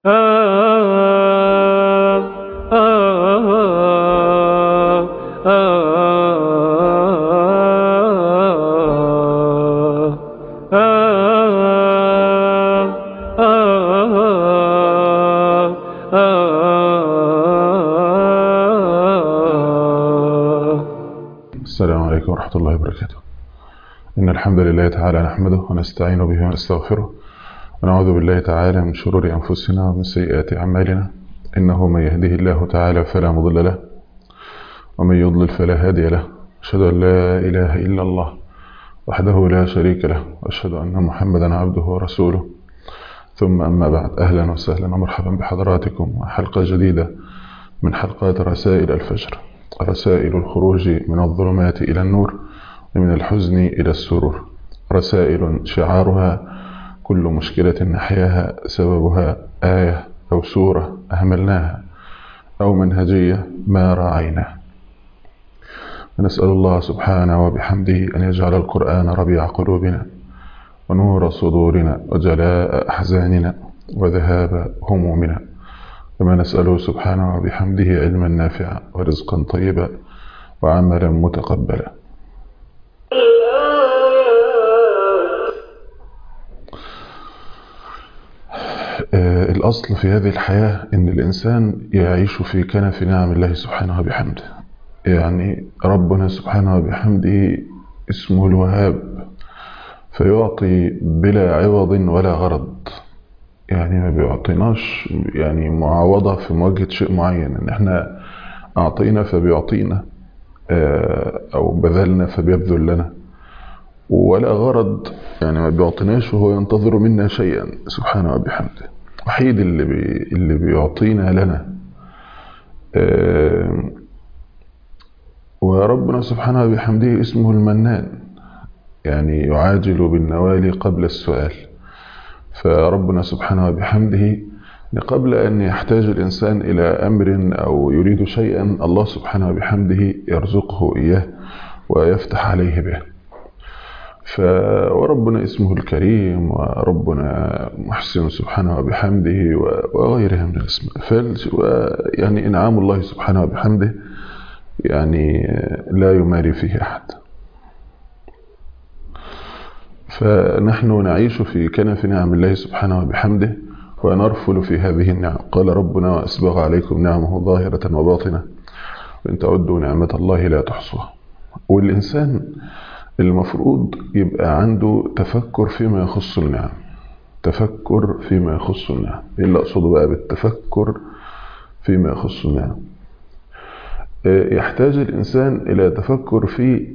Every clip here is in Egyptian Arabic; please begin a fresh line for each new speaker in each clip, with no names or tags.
السلام عليكم ورحمة الله وبركاته إن الحمد لله تعالى نحمده ونستعين به ونستغفره ونعوذ بالله تعالى من شرور أنفسنا ومن سيئات أعمالنا إنه من يهده الله تعالى فلا مضل له ومن يضلل فلا هادي له أشهد أن لا إله إلا الله وحده لا شريك له وأشهد أن محمدا عبده ورسوله ثم أما بعد أهلا وسهلا ومرحبا بحضراتكم حلقة جديدة من حلقات رسائل الفجر رسائل الخروج من الظلمات إلى النور ومن الحزن إلى السرور رسائل شعارها كل مشكلة نحياها سببها آية أو سورة أهملناها أو منهجية ما راعيناها ونسأل الله سبحانه وبحمده أن يجعل القرآن ربيع قلوبنا ونور صدورنا وجلاء أحزاننا وذهاب همومنا كما نسأله سبحانه وبحمده علما نافعا ورزقا طيبا وعملا متقبلا الأصل في هذه الحياة أن الإنسان يعيش في كنف نعم الله سبحانه وبحمده يعني ربنا سبحانه وبحمده اسمه الوهاب فيعطي بلا عوض ولا غرض يعني ما بيعطيناش يعني معاوضة في مواجهة شيء معين ان احنا اعطينا فبيعطينا او بذلنا فبيبذل لنا ولا غرض يعني ما بيعطيناش وهو ينتظر منا شيئا سبحانه وبحمده وحيد اللي بي اللي بيعطينا لنا وربنا سبحانه وبحمده اسمه المنان يعني يعاجل بالنوال قبل السؤال فربنا سبحانه وبحمده قبل أن يحتاج الإنسان إلى أمر أو يريد شيئا الله سبحانه وبحمده يرزقه إياه ويفتح عليه به وربنا اسمه الكريم وربنا محسن سبحانه وبحمده وغيرها من الاسماء يعني إنعام الله سبحانه وبحمده يعني لا يماري فيه أحد فنحن نعيش في كنف نعم الله سبحانه وبحمده ونرفل في هذه النعم قال ربنا وأسبغ عليكم نعمه ظاهرة وباطنة وإن تعدوا نعمة الله لا تحصوها والإنسان المفروض يبقى عنده تفكر فيما يخص النعم تفكر فيما يخص النعم إيه اللي أقصده بقى بالتفكر فيما يخص النعم يحتاج الإنسان إلى تفكر في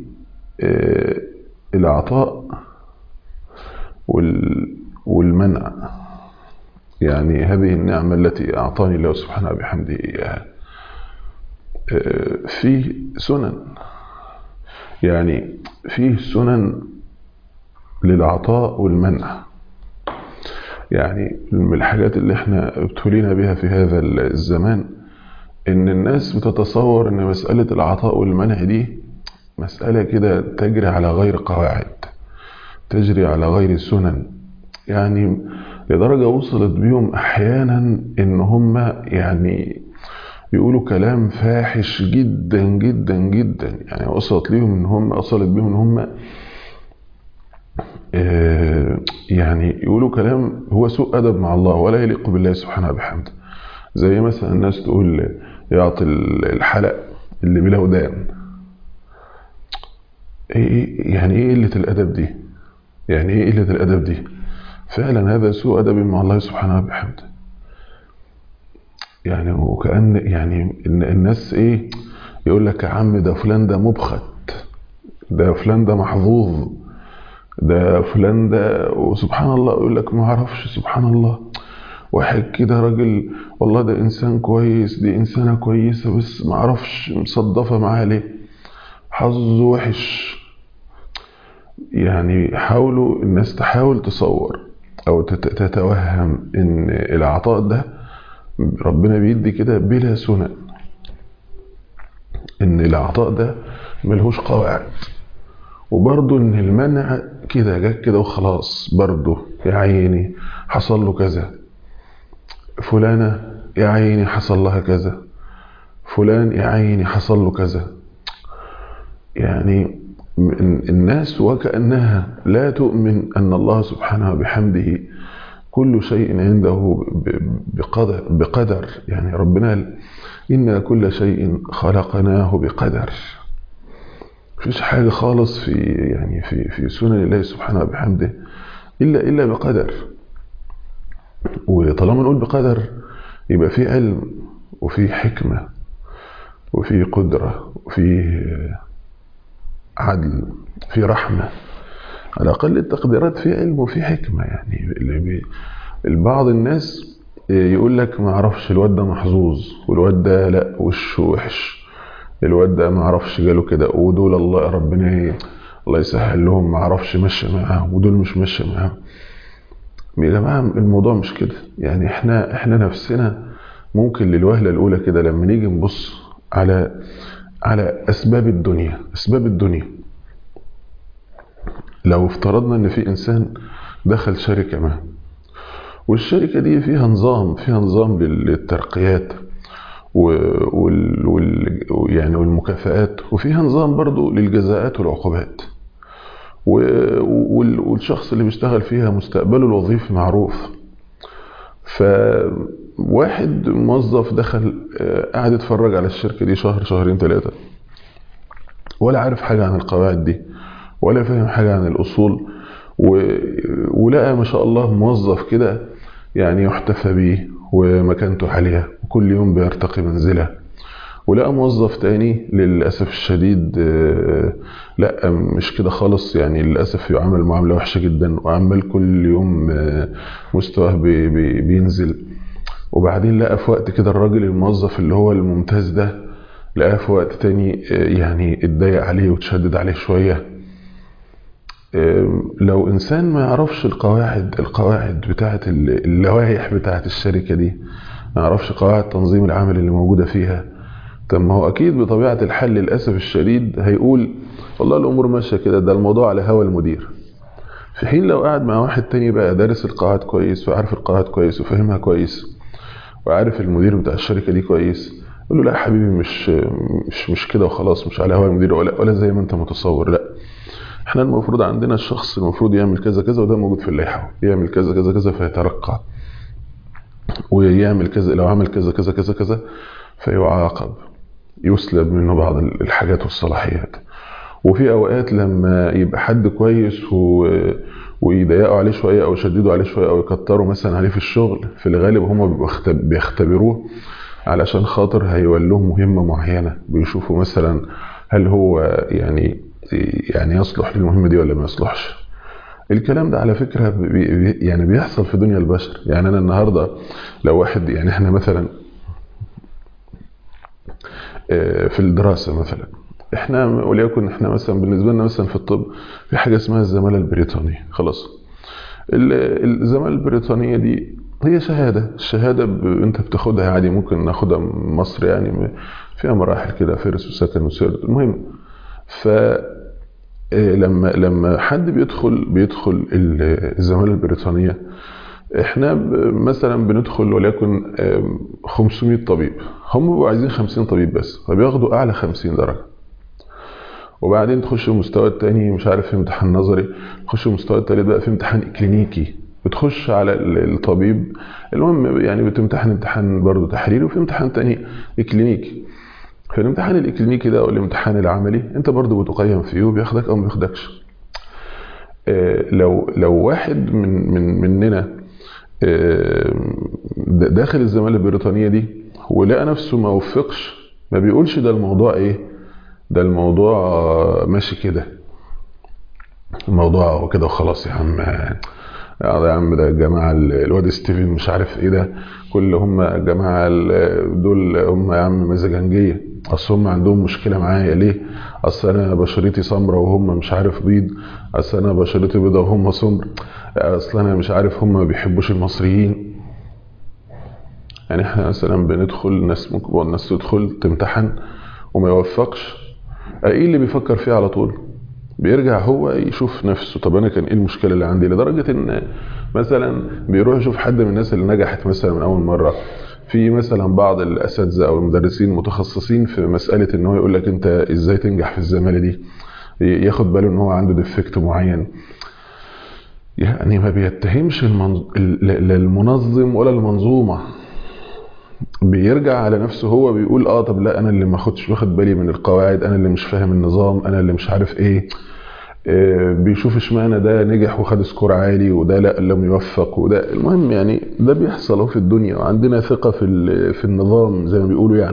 العطاء والمنع يعني هذه النعمة التي أعطاني الله سبحانه بحمده إياها فيه سنن يعني فيه سنن للعطاء والمنع يعني من الحاجات اللي احنا ابتلينا بها في هذا الزمان ان الناس بتتصور ان مسألة العطاء والمنع دي مسألة كده تجري على غير قواعد تجري على غير سنن يعني لدرجة وصلت بيهم أحيانا إن هم يعني يقولوا كلام فاحش جدا جدا جدا يعني وصلت ليهم إن هم وصلت بيهم إن هم يعني يقولوا كلام هو سوء أدب مع الله ولا يليق بالله سبحانه وبحمده زي مثلا الناس تقول يعطي الحلق اللي بلا ودان يعني ايه قلة الأدب دي يعني ايه قلة الأدب دي فعلا هذا سوء أدب مع الله سبحانه وبحمده يعني وكأن يعني الناس ايه يقول لك يا عم ده فلان ده مبخت ده فلان ده محظوظ ده فلان ده وسبحان الله يقول لك ما اعرفش سبحان الله واحد كده راجل والله ده انسان كويس دي انسانه كويسه بس ما اعرفش مصدفه معاه ليه حظه وحش يعني حاولوا الناس تحاول تصور او تتوهم ان العطاء ده ربنا بيدي كده بلا سنن ان العطاء ده ملهوش قواعد وبرضه ان المنع كده جت كده وخلاص برضه يا عيني حصل له كذا فلانة يا عيني حصل لها كذا فلان يا عيني حصل له كذا يعني الناس وكأنها لا تؤمن أن الله سبحانه بحمده كل شيء عنده بقدر, بقدر يعني ربنا إن كل شيء خلقناه بقدر مفيش حاجة خالص في يعني في في سنن الله سبحانه وبحمده إلا إلا بقدر وطالما نقول بقدر يبقى في علم وفي حكمة وفي قدرة وفي عدل في رحمة على أقل التقديرات في علم وفي حكمة يعني البعض الناس يقول لك ما اعرفش الواد ده محظوظ والواد ده لا وشه وحش الواد ده ما اعرفش جاله كده ودول الله ربنا ايه الله يسهل لهم ما اعرفش ماشي معاهم ودول مش ماشي معاهم يا جماعه الموضوع مش كده يعني احنا احنا نفسنا ممكن للوهله الاولى كده لما نيجي نبص على على اسباب الدنيا اسباب الدنيا لو افترضنا ان في انسان دخل شركه ما والشركه دي فيها نظام فيها نظام للترقيات وال وال يعني والمكافآت وفيها نظام برضو للجزاءات والعقوبات والشخص اللي بيشتغل فيها مستقبله الوظيفي معروف فواحد موظف دخل قاعد يتفرج على الشركة دي شهر شهرين ثلاثة ولا عارف حاجة عن القواعد دي ولا فاهم حاجة عن الأصول ولقى ما شاء الله موظف كده يعني يحتفى به ومكانته عالية وكل يوم بيرتقي منزله ولقى موظف تاني للأسف الشديد لا مش كده خالص يعني للأسف يعامل معاملة وحشة جدا وعمال كل يوم مستواه بي بي بينزل وبعدين لقى في وقت كده الراجل الموظف اللي هو الممتاز ده لقاه في وقت تاني يعني اتضايق عليه وتشدد عليه شوية لو انسان ما يعرفش القواعد القواعد بتاعه اللوائح بتاعه الشركه دي ما يعرفش قواعد تنظيم العمل اللي موجوده فيها طب ما هو اكيد بطبيعه الحال للاسف الشديد هيقول والله الامور ماشيه كده ده الموضوع على هوا المدير في حين لو قاعد مع واحد تاني بقى دارس القواعد كويس وعارف القواعد كويس وفاهمها كويس وعارف المدير بتاع الشركه دي كويس يقول له لا يا حبيبي مش مش مش كده وخلاص مش على هوا المدير ولا ولا زي ما انت متصور لا احنا المفروض عندنا الشخص المفروض يعمل كذا كذا وده موجود في اللائحه يعمل كذا كذا كذا فيترقى ويعمل كذا لو عمل كذا كذا كذا كذا فيعاقب يسلب منه بعض الحاجات والصلاحيات وفي اوقات لما يبقى حد كويس و... ويضيقوا عليه شويه او يشددوا عليه شويه او يكتروا مثلا عليه في الشغل في الغالب هم بيختبروه علشان خاطر هيولوه مهمه معينه بيشوفوا مثلا هل هو يعني يعني يصلح للمهمه دي ولا ما يصلحش الكلام ده على فكره بي يعني بيحصل في دنيا البشر يعني انا النهارده لو واحد يعني احنا مثلا في الدراسه مثلا احنا وليكن احنا مثلا بالنسبه لنا مثلا في الطب في حاجه اسمها الزماله البريطانيه خلاص الزماله البريطانيه دي هي شهاده الشهاده ب... انت بتاخدها عادي ممكن ناخدها من مصر يعني فيها مراحل كده فارس وسكن وسرد المهم ف لما لما حد بيدخل بيدخل الزماله البريطانيه احنا مثلا بندخل وليكن 500 طبيب هم بيبقوا عايزين 50 طبيب بس فبياخدوا اعلى 50 درجه وبعدين تخش المستوى الثاني مش عارف في امتحان نظري تخش المستوى الثالث بقى في امتحان كلينيكي بتخش على الطبيب المهم يعني بتمتحن امتحان برضه تحريري وفي امتحان تاني كلينيكي في الامتحان الكلينيكي ده او الامتحان العملي انت برضه بتقيم فيه وبياخدك او ما بياخدكش لو لو واحد من من مننا داخل الزماله البريطانيه دي ولقى نفسه ما وفقش ما بيقولش ده الموضوع ايه ده الموضوع ماشي كده الموضوع كده وخلاص يا عم يا عم ده الجماعه الواد ستيفن مش عارف ايه ده كل هم الجماعه دول هم يا عم مزاجنجيه اصل هم عندهم مشكله معايا ليه اصل انا بشرتي سمرة وهم مش عارف بيض اصل انا بشرتي بيضة وهم سمر اصل انا مش عارف هم ما بيحبوش المصريين يعني احنا مثلا بندخل ناس ممكن الناس تدخل تمتحن وما يوفقش ايه اللي بيفكر فيه على طول بيرجع هو يشوف نفسه طب انا كان ايه المشكله اللي عندي لدرجه ان مثلا بيروح يشوف حد من الناس اللي نجحت مثلا من اول مره في مثلا بعض الاساتذه او المدرسين متخصصين في مساله ان هو يقول لك انت ازاي تنجح في الزماله دي ياخد باله ان هو عنده ديفكت معين يعني ما بيتهمش المنظ... لا المنظم ولا المنظومه بيرجع على نفسه هو بيقول اه طب لا انا اللي ما خدش واخد بالي من القواعد انا اللي مش فاهم النظام انا اللي مش عارف ايه آه بيشوف اشمعنى ده نجح وخد سكور عالي وده لا لم يوفق وده المهم يعني ده بيحصل في الدنيا وعندنا ثقة في في النظام زي ما بيقولوا يعني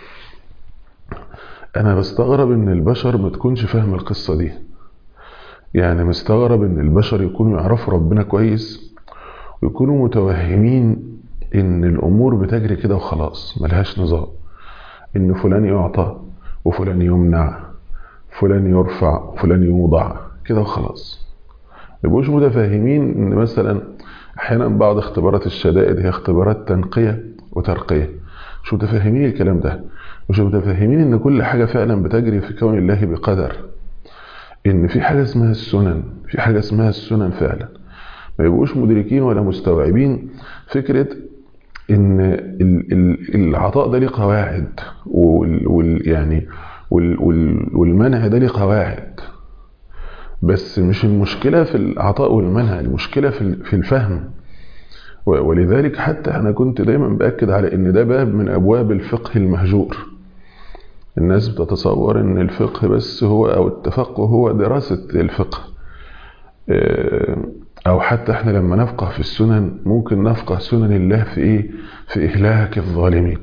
انا بستغرب ان البشر ما تكونش فاهم القصة دي يعني مستغرب ان البشر يكونوا يعرفوا ربنا كويس ويكونوا متوهمين ان الامور بتجري كده وخلاص ملهاش نظام ان فلان يعطى وفلان يمنع فلان يرفع وفلان يوضع كده وخلاص يبقوش متفاهمين ان مثلا احيانا بعض اختبارات الشدائد هي اختبارات تنقيه وترقيه مش متفاهمين الكلام ده مش متفاهمين ان كل حاجه فعلا بتجري في كون الله بقدر ان في حاجه اسمها السنن في حاجه اسمها السنن فعلا ما يبقوش مدركين ولا مستوعبين فكره ان العطاء ده ليه قواعد وال يعني والمنع ده ليه قواعد بس مش المشكله في العطاء والمنع المشكله في الفهم ولذلك حتى انا كنت دايما باكد على ان ده باب من ابواب الفقه المهجور الناس بتتصور ان الفقه بس هو او التفقه هو دراسه الفقه او حتى احنا لما نفقه في السنن ممكن نفقه سنن الله في ايه في اهلاك الظالمين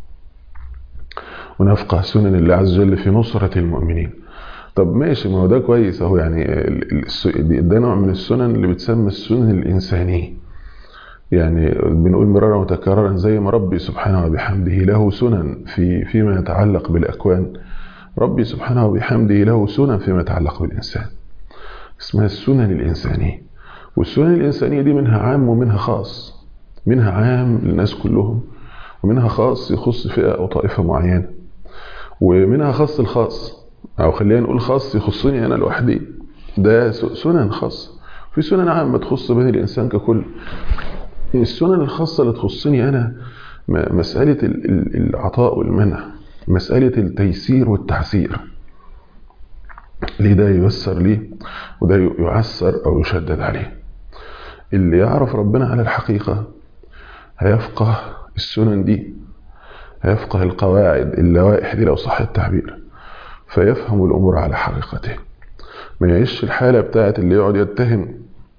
ونفقه سنن الله عز وجل في نصرة المؤمنين طب ماشي ما هو ده كويس اهو يعني ده نوع من السنن اللي بتسمى السنن الإنسانية يعني بنقول مرارا وتكرارا زي ما ربي سبحانه وبحمده له سنن في فيما يتعلق بالأكوان ربي سبحانه وبحمده له سنن فيما يتعلق بالإنسان اسمها السنن الإنسانية والسنن الإنسانية دي منها عام ومنها خاص منها عام للناس كلهم ومنها خاص يخص فئة أو طائفة معينة ومنها خاص الخاص أو خلينا نقول خاص يخصني أنا لوحدي ده سنن خاصة في سنن عامة تخص بني الإنسان ككل السنن الخاصة اللي تخصني أنا مسألة العطاء والمنع مسألة التيسير والتعسير ليه ده ييسر ليه وده يعسر أو يشدد عليه اللي يعرف ربنا على الحقيقة هيفقه السنن دي هيفقه القواعد اللوائح دي لو صح التعبير فيفهم الأمور على حقيقته ما يعيش الحالة بتاعت اللي يقعد يتهم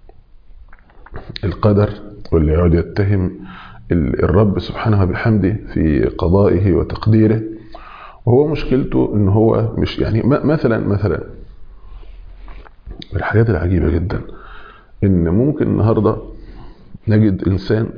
القدر واللي يقعد يتهم الرب سبحانه وبحمده في قضائه وتقديره وهو مشكلته ان هو مش يعني مثلا مثلا من الحاجات العجيبة جدا ان ممكن النهاردة نجد انسان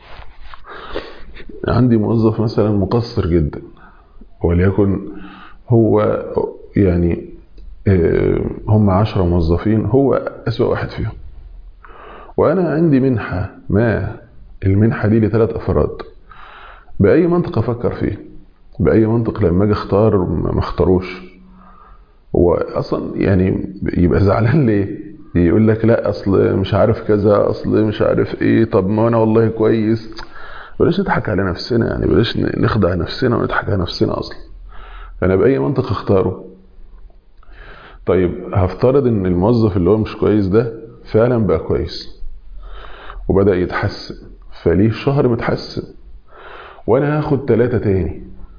عندي موظف مثلا مقصر جدا وليكن هو يعني هم عشرة موظفين هو أسوأ واحد فيهم وأنا عندي منحة ما المنحة دي لثلاث أفراد بأي منطق أفكر فيه بأي منطق لما أجي أختار ما اختاروش هو أصلا يعني يبقى زعلان ليه يقول لك لا أصل مش عارف كذا أصل مش عارف إيه طب ما أنا والله كويس بلاش نضحك على نفسنا يعني بلاش نخدع نفسنا ونضحك على نفسنا أصلا أنا بأي منطق أختاره طيب هفترض ان الموظف اللي هو مش كويس ده فعلا بقى كويس وبدأ يتحسن فليه شهر متحسن وانا هاخد ثلاثة تاني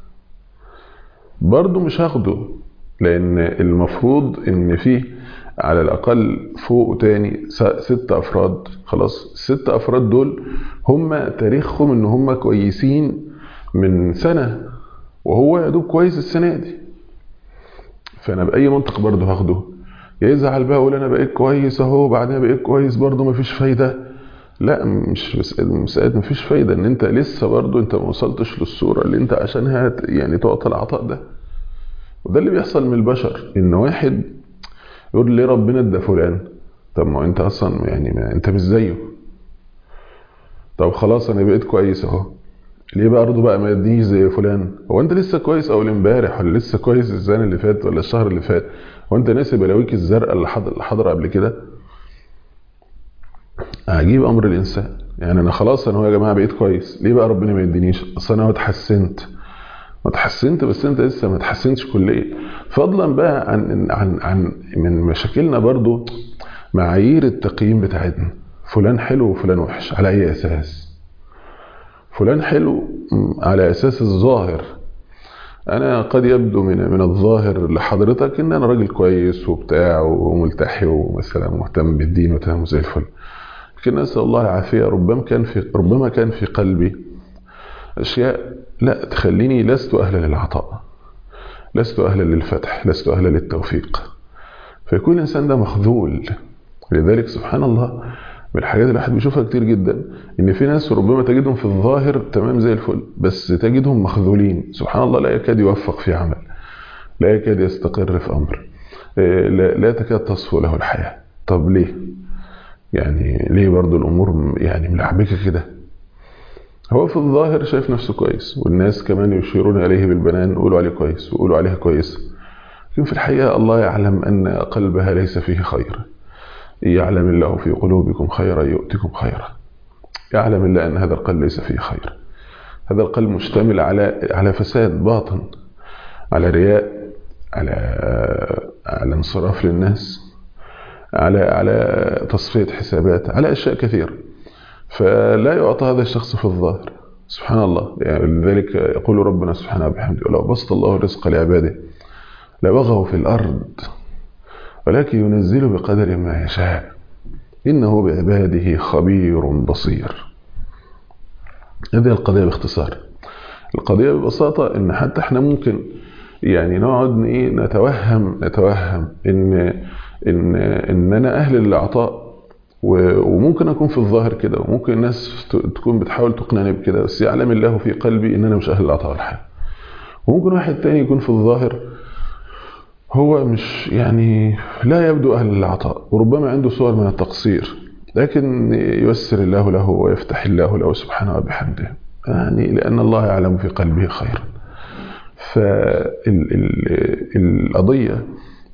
برضو مش هاخده لان المفروض ان فيه على الاقل فوق تاني ست افراد خلاص الست افراد دول هم تاريخهم ان هم كويسين من سنة وهو يا دوب كويس السنة دي فانا باي منطق برضه هاخده يزعل بقى يقول انا بقيت كويس اهو بعدين بقيت كويس برضه مفيش فايده لا مش مسألة مفيش فايده ان انت لسه برضه انت ما وصلتش للصوره اللي انت عشانها يعني تعطى العطاء ده وده اللي بيحصل من البشر ان واحد يقول ليه ربنا ادى فلان طب ما انت اصلا يعني ما انت مش زيه طب خلاص انا بقيت كويس اهو ليه برضه بقى ما يدينيش زي فلان هو انت لسه كويس اول امبارح ولا لسه كويس السنه اللي فاتت ولا الشهر اللي فات هو انت ناسي بلاويك الزرقاء اللي حاضر حاضره قبل كده عجيب امر الانسان يعني انا خلاص انا هو يا جماعه بقيت كويس ليه بقى ربنا ما يدينيش اصل انا اتحسنت ما اتحسنت بس انت لسه ما اتحسنتش كليا فضلا بقى عن عن عن من مشاكلنا برضو معايير التقييم بتاعتنا فلان حلو وفلان وحش على اي اساس فلان حلو على اساس الظاهر انا قد يبدو من من الظاهر لحضرتك ان انا راجل كويس وبتاع وملتحي ومثلا مهتم بالدين وتمام زي الفل لكن نسال الله العافيه ربما كان في ربما كان في قلبي اشياء لا تخليني لست اهلا للعطاء لست اهلا للفتح لست اهلا للتوفيق فيكون الانسان ده مخذول لذلك سبحان الله من الحاجات اللي الواحد بيشوفها كتير جدا ان في ناس ربما تجدهم في الظاهر تمام زي الفل بس تجدهم مخذولين سبحان الله لا يكاد يوفق في عمل لا يكاد يستقر في امر لا, لا تكاد تصفو له الحياه طب ليه يعني ليه برضو الامور يعني ملعبكه كده هو في الظاهر شايف نفسه كويس والناس كمان يشيرون اليه بالبنان يقولوا عليه كويس ويقولوا عليها كويس لكن في الحقيقه الله يعلم ان قلبها ليس فيه خير يعلم الله في قلوبكم خيرا يؤتكم خيرا يعلم الله أن هذا القلب ليس فيه خير هذا القلب مشتمل على على فساد باطن على رياء على على انصراف للناس على على تصفية حسابات على أشياء كثيرة فلا يعطى هذا الشخص في الظاهر سبحان الله يعني لذلك يقول ربنا سبحانه وبحمده ولو بسط الله الرزق لعباده لبغوا في الأرض ولكن ينزل بقدر ما يشاء إنه بعباده خبير بصير هذه القضية باختصار القضية ببساطة إن حتى إحنا ممكن يعني نقعد إيه نتوهم نتوهم إن إن إن أنا أهل للعطاء وممكن أكون في الظاهر كده وممكن الناس تكون بتحاول تقنعني بكده بس يعلم الله في قلبي إن أنا مش أهل للعطاء والحياة وممكن واحد تاني يكون في الظاهر هو مش يعني لا يبدو أهل العطاء وربما عنده صور من التقصير لكن ييسر الله له ويفتح الله له سبحانه وبحمده يعني لأن الله يعلم في قلبه خيرا فالقضية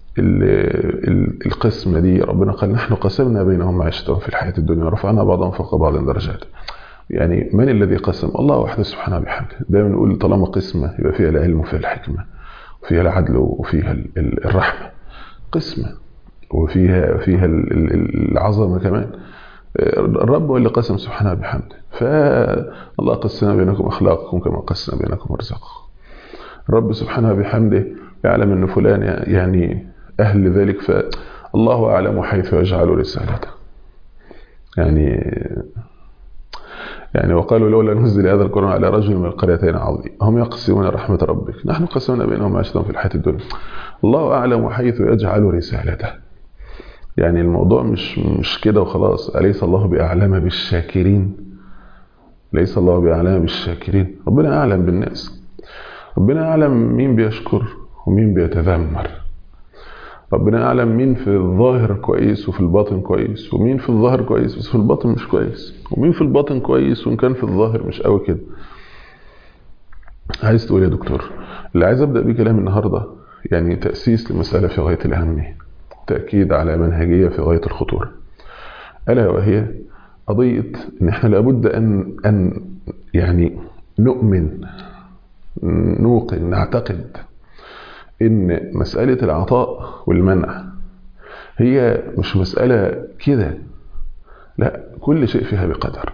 القسمة دي ربنا قال نحن قسمنا بينهم معيشتهم في الحياة الدنيا ورفعنا بعضهم فوق بعض درجات يعني من الذي قسم الله وحده سبحانه وبحمده دايما نقول طالما قسمة يبقى فيها العلم وفيها الحكمة وفيها العدل وفيها الرحمة قسمة وفيها فيها العظمة كمان الرب هو اللي قسم سبحانه بحمده فالله قسم بينكم أخلاقكم كما قسم بينكم أرزاقكم الرب سبحانه بحمده يعلم أن فلان يعني أهل لذلك فالله أعلم حيث يجعل رسالته يعني يعني وقالوا لولا نزل هذا القرآن على رجل من القريتين عظيم هم يقسمون رحمة ربك نحن قسمنا بينهم معيشتهم في الحياة الدنيا الله أعلم حيث يجعل رسالته يعني الموضوع مش مش كده وخلاص أليس الله بأعلم بالشاكرين ليس الله بأعلم بالشاكرين ربنا أعلم بالناس ربنا أعلم مين بيشكر ومين بيتذمر ربنا يعلم مين في الظاهر كويس وفي الباطن كويس ومين في الظاهر كويس بس في الباطن مش كويس ومين في الباطن كويس وان كان في الظاهر مش قوي كده عايز تقول يا دكتور اللي عايز ابدا بيه كلام النهارده يعني تاسيس لمساله في غايه الاهميه تاكيد على منهجيه في غايه الخطوره الا وهي قضيه ان احنا لابد ان ان يعني نؤمن نوقن نعتقد ان مسألة العطاء والمنع هي مش مسألة كده لا كل شيء فيها بقدر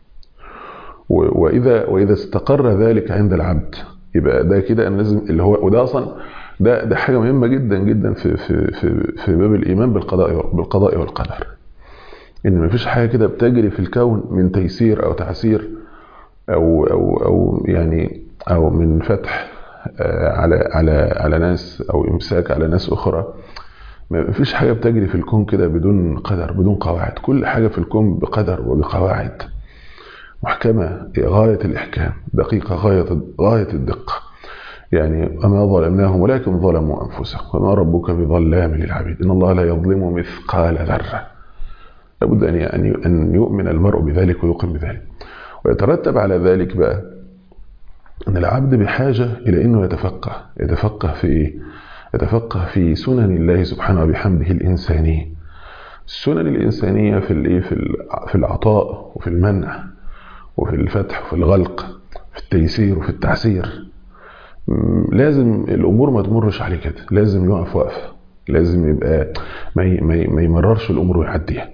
وإذا وإذا استقر ذلك عند العبد يبقى ده كده أنا لازم اللي هو وده أصلا ده ده حاجة مهمة جدا جدا في في في في باب الإيمان بالقضاء بالقضاء والقدر إن مفيش حاجة كده بتجري في الكون من تيسير أو تعسير أو أو أو يعني أو من فتح على على على ناس او امساك على ناس اخرى ما فيش حاجه بتجري في الكون كده بدون قدر بدون قواعد كل حاجه في الكون بقدر وبقواعد محكمه غايه الاحكام دقيقه غايه غايه الدقه يعني وما ظلمناهم ولكن ظلموا انفسهم وما ربك بظلام للعبيد ان الله لا يظلم مثقال ذره لابد ان ان يؤمن المرء بذلك ويوقن بذلك ويترتب على ذلك بقى ان العبد بحاجة الى انه يتفقه يتفقه في ايه يتفقه في سنن الله سبحانه وبحمده الإنسانية السنن الإنسانية في الإيه في في العطاء وفي المنع وفي الفتح وفي الغلق في التيسير وفي التعسير لازم الأمور ما تمرش عليه كده لازم يقف وقفة لازم يبقى ما ما يمررش الأمور ويعديها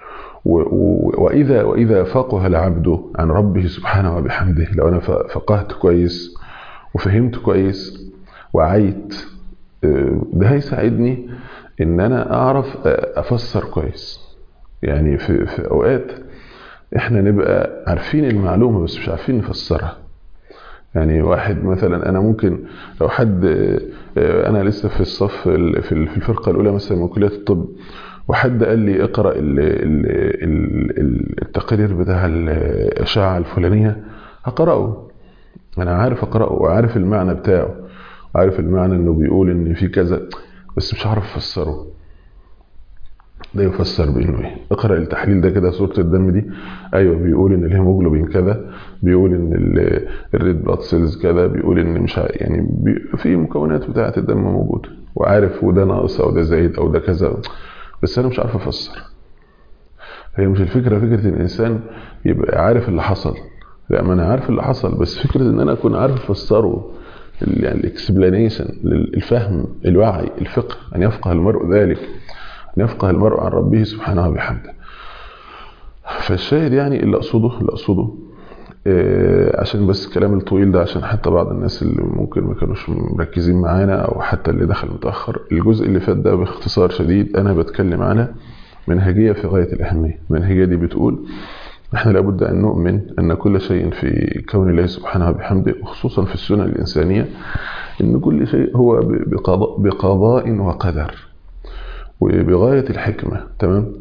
وإذا وإذا فقه العبد عن ربه سبحانه وبحمده لو أنا فقهت كويس وفهمت كويس وعيت ده هيساعدني ان انا اعرف افسر كويس يعني في, في اوقات احنا نبقى عارفين المعلومة بس مش عارفين نفسرها يعني واحد مثلا انا ممكن لو حد انا لسه في الصف في الفرقة الاولى مثلا من كلية الطب وحد قال لي اقرأ التقرير بتاع الاشعة الفلانية هقرأه انا عارف اقرأه وعارف المعنى بتاعه عارف المعنى انه بيقول ان في كذا بس مش عارف افسره ده يفسر بانه ايه اقرا التحليل ده كده صوره الدم دي ايوه بيقول ان الهيموجلوبين كذا بيقول ان الريد بلاد سيلز كذا بيقول ان مش يعني بي في مكونات بتاعه الدم موجوده وعارف وده ناقص او ده زايد او ده كذا بس انا مش عارف افسر هي مش الفكره فكره ان الانسان يبقى عارف اللي حصل لا ما انا عارف اللي حصل بس فكره ان انا اكون عارف افسره يعني الاكسبلانيشن الفهم الوعي الفقه ان يفقه المرء ذلك ان يفقه المرء عن ربه سبحانه وبحمده فالشاهد يعني اللي اقصده اللي اقصده إيه عشان بس الكلام الطويل ده عشان حتى بعض الناس اللي ممكن ما كانوش مركزين معانا او حتى اللي دخل متاخر الجزء اللي فات ده باختصار شديد انا بتكلم على منهجيه في غايه الاهميه المنهجيه دي بتقول نحن لابد أن نؤمن أن كل شيء في كون الله سبحانه وبحمده وخصوصا في السنن الإنسانية أن كل شيء هو بقضاء, بقضاء وقدر وبغاية الحكمة تمام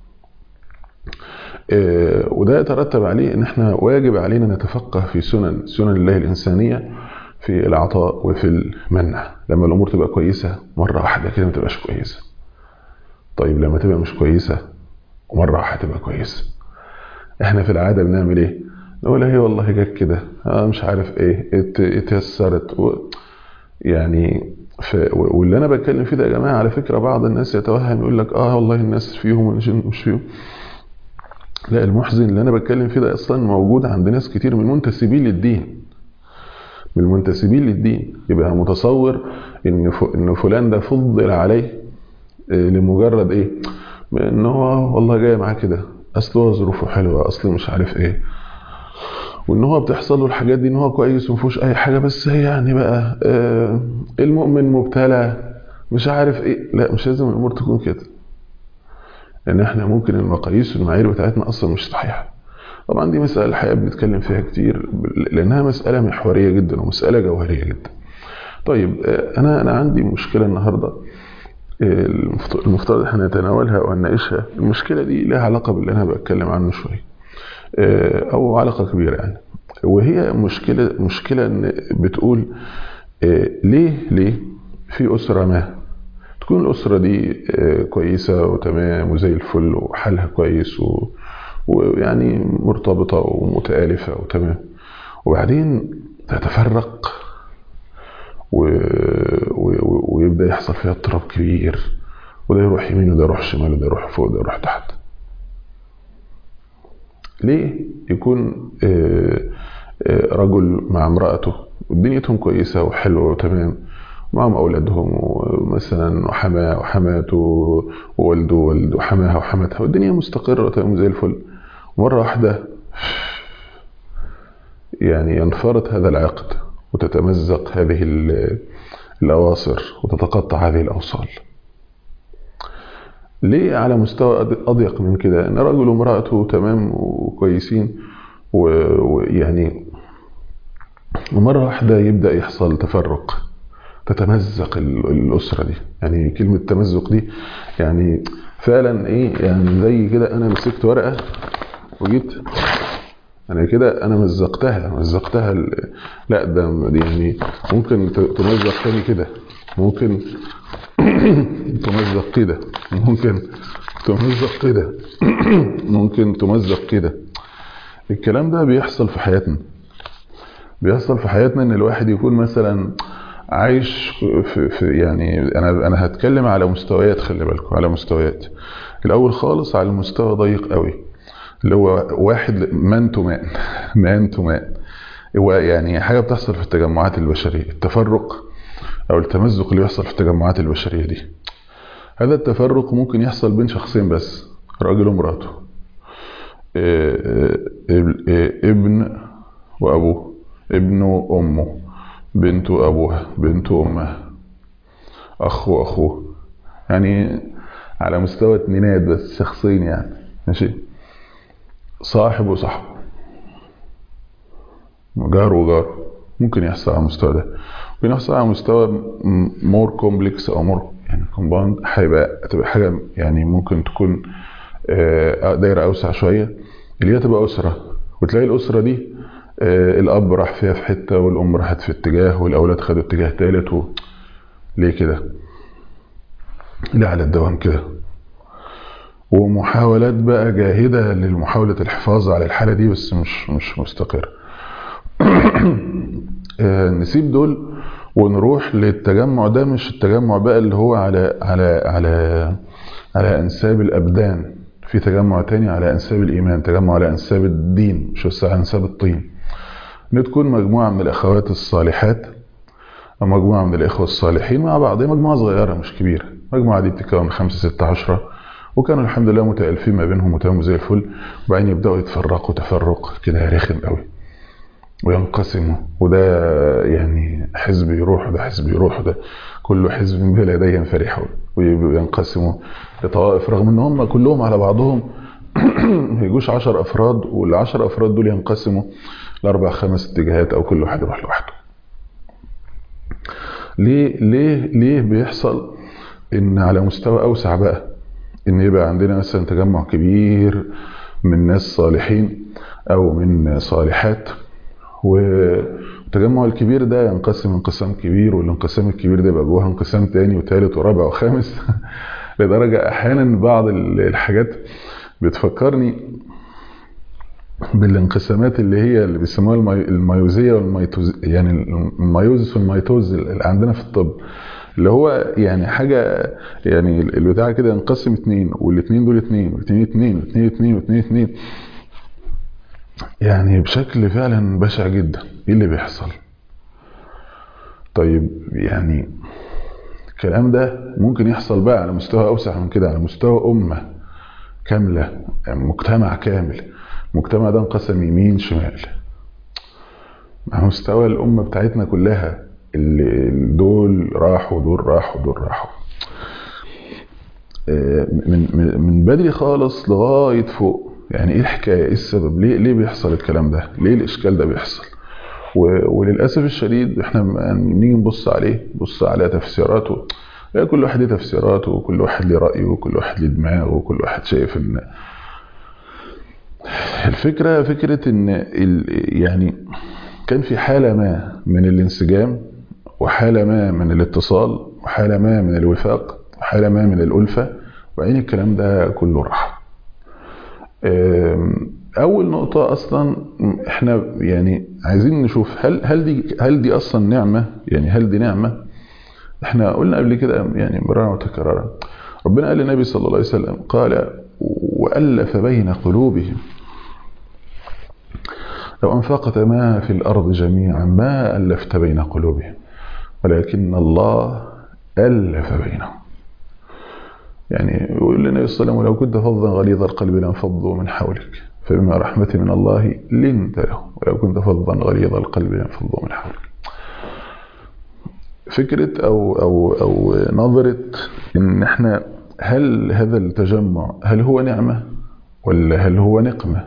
آه وده يترتب عليه أن احنا واجب علينا نتفقه في سنن سنن الله الإنسانية في العطاء وفي المنع لما الأمور تبقى كويسة مرة واحدة كده ما تبقاش كويسة طيب لما تبقى مش كويسة ومرة واحدة تبقى كويسة احنا في العادة بنعمل ايه نقول هي والله جت كده اه مش عارف ايه اتيسرت و... يعني ف... واللي انا بتكلم فيه ده يا جماعه على فكره بعض الناس يتوهم يقول لك اه والله الناس فيهم والجن مش فيهم لا المحزن اللي انا بتكلم فيه ده اصلا موجود عند ناس كتير من منتسبين للدين من المنتسبين للدين يبقى متصور ان ف... ان فلان ده فضل عليه لمجرد ايه ان هو والله جاي معاه كده اصل هو ظروفه حلوه اصل مش عارف ايه وان هو بتحصل له الحاجات دي ان هو كويس ومفيهوش اي حاجه بس هي يعني بقى آه المؤمن مبتلى مش عارف ايه لا مش لازم الامور تكون كده لان احنا ممكن المقاييس والمعايير بتاعتنا اصلا مش صحيحه طبعا دي مساله الحقيقه بنتكلم فيها كتير لانها مساله محوريه جدا ومساله جوهريه جدا طيب آه انا انا عندي مشكله النهارده المفترض احنا نتناولها ونناقشها المشكلة دي لها علاقة باللي انا بتكلم عنه شوية او علاقة كبيرة يعني وهي مشكلة مشكلة ان بتقول ليه ليه في اسرة ما تكون الاسرة دي كويسة وتمام وزي الفل وحالها كويس و... ويعني مرتبطة ومتآلفة وتمام وبعدين تتفرق و... و... ويبدا يحصل فيها اضطراب كبير وده يروح يمين وده يروح شمال وده يروح فوق وده يروح تحت ليه يكون رجل مع امرأته ودنيتهم كويسة وحلوة وتمام معهم أولادهم ومثلا وحماه وحماته ووالده ووالده وحماها وحماتها والدنيا مستقرة وتمام زي الفل مرة واحدة يعني ينفرط هذا العقد وتتمزق هذه الأواصر وتتقطع هذه الأوصال ليه على مستوى أضيق من كده إن رجل وامرأته تمام وكويسين ويعني ومرة واحدة يبدأ يحصل تفرق تتمزق الأسرة دي يعني كلمة تمزق دي يعني فعلا إيه يعني زي كده أنا مسكت ورقة وجيت انا كده انا مزقتها مزقتها ال... لا ده يعني ممكن تمزق تاني كده ممكن تمزق كده ممكن تمزق كده ممكن تمزق كده الكلام ده بيحصل في حياتنا بيحصل في حياتنا ان الواحد يكون مثلا عايش في, في يعني انا انا هتكلم على مستويات خلي بالكم على مستويات الاول خالص على المستوى ضيق قوي اللي هو واحد مان تو مان مان تو مان هو يعني حاجه بتحصل في التجمعات البشريه التفرق او التمزق اللي بيحصل في التجمعات البشريه دي هذا التفرق ممكن يحصل بين شخصين بس راجل ومراته ابن وابوه ابن وامه بنت وابوها بنت وامها اخ واخوه يعني على مستوى اتنينات بس شخصين يعني ماشي صاحب وصاحبه جار وجار ممكن يحصل على المستوى ده ممكن يحصل على مستوى مور كومبلكس او مور يعني كومباوند هيبقى تبقى حاجه يعني ممكن تكون دايره اوسع شويه اللي هي تبقى اسره وتلاقي الاسره دي الاب راح فيها في حته والام راحت في اتجاه والاولاد خدوا اتجاه تالت و... ليه كده ليه على الدوام كده ومحاولات بقى جاهده لمحاوله الحفاظ على الحاله دي بس مش مش مستقر نسيب دول ونروح للتجمع ده مش التجمع بقى اللي هو على على على على انساب الابدان في تجمع تاني على انساب الايمان تجمع على انساب الدين مش بس على انساب الطين ان تكون مجموعه من الاخوات الصالحات او مجموعه من الاخوه الصالحين مع بعض هي مجموعه صغيره مش كبيره المجموعه دي بتتكون خمسة ستة عشرة وكانوا الحمد لله متالفين ما بينهم وتماموا زي الفل وبعدين يبداوا يتفرقوا تفرق كده رخم قوي وينقسموا وده يعني حزب يروح وده حزب يروح وده كل حزب بلا يديه فرحون وينقسموا لطوائف رغم ان هم كلهم على بعضهم ما يجوش 10 افراد والعشر افراد دول ينقسموا لاربع خمس اتجاهات او كل واحد يروح لوحده ليه ليه ليه بيحصل ان على مستوى اوسع بقى ان يبقى عندنا مثلا تجمع كبير من ناس صالحين او من صالحات والتجمع الكبير ده ينقسم انقسام كبير والانقسام الكبير ده يبقى جواه انقسام تاني وتالت ورابع وخامس لدرجة أحيانا بعض الحاجات بتفكرني بالانقسامات اللي هي اللي بيسموها الميوزية والميتوز يعني الميوزس والميتوز اللي عندنا في الطب اللي هو يعني حاجة يعني البتاع كده ينقسم اتنين والاتنين دول اتنين والاتنين اتنين والاتنين اتنين والاتنين اتنين يعني بشكل فعلا بشع جدا ايه اللي بيحصل طيب يعني الكلام ده ممكن يحصل بقى على مستوى اوسع من كده على مستوى امه كامله يعني مجتمع كامل المجتمع ده انقسم يمين شمال على مستوى الامه بتاعتنا كلها اللي دول راحوا دول راحوا دول راحوا من من بدري خالص لغايه فوق يعني ايه الحكايه ايه السبب ليه ليه بيحصل الكلام ده ليه الاشكال ده بيحصل وللاسف الشديد احنا نيجي نبص عليه نبص على تفسيراته لا كل واحد ليه تفسيراته وكل واحد ليه رايه وكل واحد ليه دماغه وكل واحد شايف ان الفكره فكره ان يعني كان في حاله ما من الانسجام وحاله ما من الاتصال وحاله ما من الوفاق وحاله ما من الالفه وبعدين الكلام ده كله راح اول نقطه اصلا احنا يعني عايزين نشوف هل هل دي هل دي اصلا نعمه يعني هل دي نعمه احنا قلنا قبل كده يعني مرارا وتكرارا ربنا قال للنبي صلى الله عليه وسلم قال والف بين قلوبهم لو انفقت ما في الارض جميعا ما الفت بين قلوبهم ولكن الله الف بينهم يعني يقول لنا صلى الله عليه وسلم ولو كنت فظا غليظ القلب لانفضوا من حولك فبما رحمة من الله لنت لهم ولو كنت فظا غليظ القلب لانفضوا من حولك فكرة أو أو أو نظرة إن إحنا هل هذا التجمع هل هو نعمة ولا هل هو نقمة؟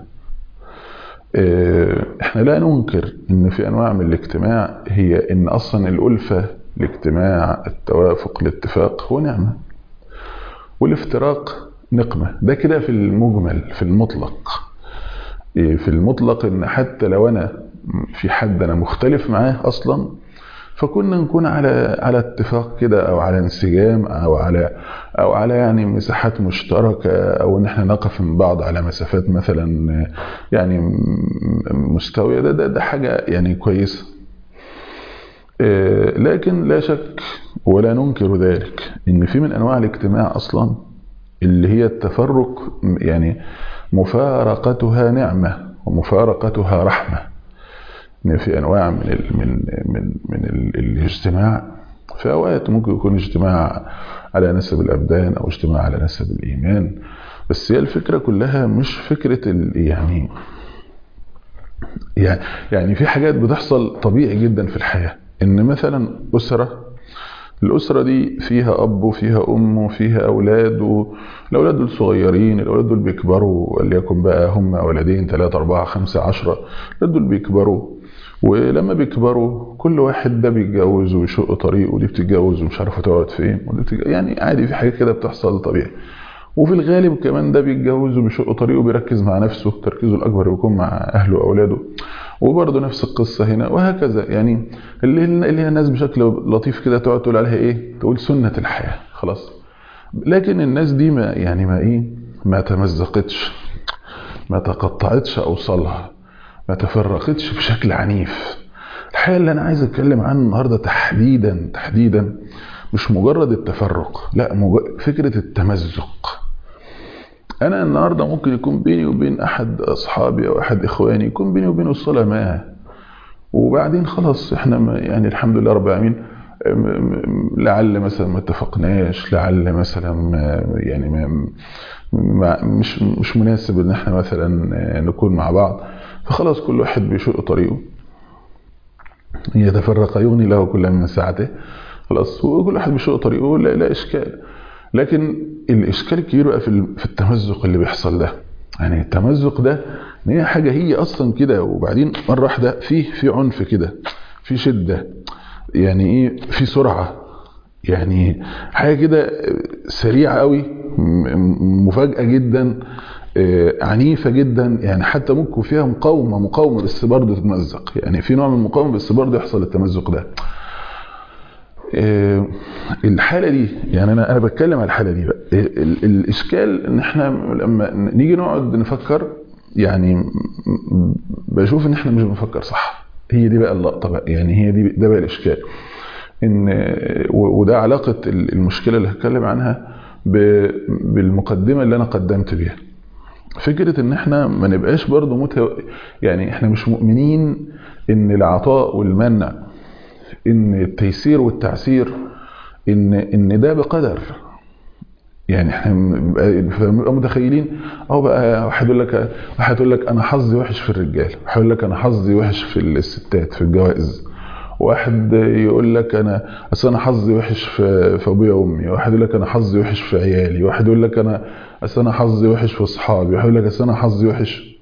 إحنا لا ننكر إن في أنواع من الاجتماع هي إن أصلا الألفة الاجتماع التوافق الاتفاق هو نعمة والافتراق نقمة ده كده في المجمل في المطلق في المطلق ان حتى لو انا في حد انا مختلف معاه اصلا فكنا نكون على على اتفاق كده او على انسجام او على او على يعني مساحات مشتركه او ان احنا نقف من بعض على مسافات مثلا يعني مستويه ده ده, ده حاجه يعني كويسه لكن لا شك ولا ننكر ذلك ان في من انواع الاجتماع اصلا اللي هي التفرق يعني مفارقتها نعمه ومفارقتها رحمه ان في انواع من ال من من من ال الاجتماع في اوقات ممكن يكون اجتماع على نسب الابدان او اجتماع على نسب الايمان بس هي الفكره كلها مش فكره يعني يعني في حاجات بتحصل طبيعي جدا في الحياه ان مثلا اسره الاسره دي فيها اب وفيها ام وفيها اولاد والاولاد دول صغيرين الاولاد دول بيكبروا وليكن بقى هم ولدين ثلاثة أربعة خمسة عشرة الاولاد دول بيكبروا ولما بيكبروا كل واحد ده بيتجوز ويشق طريقه ودي بتتجوز ومش عارفه تقعد فين ودي بتتجوز يعني عادي في حاجات كده بتحصل طبيعي وفي الغالب كمان ده بيتجوز وبيشق طريقه بيركز مع نفسه تركيزه الاكبر بيكون مع اهله واولاده وبرضه نفس القصه هنا وهكذا يعني اللي اللي هي الناس بشكل لطيف كده تقعد تقول عليها ايه تقول سنه الحياه خلاص لكن الناس دي ما يعني ما ايه ما تمزقتش ما تقطعتش اوصالها ما تفرقتش بشكل عنيف الحقيقه اللي انا عايز اتكلم عنه النهارده تحديدا تحديدا مش مجرد التفرق لا مجرد فكره التمزق انا النهارده ممكن يكون بيني وبين احد اصحابي او احد اخواني يكون بيني وبينه صله ما وبعدين خلاص احنا يعني الحمد لله رب العالمين لعل مثلا ما اتفقناش لعل مثلا ما يعني ما ما مش مش مناسب ان احنا مثلا نكون مع بعض فخلاص كل واحد بيشق طريقه يتفرق يغني له كل من ساعته خلاص وكل واحد بيشق طريقه لا, لا اشكال لكن الاشكال الكبير بقى في في التمزق اللي بيحصل ده يعني التمزق ده ان هي حاجه هي اصلا كده وبعدين مره واحده فيه في عنف كده في شده يعني ايه في سرعه يعني حاجه كده سريعه قوي مفاجاه جدا عنيفة جدا يعني حتى ممكن فيها مقاومة مقاومة بس برضه تتمزق يعني في نوع من المقاومة بس برضه يحصل التمزق ده الحالة دي يعني أنا أنا بتكلم على الحالة دي بقى الإشكال إن إحنا لما نيجي نقعد نفكر يعني بشوف إن إحنا مش بنفكر صح هي دي بقى اللقطة بقى يعني هي دي ده بقى الإشكال إن وده علاقة المشكلة اللي هتكلم عنها بالمقدمة اللي أنا قدمت بيها فكرة ان احنا ما نبقاش برضو متو... يعني احنا مش مؤمنين ان العطاء والمنع ان التيسير والتعسير ان ان ده بقدر يعني احنا بنبقى متخيلين او بقى واحد يقول لك واحد يقول لك انا حظي وحش في الرجال واحد يقول لك انا حظي وحش في الستات في الجوائز واحد يقول لك انا اصل انا حظي وحش في في ابويا وامي واحد يقول لك انا حظي وحش في عيالي واحد يقول لك انا اصل انا حظي وحش في اصحابي واحد يقول لك اصل انا حظي وحش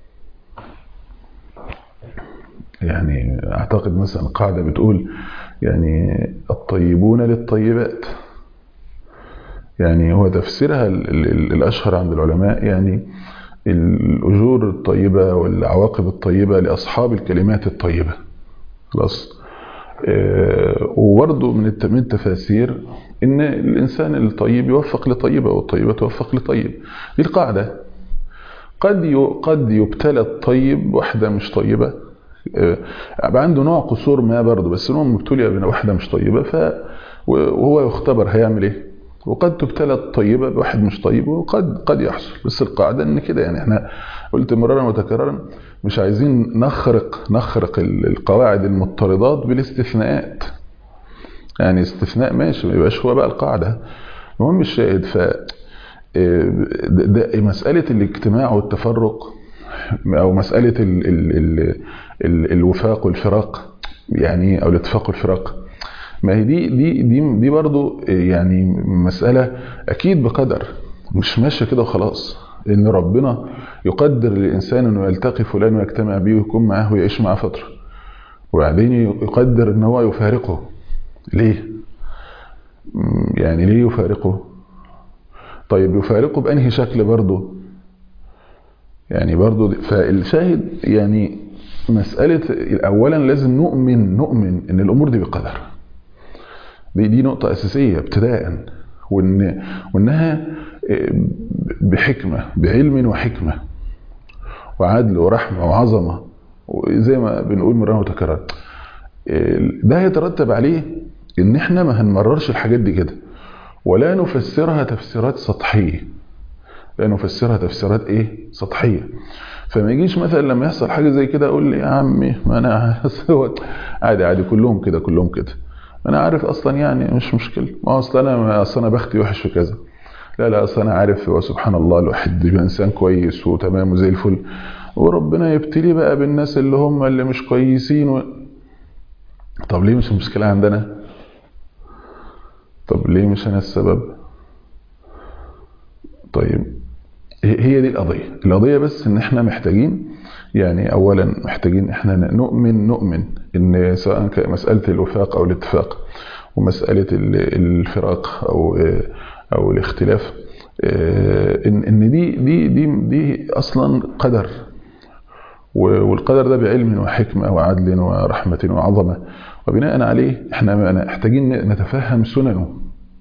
يعني اعتقد مثلا قاعده بتقول يعني الطيبون للطيبات يعني هو تفسيرها الاشهر عند العلماء يعني الاجور الطيبه والعواقب الطيبه لاصحاب الكلمات الطيبه خلاص آه وبرضه من من التفاسير ان الانسان الطيب يوفق لطيبه والطيبه توفق لطيب دي القاعده قد قد يبتلى الطيب واحده مش طيبه آه عنده نوع قصور ما برضه بس هو مبتلي بواحده مش طيبه ف وهو يختبر هيعمل ايه وقد تبتلى الطيبة بواحد مش طيب وقد قد يحصل بس القاعدة ان كده يعني احنا قلت مرارا وتكرارا مش عايزين نخرق نخرق القواعد المضطردات بالاستثناءات يعني استثناء ماشي ما يبقاش هو بقى القاعدة المهم الشاهد ف ده مسألة الاجتماع والتفرق أو مسألة ال ال ال ال الوفاق والفراق يعني أو الاتفاق والفراق ما هي دي دي دي دي برضه يعني مسألة أكيد بقدر مش ماشية كده وخلاص إن ربنا يقدر للإنسان إنه يلتقي فلان ويجتمع بيه ويكون معاه ويعيش معاه فترة وبعدين يقدر إن هو يفارقه ليه؟ يعني ليه يفارقه؟ طيب يفارقه بأنهي شكل برضه؟ يعني برضه فالشاهد يعني مسألة أولا لازم نؤمن نؤمن إن الأمور دي بقدر دي دي نقطة أساسية ابتداء وإن وإنها بحكمة بعلم وحكمة وعدل ورحمة وعظمة وزي ما بنقول مرة وتكرر ده يترتب عليه ان احنا ما هنمررش الحاجات دي كده ولا نفسرها تفسيرات سطحيه لا نفسرها تفسيرات ايه سطحيه فما يجيش مثلا لما يحصل حاجه زي كده اقول لي يا عمي ما انا عادي عادي كلهم كده كلهم كده انا عارف اصلا يعني مش مشكله ما اصل انا اصل انا بختي وحش في كذا لا لا اصل انا عارف وسبحان الله الواحد بيبقى انسان كويس وتمام وزي الفل وربنا يبتلي بقى بالناس اللي هم اللي مش كويسين و... طب ليه مش المشكله عندنا طب ليه مش انا السبب طيب هي دي القضية القضية بس ان احنا محتاجين يعني اولا محتاجين احنا نؤمن نؤمن ان سواء كان مسألة الوفاق او الاتفاق ومسألة الفراق او او الاختلاف ان ان دي دي دي دي اصلا قدر والقدر ده بعلم وحكمة وعدل ورحمة وعظمة وبناء عليه احنا محتاجين نتفهم سننه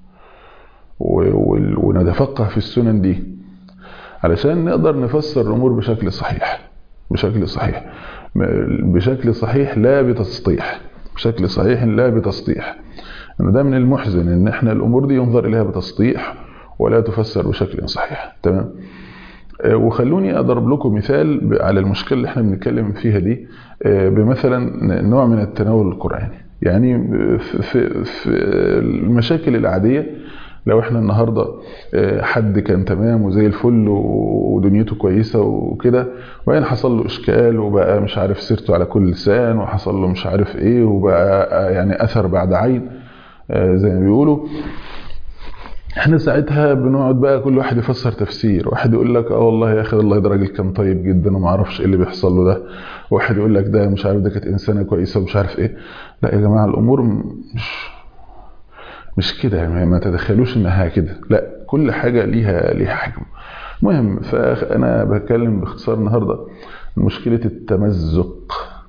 ونتفقه في السنن دي علشان نقدر نفسر الامور بشكل صحيح بشكل صحيح بشكل صحيح لا بتسطيح بشكل صحيح لا بتسطيح ان ده من المحزن ان احنا الامور دي ينظر اليها بتسطيح ولا تفسر بشكل صحيح تمام وخلوني اضرب لكم مثال على المشكله اللي احنا بنتكلم فيها دي بمثلا نوع من التناول القراني يعني في, في المشاكل العاديه لو احنا النهارده حد كان تمام وزي الفل ودنيته كويسه وكده وبعدين حصل له اشكال وبقى مش عارف سيرته على كل لسان وحصل له مش عارف ايه وبقى يعني اثر بعد عين زي ما بيقولوا احنا ساعتها بنقعد بقى كل واحد يفسر تفسير واحد يقول لك اه والله يا اخي الله ده راجل كان طيب جدا وما اعرفش ايه اللي بيحصل له ده واحد يقول لك ده مش عارف ده كانت انسانه كويسه ومش عارف ايه لا يا جماعه الامور مش مش كده يعني ما تتخيلوش انها كده لا كل حاجه ليها ليها حجم المهم فانا بتكلم باختصار النهارده مشكله التمزق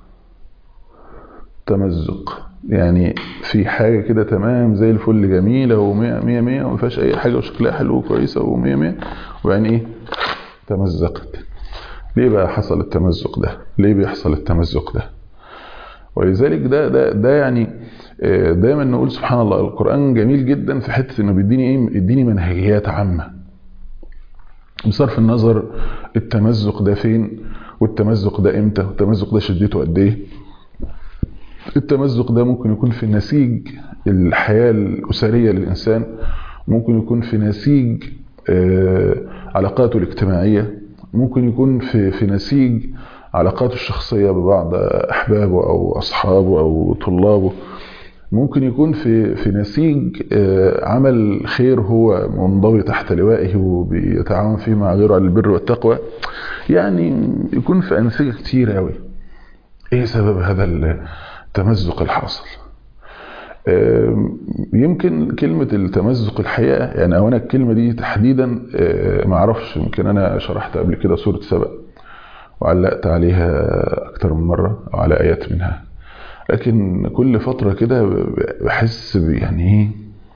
تمزق يعني في حاجه كده تمام زي الفل جميله ومية مية مية وما فيهاش اي حاجه وشكلها حلو وكويسه ومية مية وبعدين ايه تمزقت ليه بقى حصل التمزق ده ليه بيحصل التمزق ده ولذلك ده ده ده يعني دايما نقول سبحان الله القرآن جميل جدا في حتة انه بيديني ايه يديني منهجيات عامة بصرف النظر التمزق ده فين والتمزق ده امتى والتمزق ده شدته قد ايه التمزق ده ممكن يكون في نسيج الحياة الأسرية للإنسان ممكن يكون في نسيج علاقاته الاجتماعية ممكن يكون في في نسيج علاقاته الشخصية ببعض أحبابه أو أصحابه أو طلابه ممكن يكون في في نسيج عمل خير هو منضوي تحت لوائه وبيتعاون فيه مع غيره على البر والتقوى يعني يكون في أنسجة كتير قوي ايه سبب هذا التمزق الحاصل يمكن كلمة التمزق الحقيقة يعني أو أنا الكلمة دي تحديدا ما اعرفش يمكن أنا شرحت قبل كده سورة سبأ وعلقت عليها أكتر من مرة أو على آيات منها لكن كل فترة كده بحس يعني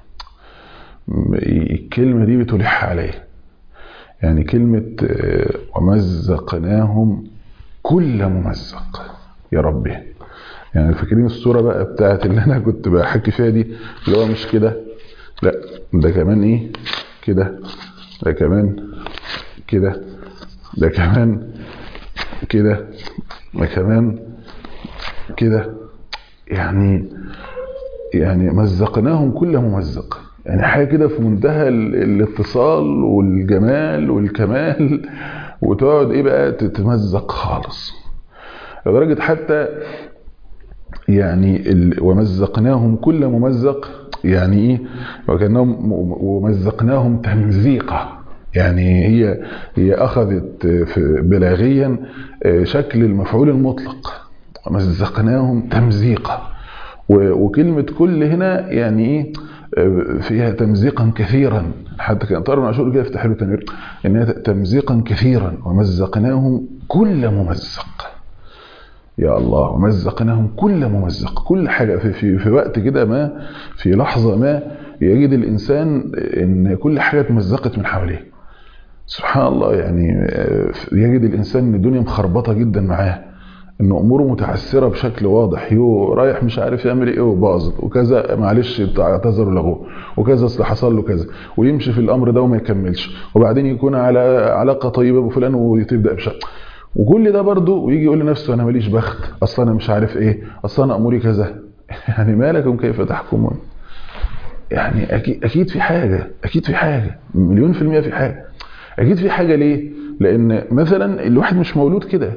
ايه الكلمة دي بتلح عليا يعني كلمة ومزقناهم كل ممزق يا ربي يعني فاكرين الصورة بقى بتاعت اللي أنا كنت بحكي فيها دي اللي هو مش كده لا ده كمان إيه كده ده كمان كده ده كمان كده ده كمان كده يعني يعني مزقناهم كل ممزق يعني حاجه كده في منتهى الاتصال والجمال والكمال وتقعد ايه بقى تتمزق خالص لدرجه حتى يعني ومزقناهم كل ممزق يعني ايه وكانهم ومزقناهم تمزيقا يعني هي هي اخذت بلاغيا شكل المفعول المطلق مزقناهم تمزيقا وكلمة كل هنا يعني ايه فيها تمزيقا كثيرا حتى كان طارق عاشور كده يفتح له تنوير انها تمزيقا كثيرا ومزقناهم كل ممزق يا الله ومزقناهم كل ممزق كل حاجة في, في, في وقت كده ما في لحظة ما يجد الإنسان إن كل حاجة اتمزقت من حواليه سبحان الله يعني يجد الإنسان إن الدنيا مخربطة جدا معاه ان اموره متعسره بشكل واضح يو رايح مش عارف يعمل ايه وباظت وكذا معلش اعتذر ولغوه وكذا اصل حصل له كذا ويمشي في الامر ده وما يكملش وبعدين يكون على علاقه طيبه بفلان وتبدا بشكل وكل ده برضه ويجي يقول لنفسه انا ماليش بخت اصل انا مش عارف ايه اصل انا اموري كذا يعني ما لكم كيف تحكمون يعني اكيد اكيد في حاجه اكيد في حاجه مليون في الميه في حاجه اكيد في حاجه ليه لان مثلا الواحد مش مولود كده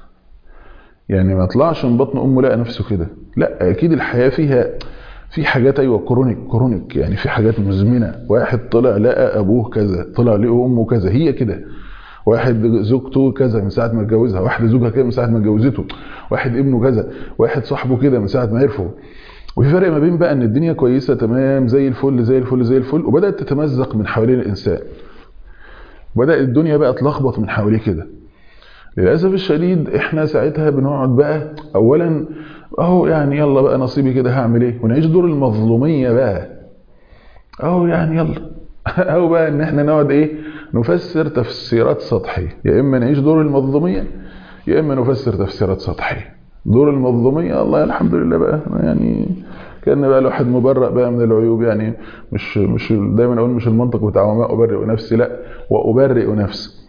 يعني ما طلعش من بطن امه لقى نفسه كده لا اكيد الحياه فيها في حاجات ايوه كرونيك كرونيك يعني في حاجات مزمنه واحد طلع لقى ابوه كذا طلع لقى امه كذا هي كده واحد زوجته كذا من ساعه ما اتجوزها واحد زوجها كده من ساعه ما اتجوزته واحد ابنه كذا واحد صاحبه كده من ساعه ما عرفه وفي فرق ما بين بقى ان الدنيا كويسه تمام زي الفل زي الفل زي الفل وبدات تتمزق من حوالين الانسان بدات الدنيا بقى تلخبط من حواليه كده للاسف الشديد احنا ساعتها بنقعد بقى اولا اهو يعني يلا بقى نصيبي كده هعمل ايه ونعيش دور المظلوميه بقى اهو يعني يلا او بقى ان احنا نقعد ايه نفسر تفسيرات سطحيه يا اما نعيش دور المظلوميه يا اما نفسر تفسيرات سطحيه دور المظلوميه الله الحمد لله بقى يعني كان بقى الواحد مبرأ بقى من العيوب يعني مش مش دايما اقول مش المنطق بتاع وما ابرئ نفسي لا وابرئ نفسي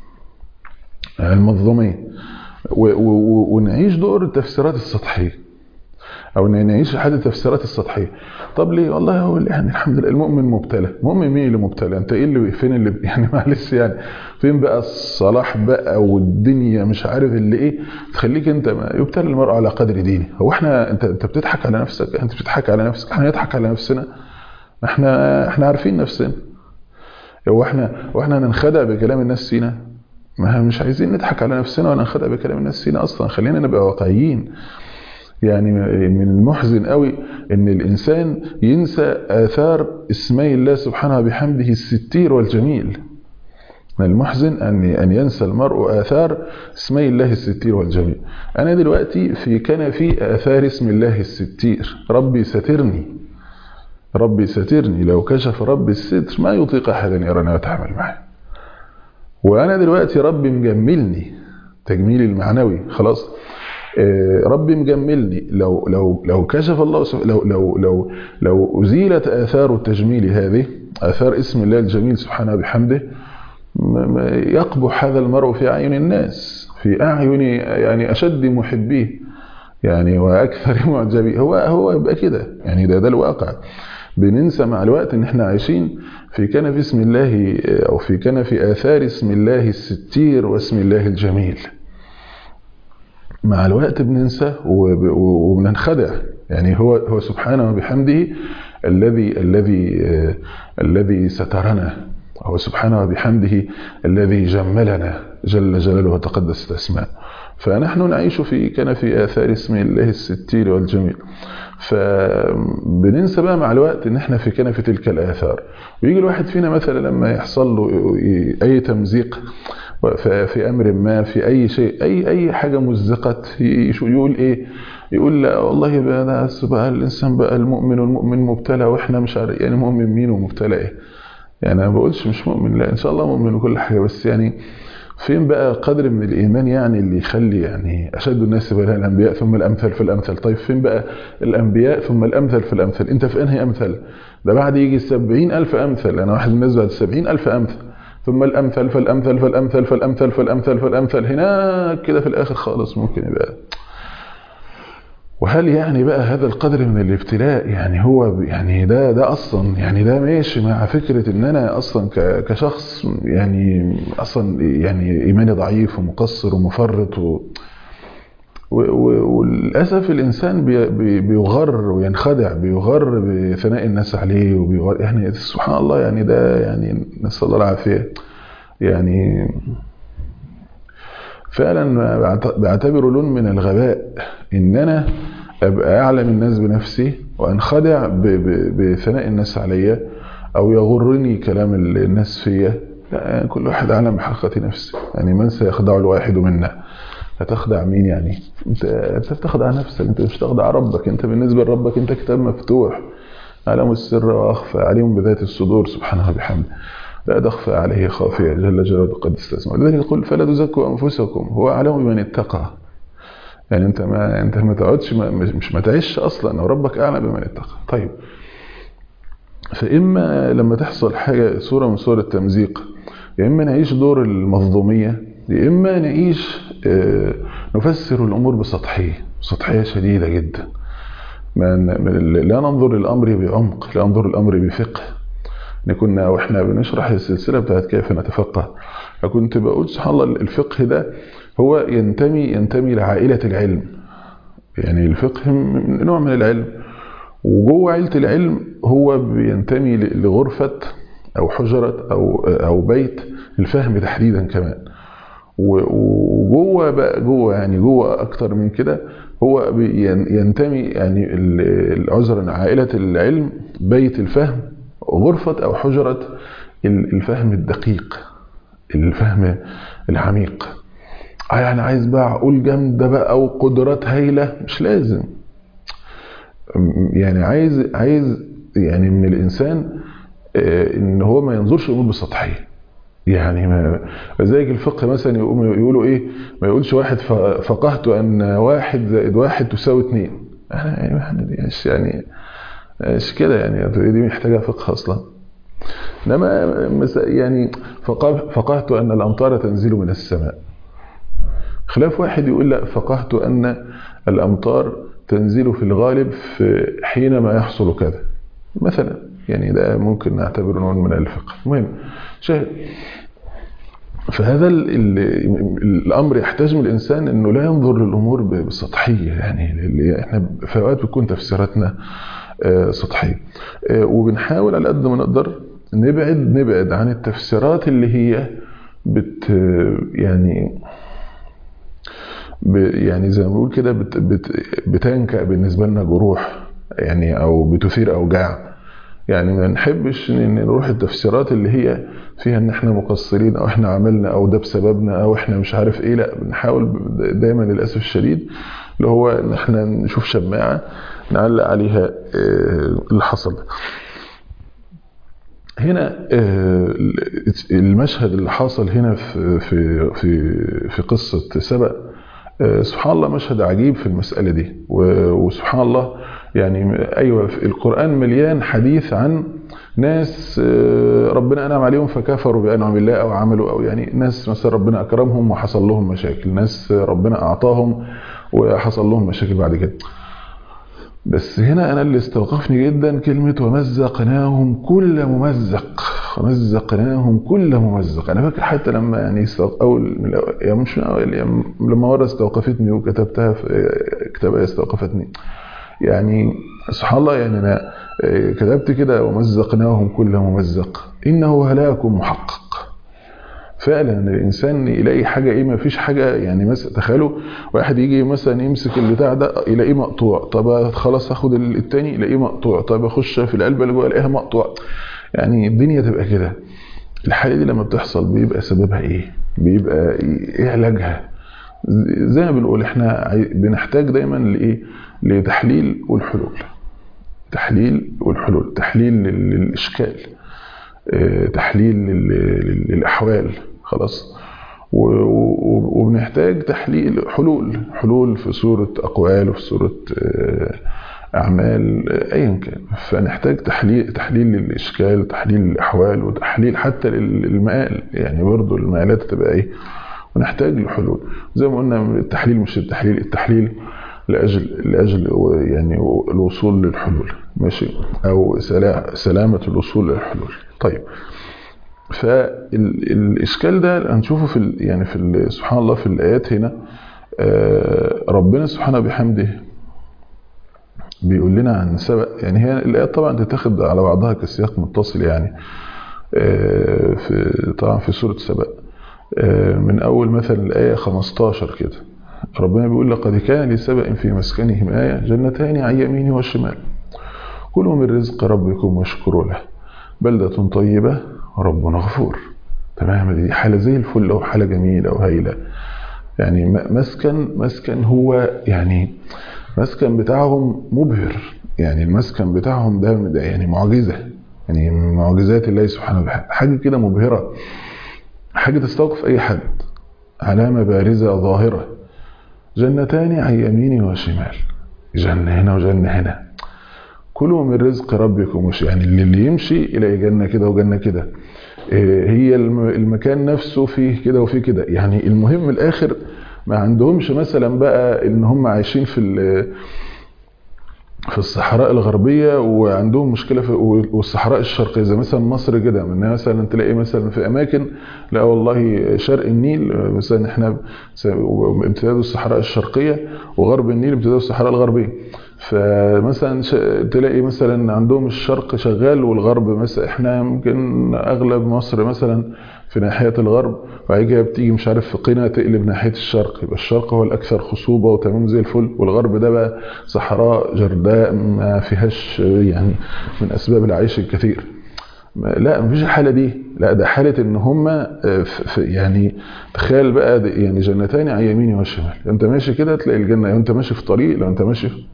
المظلوميه ونعيش دور التفسيرات السطحيه او نعيش حاله التفسيرات السطحيه طب ليه والله هو يعني الحمد لله المؤمن مبتلى مؤمن مين اللي مبتلى انت ايه اللي فين اللي يعني معلش يعني فين بقى الصلاح بقى والدنيا مش عارف اللي ايه تخليك انت ما يبتلى المرء على قدر دينه هو احنا انت انت بتضحك على نفسك انت بتضحك على نفسك احنا نضحك على نفسنا احنا احنا عارفين نفسنا هو احنا واحنا هننخدع بكلام الناس فينا ما مش عايزين نضحك على نفسنا ولا ننخدع بكلام الناس فينا اصلا خلينا نبقى واقعيين يعني من المحزن قوي ان الانسان ينسى اثار اسمي الله سبحانه وبحمده الستير والجميل من المحزن ان ان ينسى المرء اثار اسمي الله الستير والجميل انا دلوقتي في كنفي اثار اسم الله الستير ربي سترني ربي سترني لو كشف ربي الستر ما يطيق احدا يراني ويتعامل معي وانا دلوقتي ربي مجملني تجميلي المعنوي خلاص ربي مجملني لو لو لو كشف الله لو لو لو لو ازيلت اثار التجميل هذه اثار اسم الله الجميل سبحانه بحمده يقبح هذا المرء في اعين الناس في اعين يعني اشد محبيه يعني واكثر معجبيه هو هو يبقى كده يعني ده ده الواقع بننسى مع الوقت ان احنا عايشين في كنف اسم الله او في كنف اثار اسم الله الستير واسم الله الجميل مع الوقت بننسى وبننخدع يعني هو هو سبحانه وبحمده الذي الذي الذي سترنا هو سبحانه وبحمده الذي جملنا جل جلاله وتقدست اسماء فنحن نعيش في كنف آثار اسم الله الستير والجميل فبننسى بقى مع الوقت ان احنا في كنف تلك الآثار ويجي الواحد فينا مثلا لما يحصل له اي تمزيق في امر ما في اي شيء اي اي حاجه مزقت يقول ايه يقول لا والله بقى ده بقى الانسان بقى المؤمن والمؤمن مبتلى واحنا مش عارف يعني مؤمن مين ومبتلى ايه يعني انا ما بقولش مش مؤمن لا ان شاء الله مؤمن وكل حاجه بس يعني فين بقى قدر من الايمان يعني اللي يخلي يعني اشد الناس بلاء الانبياء ثم الامثل في الامثل طيب فين بقى الانبياء ثم الامثل في الامثل انت في انهي امثل ده بعد يجي 70000 امثل انا واحد من الناس بعد 70000 امثل ثم الامثل فالامثل فالامثل فالامثل فالامثل فالامثل هناك كده في الاخر خالص ممكن يبقى وهل يعني بقى هذا القدر من الابتلاء يعني هو يعني ده ده اصلا يعني ده ماشي مع فكره ان انا اصلا كشخص يعني اصلا يعني ايماني ضعيف ومقصر ومفرط و وللاسف الانسان بي بيغر وينخدع بيغر بثناء الناس عليه وبيغر يعني سبحان الله يعني ده يعني نسال الله العافيه يعني فعلا بعتبره لون من الغباء ان انا ابقى اعلم الناس بنفسي وانخدع بثناء الناس عليا او يغرني كلام الناس فيا لا يعني كل واحد اعلم بحقيقه نفسه يعني من سيخدع الواحد منا هتخدع مين يعني انت انت بتخدع نفسك انت مش تخدع ربك انت بالنسبه لربك انت كتاب مفتوح علم السر واخفى عليم بذات الصدور سبحانه وبحمده لا تخفى عليه خافية جل جلاله قد استسمع لذلك يقول فلا تزكوا أنفسكم هو أعلم بمن اتقى يعني انت ما انت ما تقعدش ما مش ما تعيش اصلا وربك اعلم بمن اتقى طيب فاما لما تحصل حاجه صوره من صور التمزيق يا اما نعيش دور المظلوميه يا اما نعيش نفسر الامور بسطحيه سطحيه شديده جدا ما لا ننظر للامر بعمق لا ننظر للامر بفقه كنا واحنا بنشرح السلسله بتاعت كيف نتفقه فكنت بقول سبحان الله الفقه ده هو ينتمي ينتمي لعائله العلم يعني الفقه نوع من العلم وجوه عيله العلم هو بينتمي لغرفه او حجره او او بيت الفهم تحديدا كمان وجوه بقى جوه يعني جوه اكتر من كده هو ينتمي يعني عذرا عائله العلم بيت الفهم غرفه او حجره الفهم الدقيق الفهم العميق يعني عايز بقى عقول جامده بقى وقدرات هايله مش لازم يعني عايز عايز يعني من الانسان ان هو ما ينظرش الامور بسطحيه يعني ما ذلك الفقه مثلا يقولوا ايه ما يقولش واحد فقهت ان واحد زائد واحد تساوي اثنين يعني دي مش يعني مش كده يعني دي محتاجه فقه اصلا انما يعني فقهت ان الامطار تنزل من السماء خلاف واحد يقول لا فقهت ان الامطار تنزل في الغالب في حينما يحصل كذا مثلا يعني ده ممكن نعتبره نوع من الفقه المهم شاهد فهذا ال ال الامر يحتاج من الانسان انه لا ينظر للامور بسطحيه يعني اللي احنا في اوقات بتكون تفسيراتنا سطحيه وبنحاول على قد ما نقدر نبعد نبعد عن التفسيرات اللي هي بت يعني يعني زي ما بنقول كده بت بت بتنكأ بالنسبه لنا جروح يعني او بتثير اوجاع يعني ما نحبش ان نروح التفسيرات اللي هي فيها ان احنا مقصرين او احنا عملنا او ده بسببنا او احنا مش عارف ايه لا بنحاول دايما للاسف الشديد اللي هو ان احنا نشوف شماعه نعلق عليها اللي حصل هنا المشهد اللي حاصل هنا في في في في قصه سبأ سبحان الله مشهد عجيب في المسألة دي وسبحان الله يعني أيوة القرآن مليان حديث عن ناس ربنا أنعم عليهم فكفروا بأنعم الله أو عملوا أو يعني ناس مثلا ربنا أكرمهم وحصل لهم مشاكل ناس ربنا أعطاهم وحصل لهم مشاكل بعد كده بس هنا أنا اللي استوقفني جدا كلمة ومزقناهم كل ممزق ومزقناهم كل ممزق انا فاكر حتى لما يعني اول من الأول يعني مش من اول يعني لما مره استوقفتني وكتبتها في كتابه استوقفتني يعني سبحان الله يعني انا كتبت كده ومزقناهم كل ممزق انه هلاك محقق فعلا الانسان يلاقي حاجه ايه ما فيش حاجه يعني مثلا تخيلوا واحد يجي مثلا يمسك البتاع ده يلاقيه مقطوع طب خلاص اخد التاني يلاقيه مقطوع طب اخش في العلبه اللي جوه الاقيها مقطوع يعني الدنيا تبقى كده الحاله دي لما بتحصل بيبقى سببها ايه بيبقى ايه علاجها زي ما بنقول احنا بنحتاج دايما لايه لتحليل والحلول تحليل والحلول تحليل للاشكال تحليل للاحوال خلاص وبنحتاج تحليل حلول حلول في صوره اقوال وفي صوره اعمال ايا كان فنحتاج تحليل تحليل للاشكال تحليل للاحوال وتحليل حتى للمقال يعني برضه المقالات تبقى ايه ونحتاج لحلول زي ما قلنا التحليل مش التحليل التحليل لاجل لاجل يعني الوصول للحلول ماشي او سلامه الوصول للحلول طيب فالاشكال ده هنشوفه في يعني في سبحان الله في الايات هنا ربنا سبحانه بحمده بيقول لنا عن سبق يعني هي الايات طبعا تتاخد على بعضها كسياق متصل يعني في طبعا في سوره سبق من اول مثلا الايه 15 كده ربنا بيقول لقد كان لسبأ في مسكنهم آية جنتان عن يمين وشمال كلوا من رزق ربكم واشكروا له بلدة طيبة رب غفور تمام دي حالة زي الفل أو حالة جميلة وهايلة يعني مسكن مسكن هو يعني مسكن بتاعهم مبهر يعني المسكن بتاعهم ده, ده يعني معجزة يعني معجزات الله سبحانه وتعالى حاجة كده مبهرة حاجة تستوقف أي حد علامة بارزة ظاهرة جنتان عن يمين وشمال جنة هنا وجنة هنا كلوا من رزق ربكم وش يعني اللي يمشي يلاقي جنة كده وجنة كده هي المكان نفسه فيه كده وفيه كده يعني المهم الاخر ما عندهمش مثلا بقى ان هم عايشين في في الصحراء الغربية وعندهم مشكلة في والصحراء الشرقية زي مثلا مصر كده من مثلا تلاقي مثلا في أماكن لا والله شرق النيل مثلا احنا امتداد الصحراء الشرقية وغرب النيل امتداد الصحراء الغربية فمثلا تلاقي مثلا عندهم الشرق شغال والغرب مثلا احنا ممكن اغلب مصر مثلا في ناحية الغرب وبعد كده بتيجي مش عارف في قنا تقلب ناحية الشرق يبقى الشرق هو الأكثر خصوبة وتمام زي الفل والغرب ده بقى صحراء جرداء ما فيهاش يعني من أسباب العيش الكثير لا مفيش الحالة دي لا ده حالة ان هم يعني تخيل بقى يعني جنتان عن يميني والشمال انت ماشي كده تلاقي الجنة لو انت ماشي في طريق لو انت ماشي في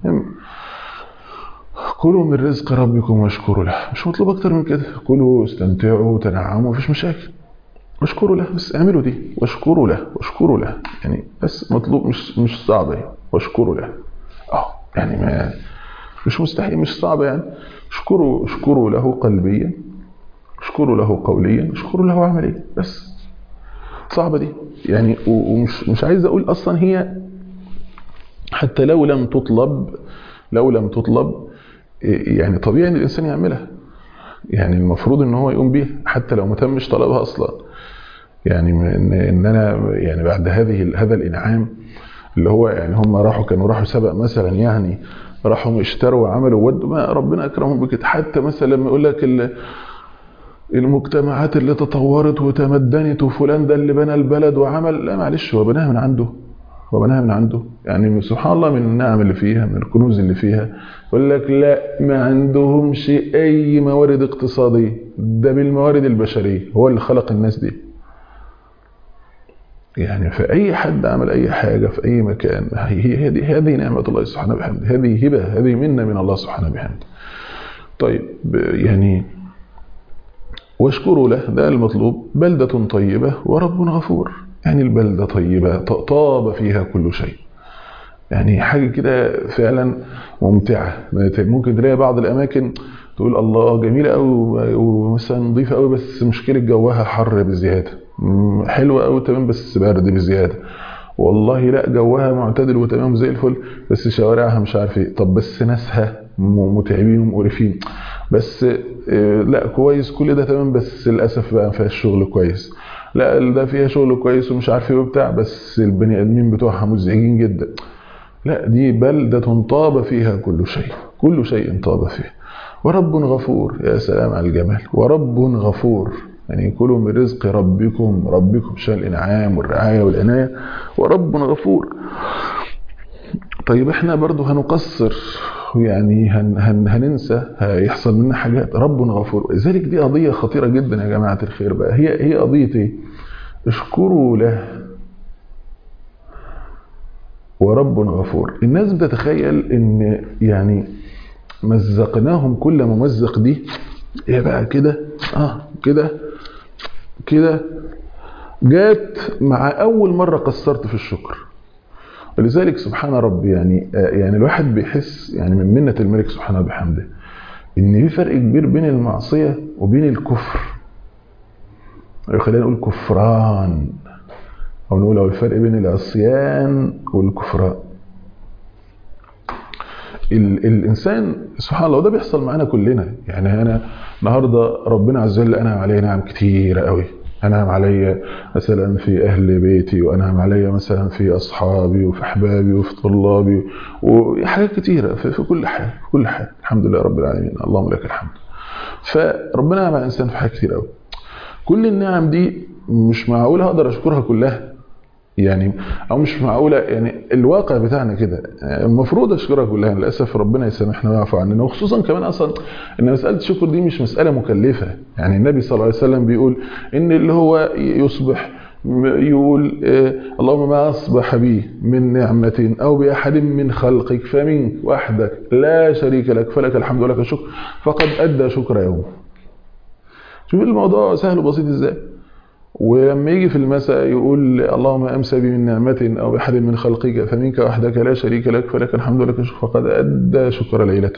كلوا من رزق ربكم واشكروا له مش مطلوب اكتر من كده كلوا استمتعوا تنعموا مفيش مشاكل واشكروا له بس اعملوا دي واشكروا له واشكروا له يعني بس مطلوب مش مش صعب يعني واشكروا له اه يعني ما مش مستحيل مش صعب يعني اشكروا اشكروا له قلبيا اشكروا له قوليا اشكروا له عمليا بس صعبه دي يعني ومش مش عايز اقول اصلا هي حتى لو لم تطلب لو لم تطلب يعني طبيعي ان الانسان يعملها يعني المفروض ان هو يقوم بيها حتى لو ما تمش طلبها اصلا يعني ان ان انا يعني بعد هذه هذا الانعام اللي هو يعني هم راحوا كانوا راحوا سبق مثلا يعني راحوا اشتروا وعملوا ودوا ما ربنا اكرمهم بكده حتى مثلا لما يقول لك المجتمعات اللي تطورت وتمدنت وفلان ده اللي بنى البلد وعمل لا معلش هو بناها من عنده هو بناها من عنده يعني سبحان الله من النعم اللي فيها من الكنوز اللي فيها يقول لك لا ما عندهمش اي موارد اقتصاديه ده بالموارد البشريه هو اللي خلق الناس دي يعني في اي حد عمل اي حاجه في اي مكان هي هذه هذه نعمه الله سبحانه وبحمده هذه هبه هذه منه من الله سبحانه وبحمده طيب يعني واشكروا له ده المطلوب بلدة طيبة ورب غفور يعني البلدة طيبة طاب فيها كل شيء يعني حاجة كده فعلا ممتعة ممكن تلاقي بعض الأماكن تقول الله جميلة قوي ومثلا نظيفة قوي بس مشكلة جوها حر بزيادة حلوة قوي تمام بس برد بزيادة والله لا جوها معتدل وتمام زي الفل بس شوارعها مش عارف ايه طب بس ناسها متعبين ومقرفين بس لا كويس كل ده تمام بس للاسف بقى ما فيهاش شغل كويس لا ده فيها شغل كويس ومش عارف ايه وبتاع بس البني ادمين بتوعها مزعجين جدا لا دي بلدة طاب فيها كل شيء كل شيء طاب فيه ورب غفور يا سلام على الجمال ورب غفور يعني كلوا من رزق ربكم ربكم شان الانعام والرعايه والعنايه ورب غفور طيب احنا برضو هنقصر يعني هن هن هننسى هيحصل لنا حاجات رب غفور لذلك دي قضيه خطيره جدا يا جماعه الخير بقى هي هي قضيه ايه اشكروا له ورب غفور الناس بتتخيل ان يعني مزقناهم كل ممزق دي ايه بقى كده اه كده كده جات مع اول مره قصرت في الشكر ولذلك سبحان ربي يعني يعني الواحد بيحس يعني من منة الملك سبحانه وبحمده ان في فرق كبير بين المعصيه وبين الكفر خلينا نقول كفران او نقول او الفرق بين العصيان والكفران الانسان سبحان الله وده بيحصل معانا كلنا يعني انا النهارده ربنا عز وجل انعم عليا نعم كتيره قوي انعم عليا مثلا في اهل بيتي وانعم عليا مثلا في اصحابي وفي احبابي وفي طلابي وحاجات كتيره في, في كل حاجه في كل حاجه الحمد لله رب العالمين اللهم لك الحمد فربنا نعم على الانسان في حاجات كتير قوي كل النعم دي مش معقول هقدر اشكرها كلها يعني او مش معقوله يعني الواقع بتاعنا كده المفروض اشكرها كلها للاسف ربنا يسامحنا ويعفو عننا وخصوصا كمان اصلا ان مساله الشكر دي مش مساله مكلفه يعني النبي صلى الله عليه وسلم بيقول ان اللي هو يصبح يقول اللهم ما اصبح بي من نعمه او باحد من خلقك فمنك وحدك لا شريك لك فلك الحمد ولك الشكر فقد ادى شكر يوم شوف الموضوع سهل وبسيط ازاي ولما يجي في المساء يقول اللهم امسى بي من نعمة او باحد من خلقك فمنك وحدك لا شريك لك فلك الحمد لك الشكر فقد ادى شكر ليلته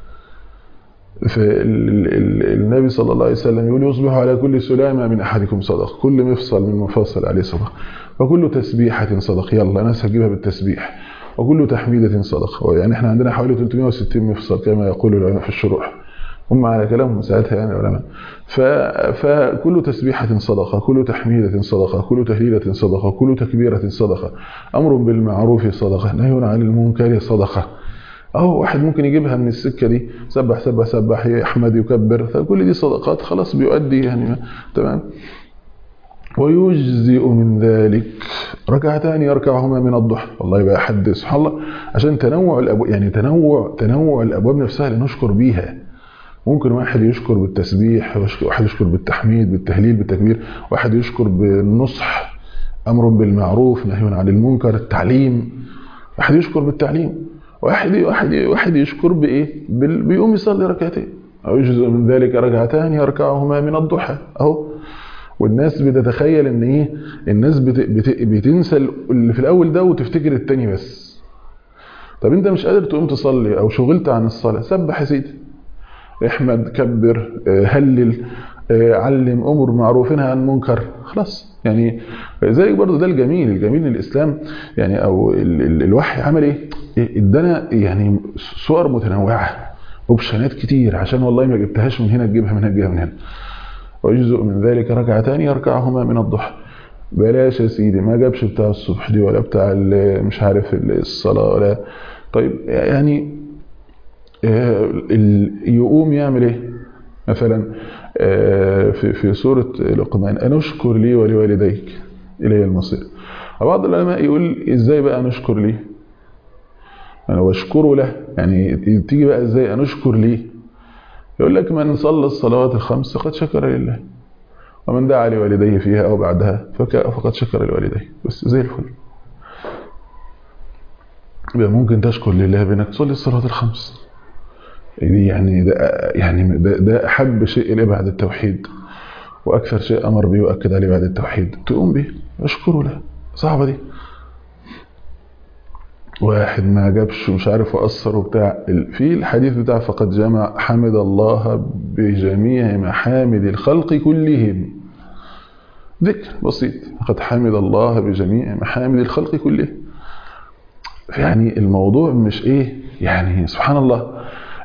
فالنبي صلى الله عليه وسلم يقول يصبح على كل سلامة من أحدكم صدق كل مفصل من مفصل عليه صدق وكل تسبيحة صدق يلا ناس هجيبها بالتسبيح وكل تحميدة صدق يعني احنا عندنا حوالي 360 مفصل كما يقول العلماء في الشروح هم على كلامهم ساعتها يعني العلماء فكل تسبيحة صدقة كل تحميدة صدقة كل تهليلة صدقة كل تكبيرة صدقة أمر بالمعروف صدقة نهي عن المنكر صدقة أو واحد ممكن يجيبها من السكة دي سبح سبح سبح يحمد يكبر فكل دي صدقات خلاص بيؤدي يعني تمام ويجزئ من ذلك ركعتان يركعهما من الضحى والله يبقى حد سبحان الله عشان تنوع الابواب يعني تنوع تنوع الابواب نفسها اللي نشكر بيها ممكن واحد يشكر بالتسبيح واحد يشكر بالتحميد بالتهليل بالتكبير واحد يشكر بالنصح امر بالمعروف نهي عن المنكر التعليم واحد يشكر بالتعليم واحد واحد واحد يشكر بايه بيقوم يصلي ركعتين او يجزء من ذلك ركعتان يركعهما من الضحى اهو والناس بتتخيل ان ايه الناس بت... بت... بتنسى اللي في الاول ده وتفتكر التاني بس طب انت مش قادر تقوم تصلي او شغلت عن الصلاه سبح يا سيدي احمد كبر هلل علم امر معروف نهى عن منكر خلاص يعني زي برضه ده الجميل الجميل الاسلام يعني او ال... ال... الوحي عمل ايه ادانا يعني صور متنوعه اوبشنات كتير عشان والله ما جبتهاش من هنا تجيبها من هنا تجيبها من هنا ويجزء من ذلك ركعتان يركعهما من الضحى بلاش يا سيدي ما جابش بتاع الصبح دي ولا بتاع مش عارف الصلاة ولا طيب يعني يقوم يعمل ايه مثلا في في سورة لقمان أن اشكر لي ولوالديك إلي المصير بعض العلماء يقول ازاي بقى نشكر ليه يعني واشكره له يعني تيجي بقى ازاي أن اشكر ليه يقول لك من صلى الصلوات الخمس فقد شكر لله ومن دعا لوالديه فيها أو بعدها فقد شكر لوالديه بس زي الفل يبقى ممكن تشكر لله بأنك تصلي الصلوات الخمس دي يعني ده يعني ده, ده أحب شيء إليه بعد التوحيد وأكثر شيء أمر به وأكد عليه بعد التوحيد تقوم به اشكره له صعبة دي واحد ما جابش مش عارف وأثر وبتاع في الحديث بتاع فقد جمع حمد الله بجميع محامد الخلق كلهم ذكر بسيط فقد حمد الله بجميع محامد الخلق كلهم يعني الموضوع مش ايه يعني سبحان الله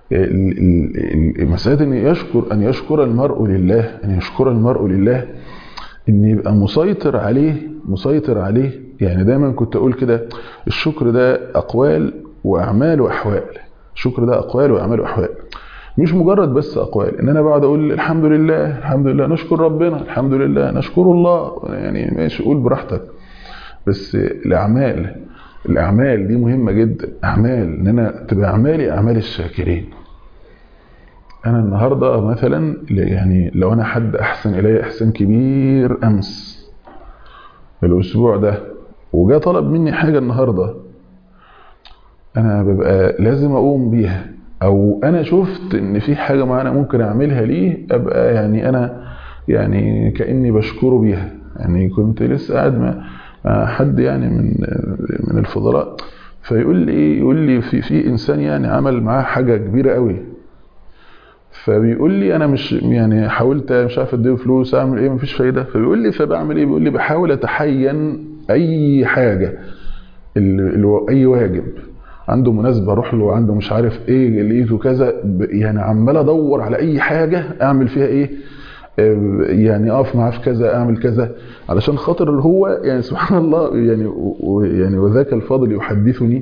مسألة ان يشكر ان يشكر المرء لله ان يشكر المرء لله ان يبقى مسيطر عليه مسيطر عليه يعني دايما كنت اقول كده الشكر ده اقوال واعمال واحوال الشكر ده اقوال واعمال واحوال مش مجرد بس اقوال ان انا بقعد اقول الحمد لله الحمد لله نشكر ربنا الحمد لله نشكر الله يعني ماشي قول براحتك بس الاعمال الاعمال دي مهمه جدا اعمال ان انا تبقى اعمالي اعمال الشاكرين انا النهارده مثلا يعني لو انا حد احسن الي احسان كبير امس الاسبوع ده وجا طلب مني حاجه النهارده انا ببقى لازم اقوم بيها او انا شفت ان في حاجه معينه ممكن اعملها ليه ابقى يعني انا يعني كاني بشكره بيها يعني كنت لسه قاعد مع حد يعني من من الفضلاء فيقول لي يقول لي في في انسان يعني عمل معاه حاجه كبيره قوي فبيقول لي انا مش يعني حاولت مش عارف اديه فلوس اعمل ايه مفيش فايده فبيقول لي فبعمل ايه بيقول لي بحاول اتحين اي حاجه اي واجب عنده مناسبه اروح له عنده مش عارف ايه لقيته كذا يعني عمال ادور على اي حاجه اعمل فيها ايه يعني اقف معاه في كذا اعمل كذا علشان خاطر هو يعني سبحان الله يعني يعني وذاك الفاضل يحدثني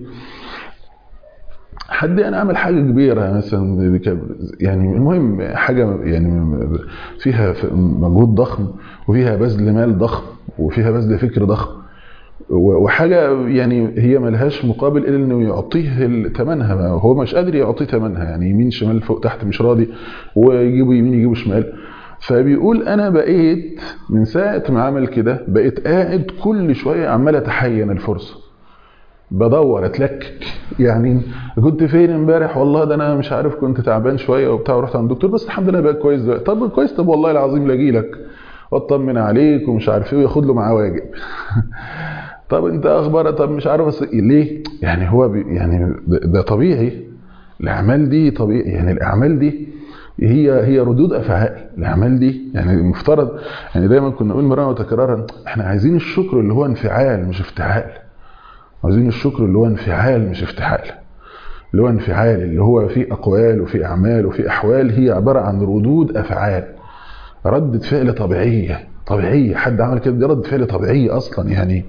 حد يعني عمل حاجه كبيره مثلا يعني المهم حاجه يعني فيها مجهود ضخم وفيها بذل مال ضخم وفيها بذل فكر ضخم وحاجه يعني هي ملهاش مقابل الا انه يعطيه ثمنها هو مش قادر يعطيه ثمنها يعني يمين شمال فوق تحت مش راضي ويجيبوا يمين يجيبوا شمال فبيقول انا بقيت من ساعه ما عمل كده بقيت قاعد كل شويه عمال اتحين الفرصه بدور اتلكك يعني كنت فين امبارح والله ده انا مش عارف كنت تعبان شويه وبتاع ورحت عند الدكتور بس الحمد لله بقى كويس دلوقتي طب كويس طب والله العظيم لاجي لك واطمن عليك ومش عارف ايه وياخد له معاه واجب طب انت اخبار طب مش عارف أص... ليه يعني هو بي يعني ده, ده طبيعي الاعمال دي طبيعي يعني الاعمال دي هي هي ردود افعال الاعمال دي يعني المفترض يعني دايما كنا نقول مرارا وتكرارا احنا عايزين الشكر اللي هو انفعال مش افتعال عايزين الشكر اللي هو انفعال مش افتعال اللي هو انفعال اللي هو فيه اقوال وفي اعمال وفي احوال هي عباره عن ردود افعال ردة فعل طبيعيه طبيعيه حد عمل كده دي ردة فعل طبيعيه اصلا يعني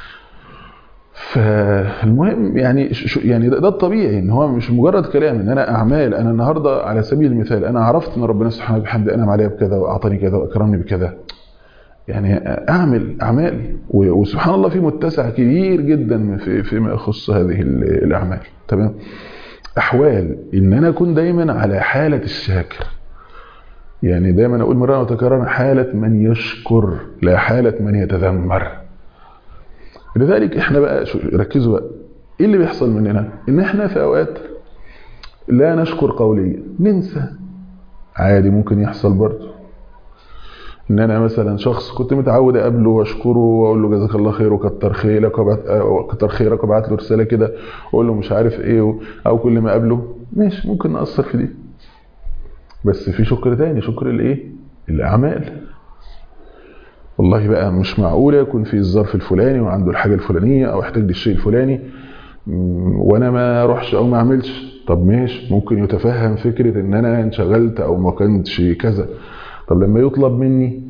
فالمهم يعني يعني ده, ده الطبيعي ان هو مش مجرد كلام ان انا اعمال انا النهارده على سبيل المثال انا عرفت ان ربنا سبحانه وبحمده انعم عليا بكذا واعطاني كذا واكرمني بكذا يعني اعمل اعمال وسبحان الله في متسع كبير جدا في فيما يخص هذه الاعمال تمام احوال ان انا اكون دايما على حاله الشاكر يعني دايما اقول مره وتكرارا حاله من يشكر لا حاله من يتذمر لذلك احنا بقى ركزوا بقى ايه اللي بيحصل مننا ان احنا في اوقات لا نشكر قوليا ننسى عادي ممكن يحصل برضه ان انا مثلا شخص كنت متعود اقابله واشكره واقول له جزاك الله خير وكتر خيرك وابعت كتر خيرك وابعت له رساله كده واقول له مش عارف ايه او كل ما اقابله ماشي ممكن ناثر في دي بس في شكر تاني شكر الايه الاعمال والله بقى مش معقول يكون في الظرف الفلاني وعنده الحاجه الفلانيه او احتاج للشيء الفلاني وانا ما اروحش او ما اعملش طب ماشي ممكن يتفهم فكره ان انا انشغلت او ما كنتش كذا طب لما يطلب مني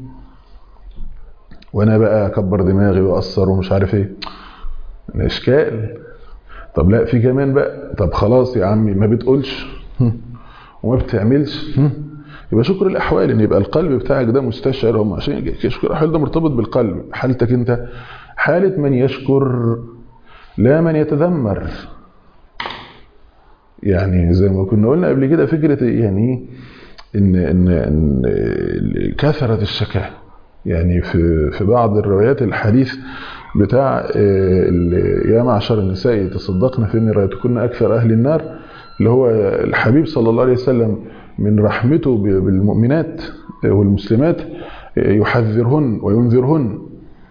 وانا بقى اكبر دماغي واقصر ومش عارف ايه اشكال طب لا في كمان بقى طب خلاص يا عمي ما بتقولش وما بتعملش يبقى شكر الاحوال ان يبقى القلب بتاعك ده مستشعر هم عشان شكر الاحوال ده مرتبط بالقلب حالتك انت حاله من يشكر لا من يتذمر يعني زي ما كنا قلنا قبل كده فكره يعني ان ان ان كثره الشكاة يعني في في بعض الروايات الحديث بتاع يا معشر النساء تصدقن فاني رايتكن اكثر اهل النار اللي هو الحبيب صلى الله عليه وسلم من رحمته بالمؤمنات والمسلمات يحذرهن وينذرهن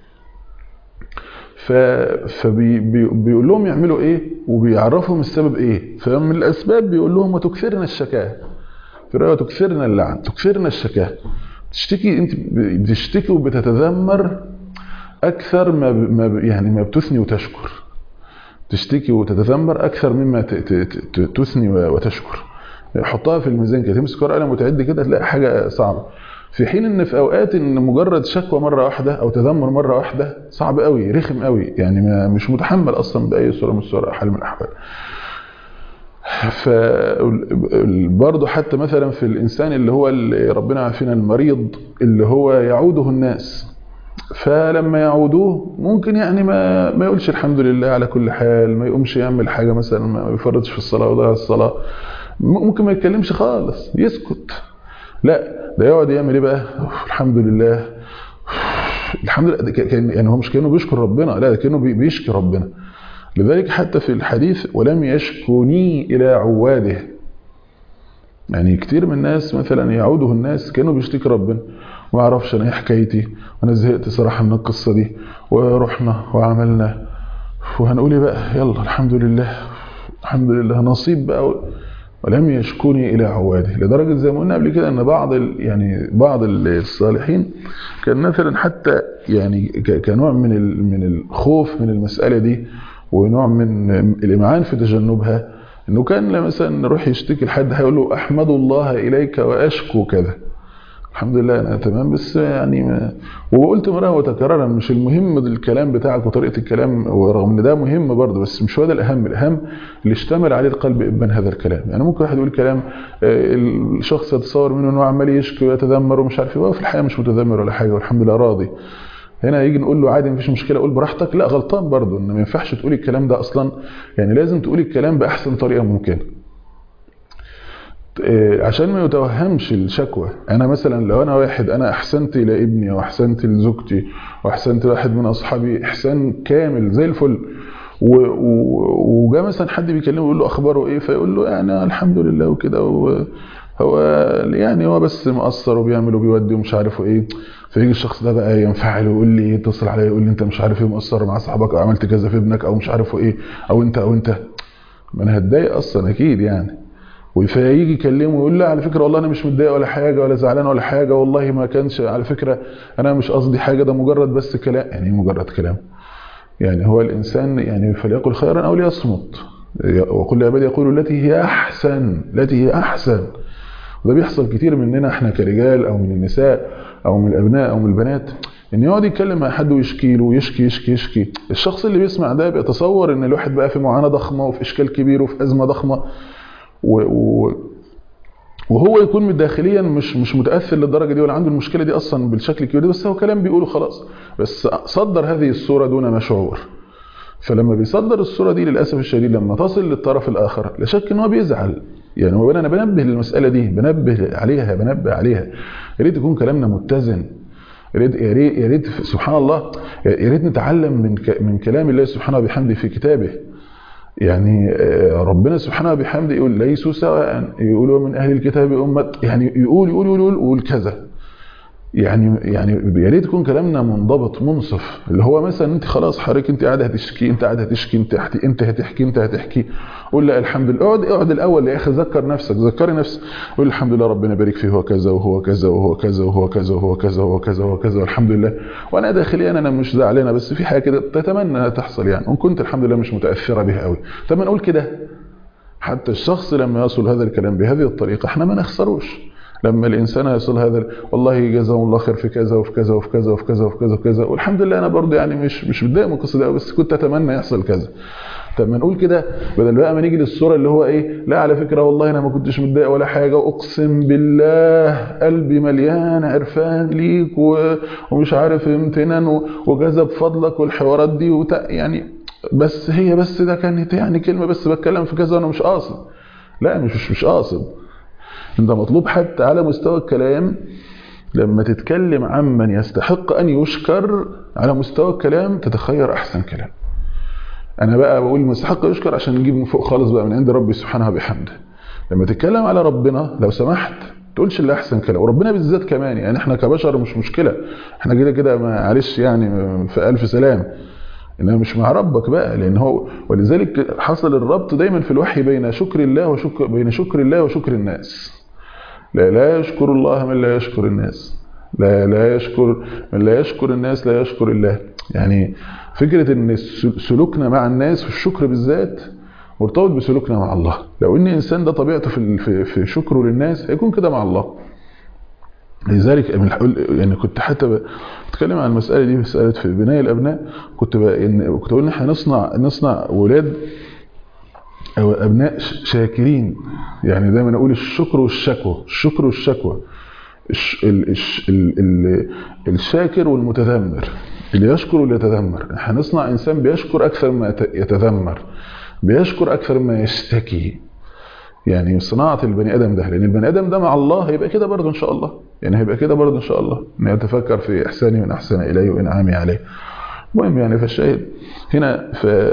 فبيقول لهم يعملوا ايه وبيعرفهم السبب ايه فمن الاسباب بيقول لهم وتكثرن الشكاه في روايه تكثرن اللعن تكثرن الشكاه تشتكي انت بتشتكي وبتتذمر اكثر ما ما يعني ما بتثني وتشكر تشتكي وتتذمر اكثر مما تثني وتشكر حطها في الميزان كده تمسك ورقه قلم وتعد كده تلاقي حاجه صعبه في حين ان في اوقات ان مجرد شكوى مره واحده او تذمر مره واحده صعب قوي رخم قوي يعني ما مش متحمل اصلا باي صوره من الصور حال من الاحوال ف برضه حتى مثلا في الانسان اللي هو اللي ربنا عافينا المريض اللي هو يعوده الناس فلما يعودوه ممكن يعني ما ما يقولش الحمد لله على كل حال ما يقومش يعمل حاجه مثلا ما يفرطش في الصلاه ويضيع الصلاه ممكن ما يتكلمش خالص يسكت لا ده يقعد يعمل ايه بقى الحمد لله الحمد لله كان يعني هو مش كانه بيشكر ربنا لا ده كانه بيشكي ربنا لذلك حتى في الحديث ولم يشكوني الى عواده يعني كتير من الناس مثلا يعوده الناس كانوا بيشتكي ربنا وما اعرفش انا ايه حكايتي وانا زهقت صراحه من القصه دي ورحنا وعملنا وهنقول ايه بقى يلا الحمد لله الحمد لله نصيب بقى ولم يشكوني الى عواده لدرجه زي ما قلنا قبل كده ان بعض يعني بعض الصالحين كان مثلا حتى يعني كنوع من من الخوف من المساله دي ونوع من الامعان في تجنبها انه كان لما مثلا نروح يشتكي لحد هيقول له احمد الله اليك واشكو كذا الحمد لله انا تمام بس يعني ما وقلت مره وتكررا مش المهم الكلام بتاعك وطريقه الكلام ورغم ان ده مهم برضه بس مش هو ده الاهم الاهم اللي اشتمل عليه القلب ابان هذا الكلام يعني ممكن واحد يقول كلام الشخص يتصور منه انه عمال يشكي ويتذمر ومش عارف ايه وهو في الحقيقه مش متذمر ولا حاجه والحمد لله راضي هنا يجي نقول له عادي مفيش مشكله قول براحتك لا غلطان برضه ان ما ينفعش تقولي الكلام ده اصلا يعني لازم تقولي الكلام باحسن طريقه ممكنه عشان ما يتوهمش الشكوى انا مثلا لو انا واحد انا احسنت الى ابني او احسنت لزوجتي واحسنت لواحد من اصحابي احسان كامل زي الفل وجا مثلا حد بيكلمه يقول له اخباره ايه فيقول له يعني الحمد لله وكده هو يعني هو بس مقصر وبيعمل وبيودي ومش عارف ايه فيجي الشخص ده بقى ينفعل ويقول لي يتصل عليا يقول لي انت مش عارف ايه مقصر مع صاحبك او عملت كذا في ابنك او مش عارف ايه او انت او انت ما انا هتضايق اصلا اكيد يعني فيجي يكلمه ويقول لا على فكره والله انا مش متضايق ولا حاجه ولا زعلان ولا حاجه والله ما كانش على فكره انا مش قصدي حاجه ده مجرد بس كلام يعني ايه مجرد كلام يعني هو الانسان يعني فليقل خيرا او ليصمت وقل لعبادي يقولوا التي هي احسن التي هي احسن وده بيحصل كتير مننا احنا كرجال او من النساء او من الابناء او من البنات ان يقعد يتكلم مع حد ويشكي له ويشكي يشكي يشكي الشخص اللي بيسمع ده بيتصور ان الواحد بقى في معاناه ضخمه وفي اشكال كبير وفي ازمه ضخمه و... و... وهو يكون من داخليا مش مش متاثر للدرجه دي ولا عنده المشكله دي اصلا بالشكل الكبير ده بس هو كلام بيقوله خلاص بس صدر هذه الصوره دون ما شعور فلما بيصدر الصوره دي للاسف الشديد لما تصل للطرف الاخر لا شك ان هو بيزعل يعني هو انا بنبه للمساله دي بنبه عليها بنبه عليها يا ريت يكون كلامنا متزن يا ريت يا ريت يا ريت سبحان الله يا ريت نتعلم من من كلام الله سبحانه وبحمده في كتابه يعني ربنا سبحانه وبحمده يقول ليسوا سواء يقولوا من اهل الكتاب امه يعني يقول يقول يقول, يقول كذا يعني يعني يا ريت يكون كلامنا منضبط منصف اللي هو مثلا انت خلاص حضرتك انت قاعده هتشكي انت قاعده هتشكي انت انت هتحكي انت هتحكي قول لا الحمد لله اقعد اقعد الاول يا اخي ذكر نفسك ذكري نفسك قول الحمد لله ربنا يبارك فيه هو كذا وهو كذا وهو كذا وهو كذا وهو كذا وهو كذا وهو كذا والحمد لله وانا داخليا انا مش زعلانه بس في حاجه كده تتمنى انها تحصل يعني وان كنت الحمد لله مش متاثره بها قوي طب ما نقول كده حتى الشخص لما يصل هذا الكلام بهذه الطريقه احنا ما نخسروش لما الانسان يصل هذا والله جزاهم الله خير في كذا وفي كذا وفي كذا وفي كذا وفي كذا وفي كذا والحمد لله انا برضه يعني مش مش متضايق من القصه دي بس كنت اتمنى يحصل كذا طب ما نقول كده بدل بقى ما نيجي للصوره اللي هو ايه لا على فكره والله انا ما كنتش متضايق ولا حاجه واقسم بالله قلبي مليان عرفان ليك ومش عارف امتنان وجذا بفضلك والحوارات دي وتا يعني بس هي بس ده كانت يعني كلمه بس بتكلم في كذا وانا مش قاصد لا مش مش قاصد انت مطلوب حتى على مستوى الكلام لما تتكلم عمن يستحق ان يشكر على مستوى الكلام تتخير احسن كلام انا بقى بقول مستحق يشكر عشان نجيب من فوق خالص بقى من عند ربي سبحانه وبحمده لما تتكلم على ربنا لو سمحت تقولش الا احسن كلام وربنا بالذات كمان يعني احنا كبشر مش مشكله احنا كده كده معلش يعني في الف سلام انما مش مع ربك بقى لان هو ولذلك حصل الربط دايما في الوحي بين شكر الله وشكر بين شكر الله وشكر الناس لا لا يشكر الله من لا يشكر الناس لا لا يشكر من لا يشكر الناس لا يشكر الله يعني فكرة ان سلوكنا مع الناس في الشكر بالذات مرتبط بسلوكنا مع الله لو ان انسان ده طبيعته في في, في شكره للناس هيكون كده مع الله لذلك يعني كنت حتى بتكلم عن المساله دي مساله في بناء الابناء كنت إن كنت اقول ان احنا نصنع نصنع ولاد او ابناء شاكرين يعني دايما اقول الشكر والشكوى الشكر والشكوى ال ال ال الشاكر والمتذمر اللي يشكر واللي يتذمر هنصنع انسان بيشكر اكثر ما يتذمر بيشكر اكثر ما يشتكي يعني صناعه البني ادم ده لان البني ادم ده مع الله هيبقى كده برضه ان شاء الله يعني هيبقى كده برضه ان شاء الله ان يتفكر في احساني من احسن اليه وانعامي عليه المهم يعني فالشاهد هنا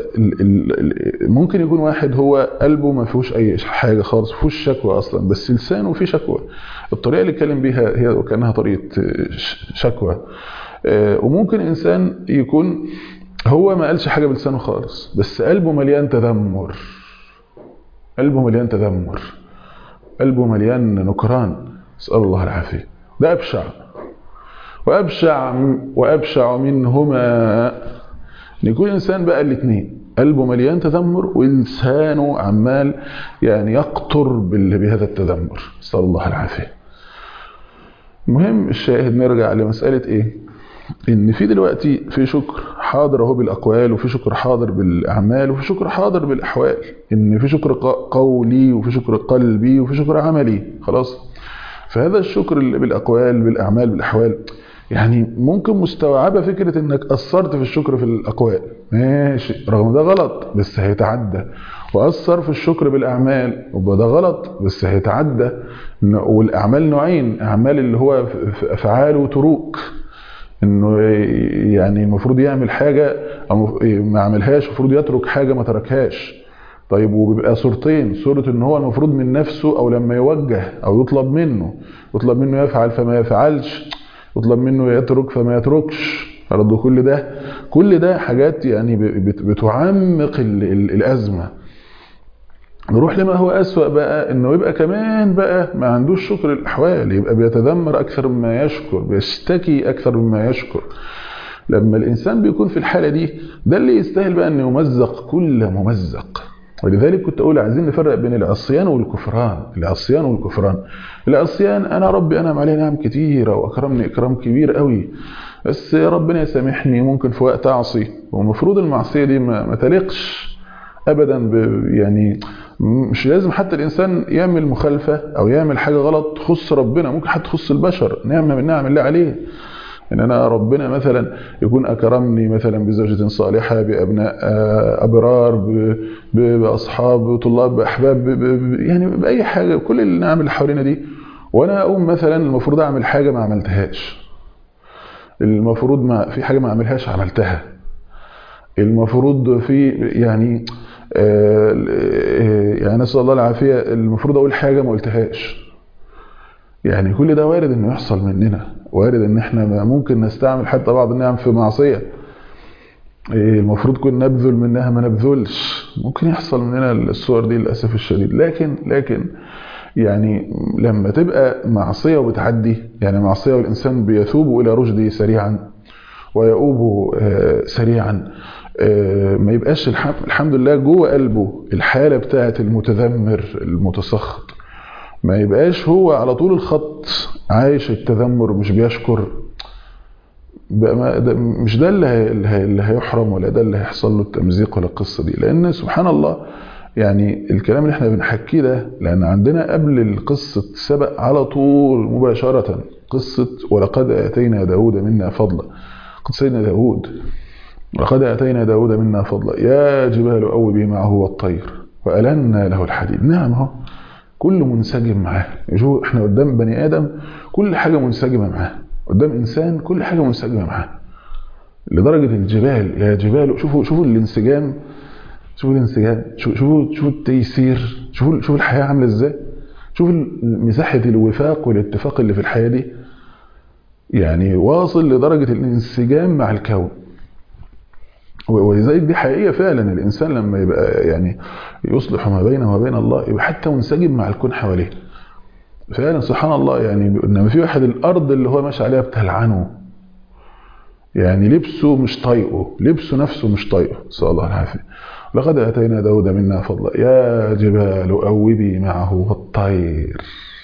ممكن يكون واحد هو قلبه ما فيهوش اي حاجه خالص ما فيهوش شكوى اصلا بس لسانه فيه شكوى الطريقه اللي اتكلم بيها هي كانها طريقه شكوى وممكن انسان يكون هو ما قالش حاجه بلسانه خالص بس قلبه مليان تذمر قلبه مليان تذمر قلبه مليان نكران اسال الله العافيه ده ابشع وابشع وابشع منهما ان يكون انسان بقى الاثنين قلبه مليان تذمر ولسانه عمال يعني يقطر بهذا التذمر نسال الله العافيه المهم الشاهد نرجع لمساله ايه ان في دلوقتي في شكر حاضر اهو بالاقوال وفي شكر حاضر بالاعمال وفي شكر حاضر بالاحوال ان في شكر قولي وفي شكر قلبي وفي شكر عملي خلاص فهذا الشكر اللي بالاقوال بالاعمال بالاحوال يعني ممكن مستوعبه فكره انك اثرت في الشكر في الاقوال ماشي رغم ده غلط بس هيتعدى واثر في الشكر بالاعمال وده غلط بس هيتعدى والاعمال نوعين اعمال اللي هو افعال وتروك انه يعني المفروض يعمل حاجه او ما عملهاش المفروض يترك حاجه ما تركهاش طيب وبيبقى صورتين صورة ان هو المفروض من نفسه او لما يوجه او يطلب منه يطلب منه يفعل فما يفعلش يطلب منه يترك فما يتركش برضه كل ده كل ده حاجات يعني بتعمق ال ال الازمه نروح لما هو أسوأ بقى انه يبقى كمان بقى ما عندوش شكر الاحوال يبقى بيتذمر اكثر مما يشكر بيشتكي اكثر مما يشكر لما الانسان بيكون في الحاله دي ده اللي يستاهل بقى ان يمزق كل ممزق ولذلك كنت اقول عايزين نفرق بين العصيان والكفران العصيان والكفران العصيان انا ربي انعم علي نعم كتيره واكرمني اكرام كبير قوي بس ربنا يسامحني ممكن في وقت اعصي والمفروض المعصيه دي ما, ما تليقش ابدا يعني مش لازم حتى الانسان يعمل مخالفه او يعمل حاجه غلط تخص ربنا ممكن حتى تخص البشر نعمه من نعم الله عليه ان انا ربنا مثلا يكون اكرمني مثلا بزوجه صالحه بابناء ابرار باصحاب بطلاب باحباب يعني باي حاجه كل النعم اللي حوالينا دي وانا اقوم مثلا المفروض اعمل حاجه ما عملتهاش المفروض ما في حاجه ما اعملهاش عملتها المفروض في يعني يعني نسال الله العافيه المفروض اقول حاجه ما قلتهاش يعني كل ده وارد انه يحصل مننا وارد ان احنا ممكن نستعمل حتى بعض النعم في معصيه المفروض كنا نبذل منها ما نبذلش ممكن يحصل مننا الصور دي للاسف الشديد لكن لكن يعني لما تبقى معصيه وبتعدي يعني معصيه والانسان بيثوب الى رشده سريعا ويؤوب سريعا ما يبقاش الحمد لله جوه قلبه الحاله بتاعه المتذمر المتسخط ما يبقاش هو على طول الخط عايش التذمر مش بيشكر بقى ده مش ده اللي, هي اللي هيحرم ولا ده اللي هيحصل له التمزيق ولا القصه دي لان سبحان الله يعني الكلام اللي احنا بنحكيه ده لان عندنا قبل القصه سبق على طول مباشره قصه ولقد اتينا داود منا فضلا قد سيدنا داود ولقد اتينا داود منا فضلا يا جبال اوبي معه والطير والنا له الحديد نعم اهو كله منسجم معاه شوفوا احنا قدام بني ادم كل حاجه منسجمه معاه قدام انسان كل حاجه منسجمه معاه لدرجه الجبال يا جبال شوفوا شوفوا الانسجام شوفوا الانسجام شوفوا شوفوا التيسير شوفوا شوفوا الحياه عامله ازاي شوفوا مساحه الوفاق والاتفاق اللي في الحياه دي يعني واصل لدرجه الانسجام مع الكون ولذلك دي حقيقيه فعلا الانسان لما يبقى يعني يصلح ما بينه وبين الله يبقى حتى منسجم مع الكون حواليه فعلا سبحان الله يعني انما في واحد الارض اللي هو ماشي عليها بتلعنه يعني لبسه مش طايقه لبسه نفسه مش طايقه نسال الله العافيه لقد اتينا داود منا فضلا يا جبال اوبي معه والطير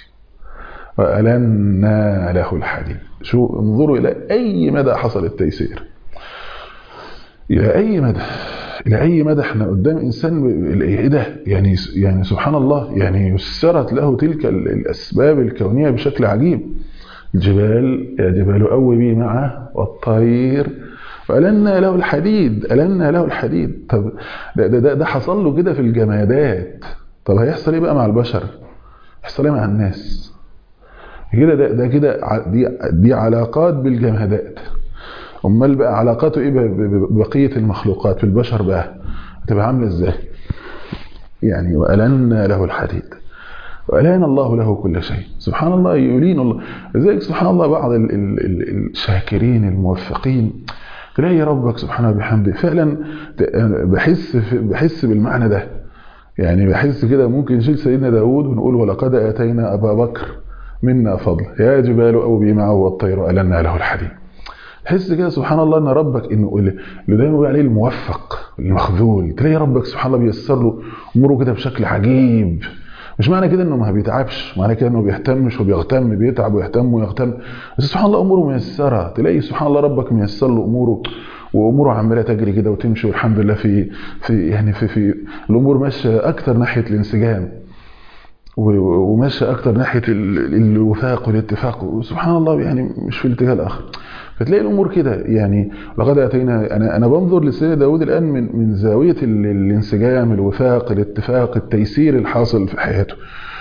والنا له الحديد شو انظروا الى اي مدى حصل التيسير الى اي مدى الى اي مدى احنا قدام انسان ايه ده يعني يعني سبحان الله يعني يسرت له تلك الاسباب الكونيه بشكل عجيب الجبال يا جبال اوبي معه والطير والنا له الحديد النا له الحديد طب ده ده ده, ده حصل له كده في الجمادات طب هيحصل ايه بقى مع البشر هيحصل ايه مع الناس كده ده ده كده دي دي علاقات بالجمادات امال بقى علاقاته ايه ببقيه المخلوقات في البشر بقى هتبقى عامله ازاي يعني والنا له الحديد والان الله له كل شيء سبحان الله يلين الله لذلك سبحان الله بعض ال ال ال الشاكرين الموفقين تلاقي ربك سبحانه وبحمده فعلا بحس بحس بالمعنى ده يعني بحس كده ممكن نشيل سيدنا داود ونقول ولقد اتينا ابا بكر منا فضل يا جبال اوبي معه والطير النا له الحديد تحس كده سبحان الله ان ربك انه اللي دايما بيقول عليه الموفق المخذول تلاقي ربك سبحان الله بيسر له اموره كده بشكل عجيب مش معنى كده انه ما بيتعبش معنى كده انه بيهتمش وبيغتم بيتعب ويهتم ويغتم بس سبحان الله اموره ميسره تلاقي سبحان الله ربك ميسر له اموره واموره عماله تجري كده وتمشي والحمد لله في في يعني في في الامور ماشيه اكتر ناحيه الانسجام وماشيه اكتر ناحيه الوفاق والاتفاق وسبحان الله يعني مش في الاتجاه الاخر فتلاقي الامور كده يعني لقد اتينا انا انا بنظر لسيدنا داود الان من من زاويه الانسجام الوفاق الاتفاق التيسير الحاصل في حياته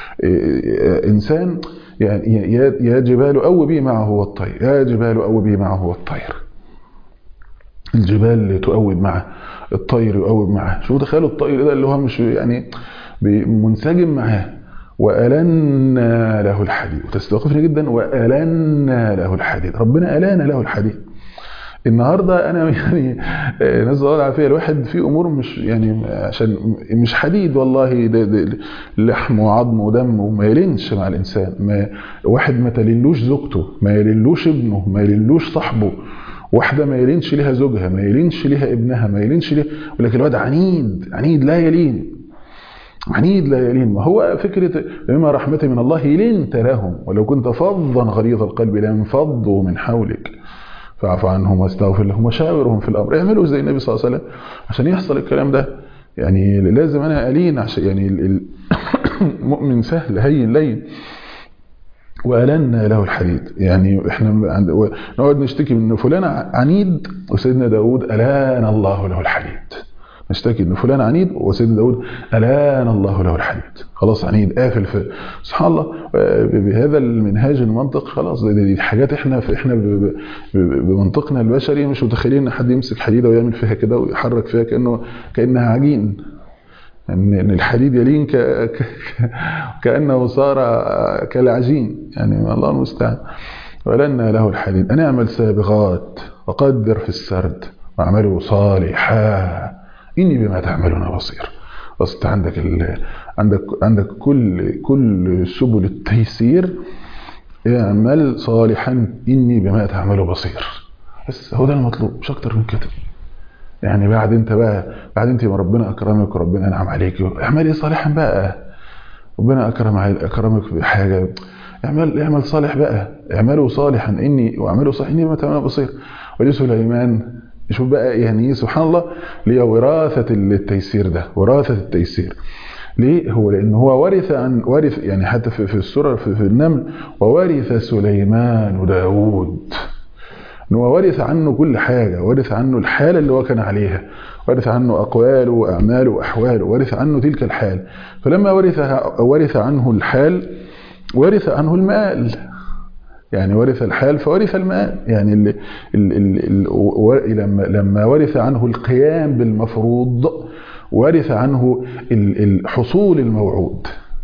انسان يعني يا جبال اوبي معه والطير يا جبال اوبي معه والطير الجبال اللي تؤوب معه الطير يقوم معاه شوفوا تخيلوا الطير ده اللي هو مش يعني منسجم معاه وألنا له الحديد وتستوقفني جدا وألنا له الحديد ربنا ألان له الحديد النهارده انا يعني ناس الله العافيه الواحد في امور مش يعني عشان مش حديد والله ده, ده لحم وعظم ودم وما يلينش مع الانسان ما واحد ما تلينلوش زوجته ما يلينلوش ابنه ما يلينلوش صاحبه واحده ما يلينش ليها زوجها ما يلينش ليها ابنها ما يلينش ليها ولكن الواد عنيد عنيد لا يلين عنيد لا يلين ما هو فكرة بما رحمة من الله لنت لهم ولو كنت فظا غليظ القلب لانفضوا من حولك فاعف عنهم واستغفر لهم وشاورهم في الامر اعملوا زي النبي صلى الله عليه وسلم عشان يحصل الكلام ده يعني لازم انا الين عشان يعني المؤمن سهل هين لين والنا له الحديد يعني احنا نقعد نشتكي من فلان عنيد وسيدنا داود الان الله له الحديد نشتكي ان فلان عنيد وسيدنا داود الان الله له الحديد خلاص عنيد قافل في سبحان الله بهذا المنهاج المنطق خلاص دي, دي حاجات احنا في احنا بمنطقنا البشري مش متخيلين ان حد يمسك حديده ويعمل فيها كده ويحرك فيها كانه كانها عجين ان الحديد يلين ك... ك... كانه صار كالعجين يعني الله المستعان ولنا له الحديد ان اعمل سابغات وقدر في السرد واعملوا صالحا اني بما تعملون بصير بس انت عندك ال... عندك عندك كل كل سبل التيسير اعمل صالحا اني بما تعمل بصير بس هو ده المطلوب مش اكتر من كده يعني بعد انت بقى بعد انت ما ربنا اكرمك وربنا انعم عليك اعملي صالحا بقى ربنا اكرم اكرمك بحاجه اعمل اعمل صالح بقى اعملوا صالحا اني واعملوا صالحا اني بما تعملون بصير ولسليمان شوف بقى يعني سبحان الله ليه وراثة التيسير ده وراثة التيسير ليه هو لأن هو ورث عن ورث يعني حتى في, في السورة في, في النمل وورث سليمان داود ان هو ورث عنه كل حاجة ورث عنه الحالة اللي هو كان عليها ورث عنه أقواله وأعماله وأحواله ورث عنه تلك الحال فلما ورث ورث عنه الحال ورث عنه المال يعني ورث الحال فورث المال يعني ال ال ال ال لما لما ورث عنه القيام بالمفروض ورث عنه الحصول الموعود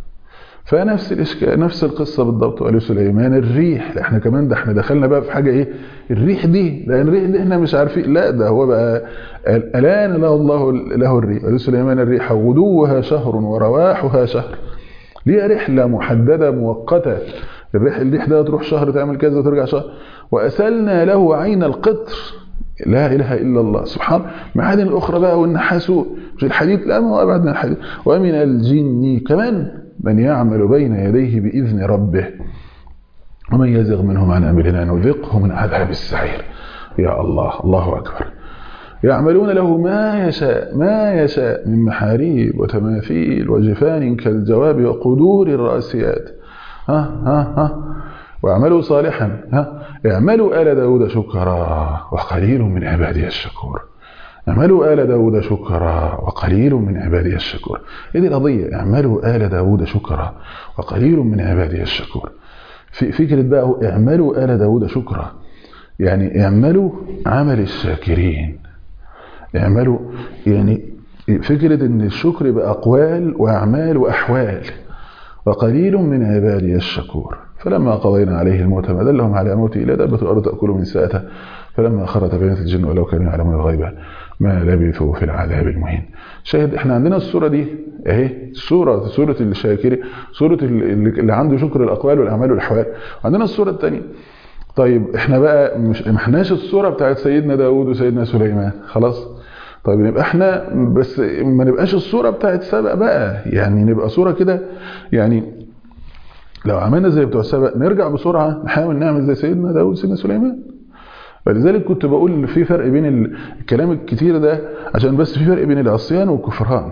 فنفس الاشكال نفس القصه بالضبط وقال سليمان الريح احنا كمان ده احنا دخلنا بقى في حاجه ايه الريح دي لان الريح دي احنا مش عارفين لا ده هو بقى الان له الله له الريح قال سليمان الريح غدوها شهر ورواحها شهر ليها رحله محدده مؤقته الريح الريح ده تروح شهر تعمل كذا وترجع شهر وأسلنا له عين القطر لا إله إلا الله سبحان معادن الأخرى بقى والنحاس مش الحديد لا ما هو أبعد من الحديد ومن الجن كمان من يعمل بين يديه بإذن ربه ومن يزغ منهم عن أمرنا نذقه من عذاب السعير يا الله الله أكبر يعملون له ما يشاء ما يشاء من محاريب وتماثيل وجفان كالجواب وقدور الراسيات ها ها ها واعملوا صالحا ها اعملوا آل داود شكرا وقليل من عبادي الشكور اعملوا آل داود شكرا وقليل من عبادي الشكور هذه القضية اعملوا آل داود شكرا وقليل من عبادي الشكور في فكرة بقى اعملوا آل داود شكرا يعني اعملوا عمل الشاكرين اعملوا يعني فكرة ان الشكر بأقوال وأعمال وأحوال وقليل من عبادي الشكور فلما قضينا عليه الموت ما دلهم على موته إلا دابة الأرض تأكل من ساءته فلما خر تبينت الجن ولو كانوا يعلمون الغيب ما لبثوا في العذاب المهين شاهد احنا عندنا السورة دي اهي سورة سورة الشاكر سورة اللي عنده شكر الأقوال والأعمال والأحوال وعندنا السورة الثانية طيب احنا بقى مش ما احناش السورة بتاعت سيدنا داود وسيدنا سليمان خلاص طيب نبقى احنا بس ما نبقاش الصوره بتاعت سبق بقى يعني نبقى صوره كده يعني لو عملنا زي بتوع سبق نرجع بسرعه نحاول نعمل زي سيدنا داود وسيدنا سليمان فلذلك كنت بقول في فرق بين الكلام الكتير ده عشان بس في فرق بين العصيان والكفران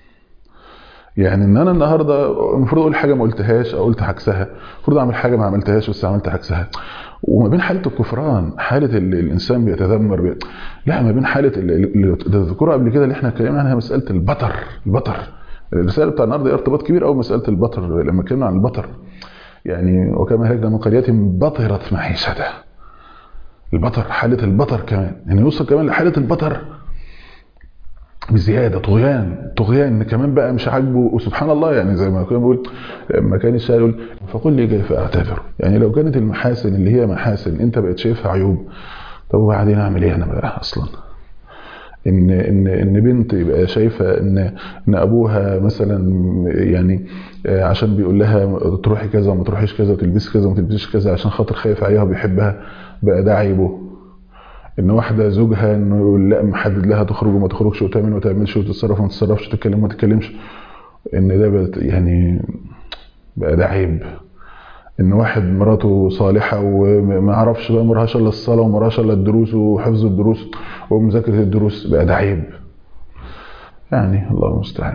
يعني ان انا النهارده المفروض اقول حاجه ما قلتهاش او قلت عكسها المفروض اعمل حاجه ما عملتهاش بس عملت عكسها وما بين حاله الكفران حاله اللي الانسان بيتذمر بي... لا ما بين حاله اللي تذكرها قبل كده اللي احنا اتكلمنا عنها مساله البطر البطر الرساله بتاع النهارده ارتباط كبير قوي مساله البطر لما اتكلمنا عن البطر يعني وكما هلكنا من قريه بطرت معيشتها البطر حاله البطر كمان يعني يوصل كمان لحاله البطر بزياده طغيان طغيان كمان بقى مش عاجبه وسبحان الله يعني زي ما كنا بقول لما كان الشاعر يقول فقل لي كيف اعتذر يعني لو كانت المحاسن اللي هي محاسن انت بقيت شايفها عيوب طب وبعدين اعمل ايه انا بقى اصلا ان ان ان بنت يبقى شايفه ان ان ابوها مثلا يعني عشان بيقول لها تروحي كذا وما تروحيش كذا وتلبسي كذا وما تلبسيش كذا عشان خاطر خايف عليها وبيحبها بقى ده عيبه ان واحده زوجها انه يقول لا محدد لها تخرج وما تخرجش وتعمل وما تعملش وتتصرف وما تتصرفش وتتكلم وما تتكلمش ان ده بقى يعني بقى ده عيب ان واحد مراته صالحه وما عرفش بقى مرهاش الا الصلاه وما مرهاش الا الدروس وحفظ الدروس ومذاكره الدروس بقى ده عيب يعني الله المستعان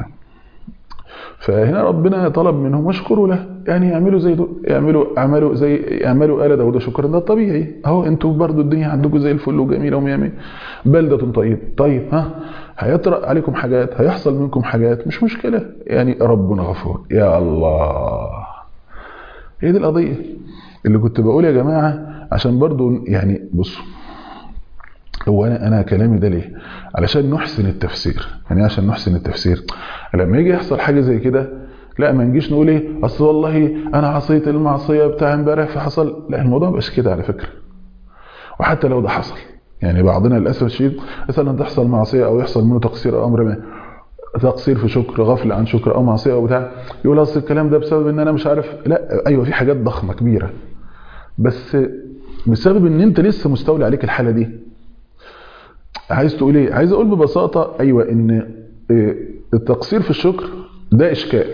فهنا ربنا طلب منهم واشكروا له يعني يعملوا زي دول يعملوا اعملوا زي يعملوا آل داوود شكرا ده الطبيعي اهو انتوا برضو الدنيا عندكم زي الفل وجميله ومية بلدة طيبة طيب ها هيطرأ عليكم حاجات هيحصل منكم حاجات مش مشكلة يعني ربنا غفور يا الله هي دي القضية اللي كنت بقول يا جماعة عشان برضو يعني بصوا هو انا انا كلامي ده ليه علشان نحسن التفسير يعني عشان نحسن التفسير لما يجي يحصل حاجه زي كده لا ما نجيش نقول ايه اصل والله انا عصيت المعصيه بتاع امبارح فحصل لا الموضوع مش كده على فكره وحتى لو ده حصل يعني بعضنا للاسف الشديد مثلا تحصل معصيه او يحصل منه تقصير او امر ما تقصير في شكر غفله عن شكر او معصيه او بتاع يقول اصل الكلام ده بسبب ان انا مش عارف لا ايوه في حاجات ضخمه كبيره بس بسبب ان انت لسه مستولي عليك الحاله دي عايز تقول ايه عايز اقول ببساطه ايوه ان التقصير في الشكر ده اشكال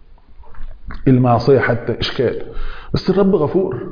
المعصيه حتى اشكال بس الرب غفور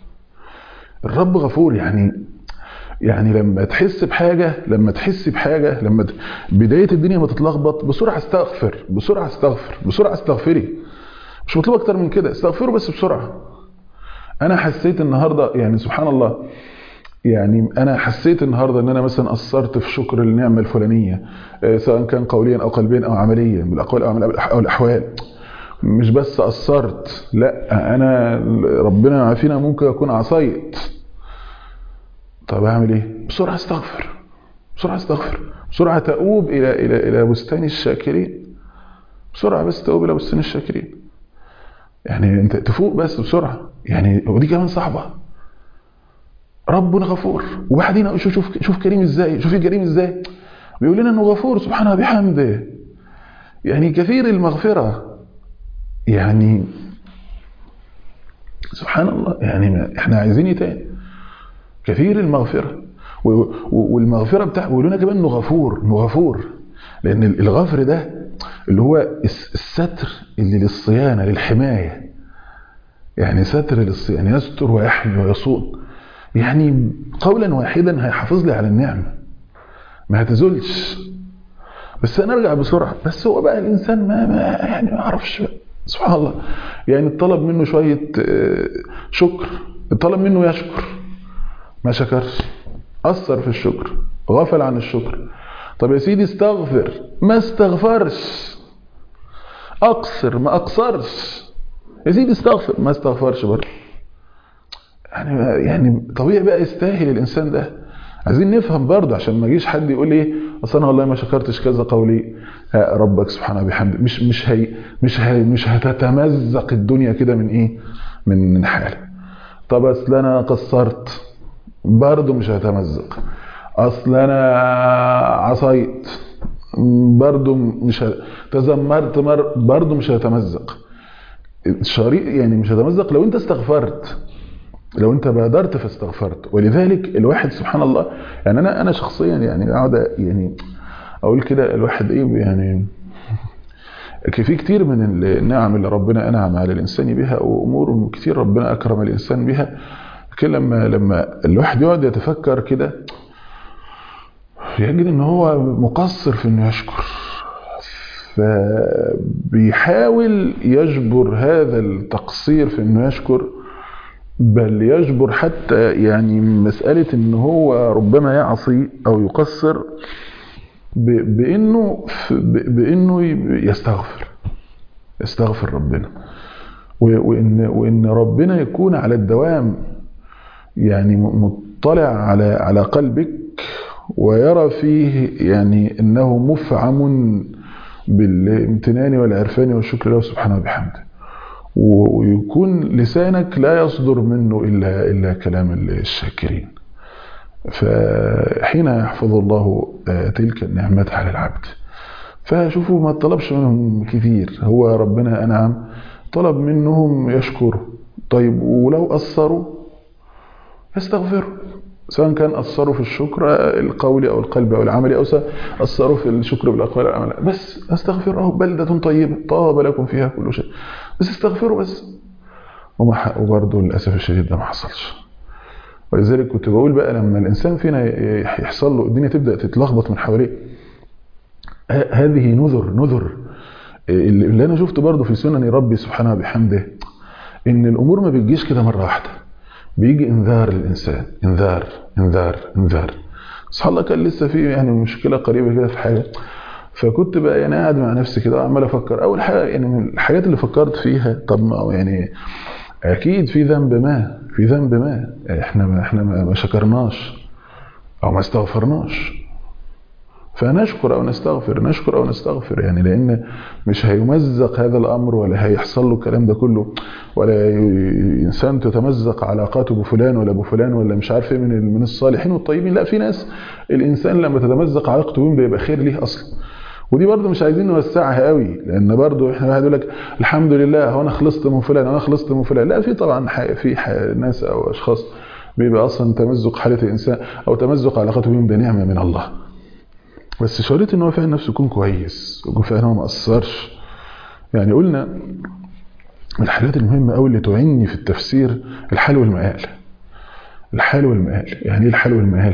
الرب غفور يعني يعني لما تحس بحاجة لما تحس بحاجة لما بداية الدنيا ما تتلخبط بسرعة استغفر بسرعة استغفر بسرعة استغفري مش مطلوب أكتر من كده استغفروا بس بسرعة أنا حسيت النهاردة يعني سبحان الله يعني انا حسيت النهارده ان انا مثلا قصرت في شكر النعمه الفلانيه سواء كان قوليا او قلبيا او عمليا بالاقوال او الاحوال مش بس قصرت لا انا ربنا عافينا ممكن اكون عصيت طب اعمل ايه بسرعه استغفر بسرعه استغفر بسرعه تؤوب الى الى الى بستان الشاكرين بسرعه بس تؤوب الى بستان الشاكرين يعني انت تفوق بس بسرعه يعني ودي كمان صعبه ربنا غفور وبعدين شوف شوف شوف كريم ازاي شوف كريم ازاي بيقول لنا انه غفور سبحانه بحمده يعني كثير المغفره يعني سبحان الله يعني احنا عايزين ايه تاني كثير المغفره والمغفره بتاع بيقول لنا كمان انه غفور انه غفور لان الغفر ده اللي هو الستر اللي للصيانه للحمايه يعني ستر للصيانه يستر ويحمي ويصون يعني قولا واحدا هيحافظ لي على النعمه ما هتزولش بس انا ارجع بسرعه بس هو بقى الانسان ما, ما يعني ما اعرفش سبحان الله يعني طلب منه شويه شكر طلب منه يشكر ما شكرش اثر في الشكر غفل عن الشكر طب يا سيدي استغفر ما استغفرش اقصر ما اقصرش يا سيدي استغفر ما استغفرش برضه يعني يعني طبيعي بقى يستاهل الانسان ده عايزين نفهم برضه عشان ما يجيش حد يقول لي اصل انا والله ما شكرتش كذا قولي ربك سبحانه بحمده مش مش هي مش هي مش هتتمزق الدنيا كده من ايه من حاله طب اصل انا قصرت برضه مش هتمزق اصل انا عصيت برضه مش ه... تذمرت مر برضه مش هتمزق الشريط يعني مش هتمزق لو انت استغفرت لو انت بادرت فاستغفرت ولذلك الواحد سبحان الله يعني انا انا شخصيا يعني اقعد يعني اقول كده الواحد ايه يعني في كتير من النعم اللي ربنا انعم على الانسان بها وامور كتير ربنا اكرم الانسان بها لكن لما لما الواحد يقعد يتفكر كده يجد ان هو مقصر في انه يشكر فبيحاول يجبر هذا التقصير في انه يشكر بل يجبر حتى يعني مسألة ان هو ربما يعصي او يقصر بانه بانه يستغفر يستغفر ربنا وان وان ربنا يكون على الدوام يعني مطلع على على قلبك ويرى فيه يعني أنه مفعم بالامتنان والعرفان والشكر له سبحانه وبحمده ويكون لسانك لا يصدر منه إلا, إلا كلام الشاكرين فحين يحفظ الله تلك النعمات على العبد فشوفوا ما طلبش منهم كثير هو ربنا أنعم طلب منهم يشكروا طيب ولو أثروا يستغفروا سواء كان أثروا في الشكر القولي أو القلبي أو العملي أو أثروا في الشكر بالأقوال والعمل بس استغفروا بلدة طيبة طاب لكم فيها كل شيء بس استغفروا بس وما وبرضه للأسف الشديد ده ما حصلش ولذلك كنت بقول بقى لما الإنسان فينا يحصل له الدنيا تبدأ تتلخبط من حواليه هذه نذر نذر اللي أنا شفته برضه في سنن ربي سبحانه وبحمده إن الأمور ما بتجيش كده مرة واحدة بيجي انذار للإنسان انذار انذار انذار سبحان الله كان لسه في يعني مشكلة قريبة كده في حاجة فكنت بقى يعني قاعد مع نفسي كده عمال افكر اول حاجه يعني من الحاجات اللي فكرت فيها طب ما يعني اكيد في ذنب ما في ذنب ما احنا ما احنا ما شكرناش او ما استغفرناش فنشكر او نستغفر نشكر او نستغفر يعني لان مش هيمزق هذا الامر ولا هيحصل له الكلام ده كله ولا انسان تتمزق علاقاته بفلان ولا بفلان ولا مش عارف ايه من من الصالحين والطيبين لا في ناس الانسان لما تتمزق علاقته بهم بيبقى خير ليه اصلا ودي برضه مش عايزين نوسعها قوي لان برضه احنا واحد يقول لك الحمد لله هو انا خلصت من فلان انا خلصت من فلان لا في طبعا في ناس او اشخاص بيبقى اصلا تمزق حاله الانسان او تمزق علاقته بهم ده نعمه من الله بس شريط ان هو فعلا نفسه يكون كويس يكون فعلا هو ما اثرش يعني قلنا من الحاجات المهمه قوي اللي تعني في التفسير الحال والمآل الحال والمآل يعني ايه الحال والمآل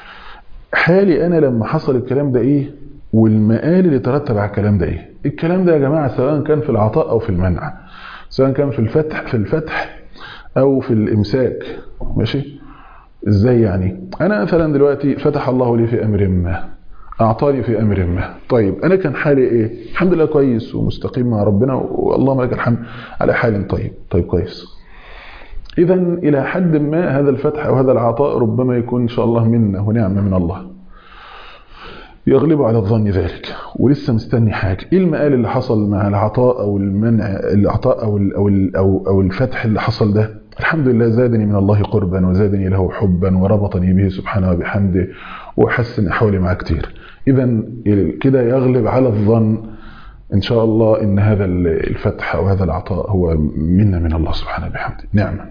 حالي انا لما حصل الكلام ده ايه والمآل اللي ترتب على الكلام ده ايه الكلام ده يا جماعه سواء كان في العطاء او في المنع سواء كان في الفتح في الفتح او في الامساك ماشي ازاي يعني انا مثلا دلوقتي فتح الله لي في امر ما اعطاني في امر ما طيب انا كان حالي ايه الحمد لله كويس ومستقيم مع ربنا واللهم لك الحمد على حال طيب طيب كويس اذا الى حد ما هذا الفتح او هذا العطاء ربما يكون ان شاء الله منه ونعمه من الله يغلب على الظن ذلك ولسه مستني حاجه ايه المقال اللي حصل مع العطاء او المنع العطاء او ال او ال او او الفتح اللي حصل ده الحمد لله زادني من الله قربا وزادني له حبا وربطني به سبحانه وبحمده وحسن احوالي معاه كتير اذا كده يغلب على الظن ان شاء الله ان هذا الفتح او هذا العطاء هو منا من الله سبحانه وبحمده نعمه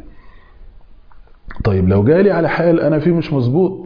طيب لو جالي على حال انا فيه مش مظبوط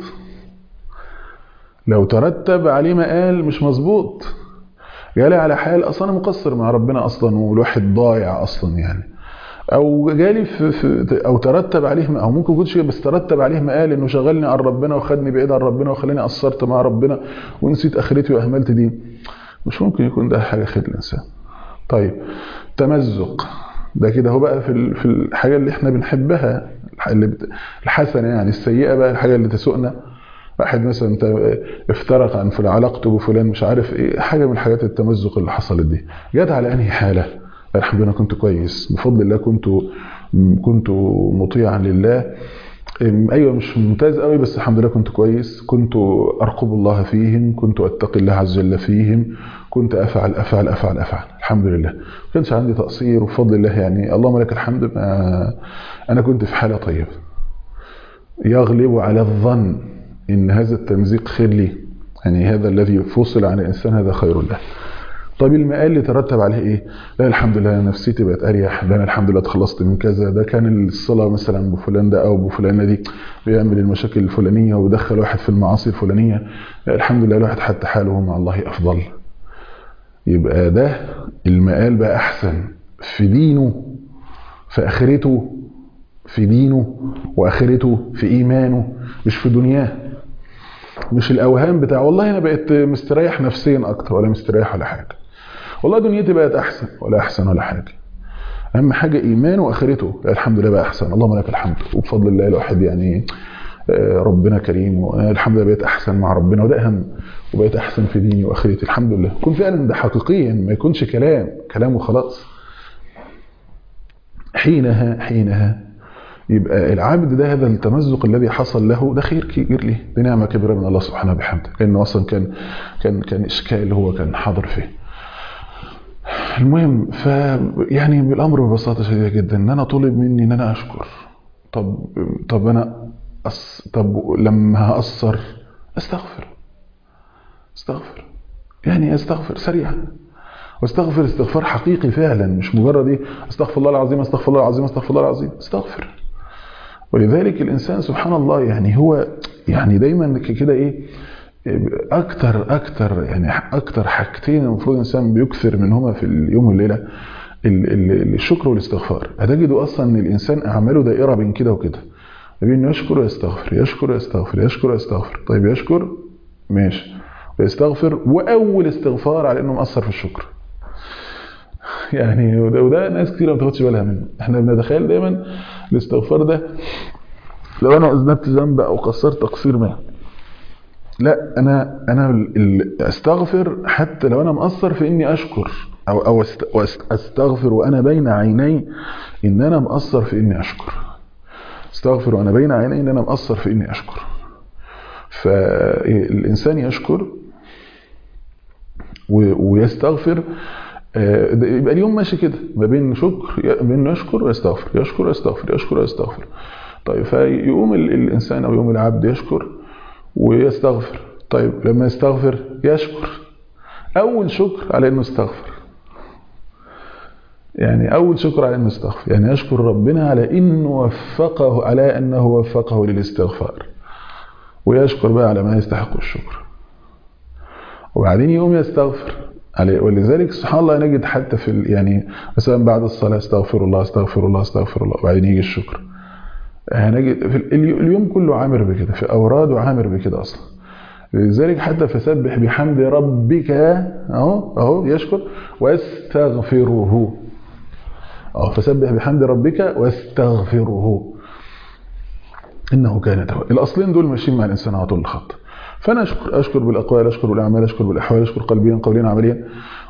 لو ترتب عليه مقال مش مظبوط جالي على حال اصلا انا مقصر مع ربنا اصلا والواحد ضايع اصلا يعني او جالي في, في او ترتب عليه او ممكن يكونش بس ترتب عليه مقال انه شغلني عن ربنا وخدني بعيد عن ربنا وخلاني قصرت مع ربنا ونسيت اخرتي واهملت دين مش ممكن يكون ده حاجه خير الانسان طيب تمزق ده كده هو بقى في في الحاجه اللي احنا بنحبها اللي الحسنه يعني السيئه بقى الحاجه اللي تسوقنا واحد مثلا انت افترق عن فلان علاقته بفلان مش عارف ايه حاجه من الحاجات التمزق اللي حصلت دي جت على انهي حاله الحمد لله كنت كويس بفضل الله كنت كنت مطيعا لله ايوه مش ممتاز قوي بس الحمد لله كنت كويس كنت ارقب الله فيهم كنت اتقي الله عز وجل فيهم كنت افعل افعل افعل افعل الحمد لله ما كانش عندي تقصير وبفضل الله يعني اللهم لك الحمد ما انا كنت في حاله طيبه يغلب على الظن ان هذا التمزيق خير لي يعني هذا الذي فصل عن الانسان هذا خير له طب المقال اللي ترتب عليه ايه لا الحمد لله نفسيتي بقت اريح ده انا الحمد لله اتخلصت من كذا ده كان الصله مثلا بفلان ده او بفلانه دي بيعمل المشاكل الفلانيه وبيدخل واحد في المعاصي الفلانيه لا الحمد لله الواحد حتى حاله مع الله افضل يبقى ده المقال بقى احسن في دينه في اخرته في دينه واخرته في ايمانه مش في دنياه مش الاوهام بتاع والله انا بقيت مستريح نفسيا اكتر ولا مستريح ولا حاجه والله دنيتي بقت احسن ولا احسن ولا حاجه اهم حاجه ايمانه واخرته الحمد لله بقى احسن اللهم لك الحمد وبفضل الله الواحد يعني ربنا كريم وانا الحمد لله بقيت احسن مع ربنا وده اهم وبقيت احسن في ديني واخرتي الحمد لله يكون فعلا ده حقيقيا ما يكونش كلام كلام وخلاص حينها حينها يبقى العبد ده هذا التمزق الذي حصل له ده خير كبير ليه دي نعمه كبيره من الله سبحانه وبحمده لانه اصلا كان كان كان اشكال هو كان حاضر فيه المهم ف يعني بالامر ببساطه شديده جدا ان انا طلب مني ان انا اشكر طب طب انا أص... طب لما هاثر استغفر استغفر يعني استغفر سريعا واستغفر استغفار حقيقي فعلا مش مجرد ايه استغفر الله العظيم استغفر الله العظيم استغفر الله العظيم استغفر ولذلك الانسان سبحان الله يعني هو يعني دايما كده ايه اكتر اكتر يعني اكتر حاجتين المفروض الانسان بيكثر منهما في اليوم والليله الشكر والاستغفار هتجدوا اصلا ان الانسان اعماله دائره بين كده وكده بين يشكر ويستغفر يشكر ويستغفر يشكر ويستغفر طيب يشكر ماشي ويستغفر واول استغفار على انه مأثر في الشكر يعني وده, وده ناس كتير ما بتاخدش بالها منه احنا بنتخيل دايما الاستغفار ده لو انا اذنبت ذنب او قصرت تقصير ما لا انا انا استغفر حتى لو انا مقصر في اني اشكر او او استغفر وانا بين عيني ان انا مقصر في اني اشكر استغفر وانا بين عيني ان انا مقصر في اني اشكر فالانسان يشكر ويستغفر يبقى اليوم ماشي كده ما بين شكر بين يشكر ويستغفر يشكر ويستغفر يشكر ويستغفر طيب فيقوم الانسان او يقوم العبد يشكر ويستغفر طيب لما يستغفر يشكر اول شكر على انه استغفر يعني اول شكر على انه استغفر يعني يشكر ربنا على انه وفقه على انه وفقه للاستغفار ويشكر بقى على ما يستحق الشكر وبعدين يقوم يستغفر عليه ولذلك سبحان الله نجد حتى في يعني مثلا بعد الصلاه استغفر الله استغفر الله استغفر الله وبعدين يجي الشكر هنجد في اليوم كله عامر بكده في اوراده عامر بكده اصلا لذلك حتى فسبح بحمد ربك اهو اهو يشكر واستغفره اه فسبح بحمد ربك واستغفره انه كان توابا الاصلين دول ماشيين مع الانسان على طول الخط فانا اشكر اشكر بالاقوال اشكر بالاعمال اشكر بالاحوال اشكر قلبيا قوليا عمليا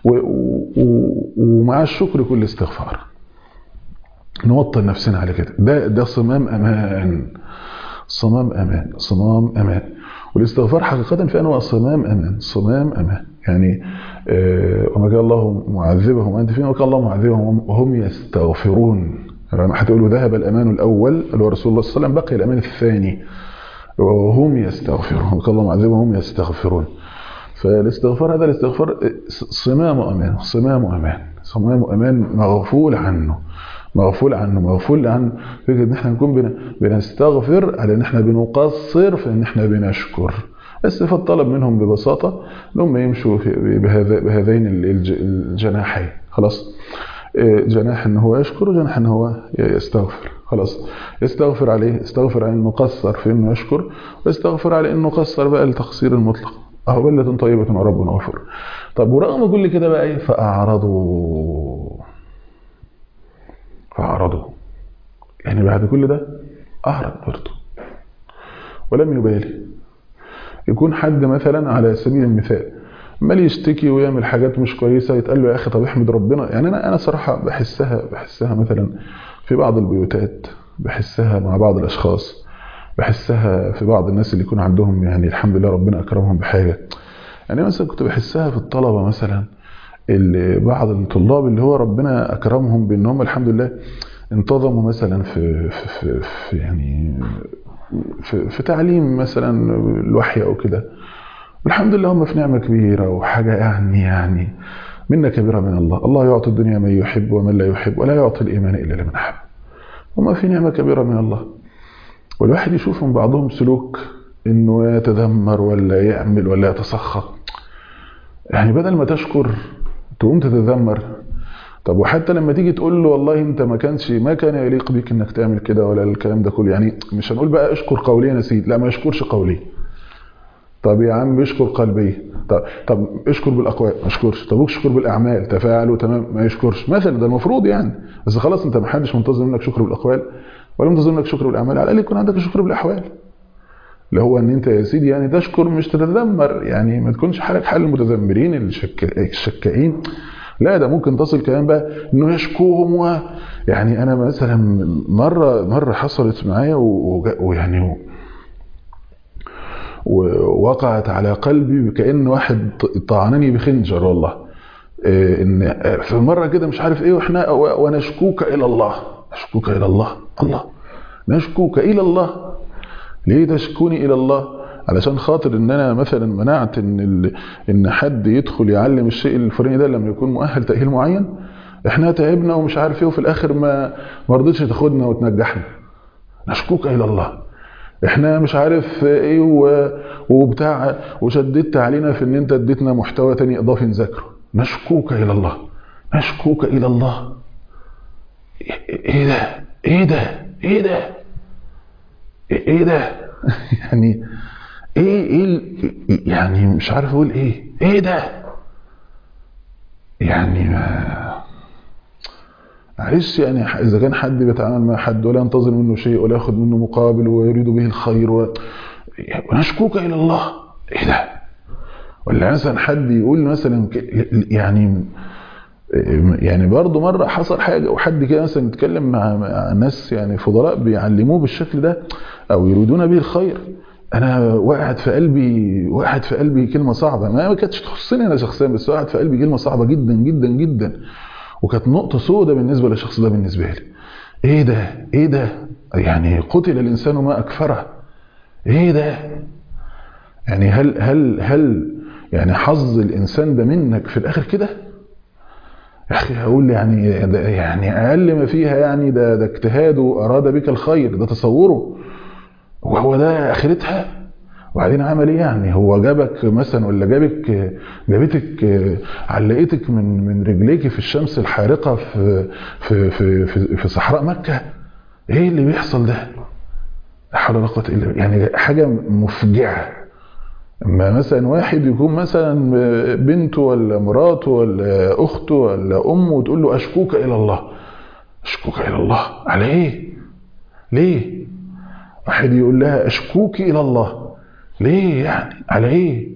ومع الشكر كل استغفار نوطن نفسنا على كده ده ده صمام امان صمام امان صمام امان والاستغفار حقيقه في انواع صمام امان صمام امان يعني آه وما كان الله معذبهم وانت فين وكان الله معذبهم وهم يستغفرون لما هتقولوا ذهب الامان الاول اللي هو رسول الله صلى الله عليه وسلم بقي الامان الثاني وهم يستغفرون وكان الله معذبهم وهم يستغفرون فالاستغفار هذا الاستغفار صمام امان صمام امان صمام امان مغفول عنه مغفول عنه مغفول عن فكره ان احنا نكون بنستغفر على ان احنا بنقصر في ان احنا بنشكر بس فالطلب منهم ببساطه انهم يمشوا بهذا بهذين الجناحين خلاص جناح ان هو يشكر وجناح ان هو يستغفر خلاص يستغفر عليه يستغفر على انه قصر في انه يشكر ويستغفر على انه قصر بقى التقصير المطلق اهو بلة طيبة ورب غفور طب ورغم كل كده بقى ايه فاعرضوا فاعرضوا يعني بعد كل ده اعرض برضه ولم يبالي يكون حد مثلا على سبيل المثال عمال يشتكي ويعمل حاجات مش كويسه يتقال له يا اخي طب احمد ربنا يعني انا انا صراحه بحسها بحسها مثلا في بعض البيوتات بحسها مع بعض الاشخاص بحسها في بعض الناس اللي يكون عندهم يعني الحمد لله ربنا اكرمهم بحاجه يعني مثلا كنت بحسها في الطلبه مثلا اللي بعض الطلاب اللي هو ربنا اكرمهم بان هم الحمد لله انتظموا مثلا في في, في, في يعني في, في تعليم مثلا الوحي او كده والحمد لله هم في نعمه كبيره وحاجه يعني يعني منا كبيره من الله الله يعطي الدنيا من يحب ومن لا يحب ولا يعطي الايمان الا لمن احب هم في نعمه كبيره من الله والواحد يشوف من بعضهم سلوك انه يتذمر ولا يعمل ولا يتسخط يعني بدل ما تشكر تقوم تتذمر طب وحتى لما تيجي تقول له والله انت ما كانش ما كان يليق بيك انك تعمل كده ولا الكلام ده كله يعني مش هنقول بقى اشكر قوليا يا سيدي لا ما يشكرش قوليا طب يا عم اشكر قلبيا طب طب اشكر بالاقوال ما اشكرش طب اشكر بالاعمال تفاعلوا تمام ما يشكرش مثلا ده المفروض يعني بس خلاص انت ما حدش منتظر منك شكر بالاقوال ولا منتظر منك شكر بالاعمال على الاقل يكون عندك شكر بالاحوال اللي هو ان انت يا سيدي يعني تشكر مش تتذمر يعني ما تكونش حالك حال المتذمرين الشك... الشكائين لا ده ممكن تصل كمان بقى انه يشكوهم و يعني انا مثلا مره مره حصلت معايا ويعني ووقعت على قلبي كأن واحد طعنني بخنجر والله ان في مره كده مش عارف ايه واحنا ونشكوك الى الله نشكوك الى الله الله نشكوك الى الله ليه تشكوني الى الله علشان خاطر ان انا مثلا منعت ان ان حد يدخل يعلم الشيء الفلاني ده لما يكون مؤهل تاهيل معين احنا تعبنا ومش عارف ايه وفي الاخر ما ما رضيتش تاخدنا وتنجحنا نشكوك الى الله احنا مش عارف ايه وبتاع وشددت علينا في ان انت اديتنا محتوى تاني اضافي نذاكره نشكوك الى الله نشكوك الى الله ايه ده ايه ده ايه ده ايه ده يعني ايه ايه يعني مش عارف اقول ايه ايه ده يعني ما معلش يعني اذا كان حد بيتعامل مع حد ولا ينتظر منه شيء ولا ياخذ منه مقابل ويريد به الخير و... ونشكوك الى الله ايه ده ولا مثلا حد يقول مثلا يعني يعني برضه مره حصل حاجه وحد كده مثلا يتكلم مع مع ناس يعني فضلاء بيعلموه بالشكل ده او يريدون به الخير انا وقعت في قلبي وقعت في قلبي كلمه صعبه ما كانتش تخصني انا شخصيا بس وقعت في قلبي كلمه صعبه جدا جدا جدا وكانت نقطه سوداء بالنسبه للشخص ده بالنسبه لي ايه ده ايه ده يعني قتل الانسان ما اكفره ايه ده يعني هل هل هل يعني حظ الانسان ده منك في الاخر كده يا اخي هقول يعني يعني اقل ما فيها يعني ده ده اجتهاده اراد بك الخير ده تصوره وهو ده اخرتها وبعدين عمل ايه يعني هو جابك مثلا ولا جابك جابتك علقتك من من رجليك في الشمس الحارقه في في في في, في صحراء مكه ايه اللي بيحصل ده لا حول ولا قوه الا بالله يعني حاجه مفجعه اما مثلا واحد يكون مثلا بنته ولا مراته ولا اخته ولا امه وتقول له اشكوك الى الله اشكوك الى الله على ايه ليه واحد يقول لها اشكوك الى الله ليه يعني على ايه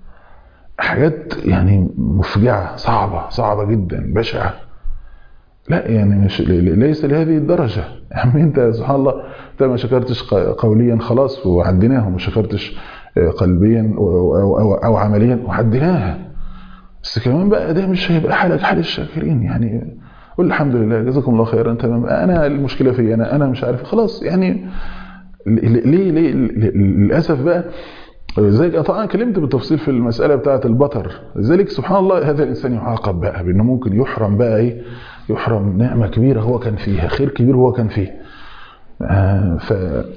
حاجات يعني مفجعه صعبه صعبه جدا بشعه لا يعني مش ليس لهذه الدرجه يا عم انت سبحان الله انت ما شكرتش قوليا خلاص وعديناه ما شكرتش قلبيا أو, أو, أو عمليا وعديناها بس كمان بقى ده مش هيبقى حالك حال الشاكرين يعني قول الحمد لله جزاكم الله خيرا تمام انا المشكله في انا انا مش عارف خلاص يعني ليه ليه للاسف بقى لذلك طبعا كلمت بالتفصيل في المساله بتاعه البطر لذلك سبحان الله هذا الانسان يعاقب بقى بانه ممكن يحرم بقى ايه يحرم نعمه كبيره هو كان فيها خير كبير هو كان فيه آه ف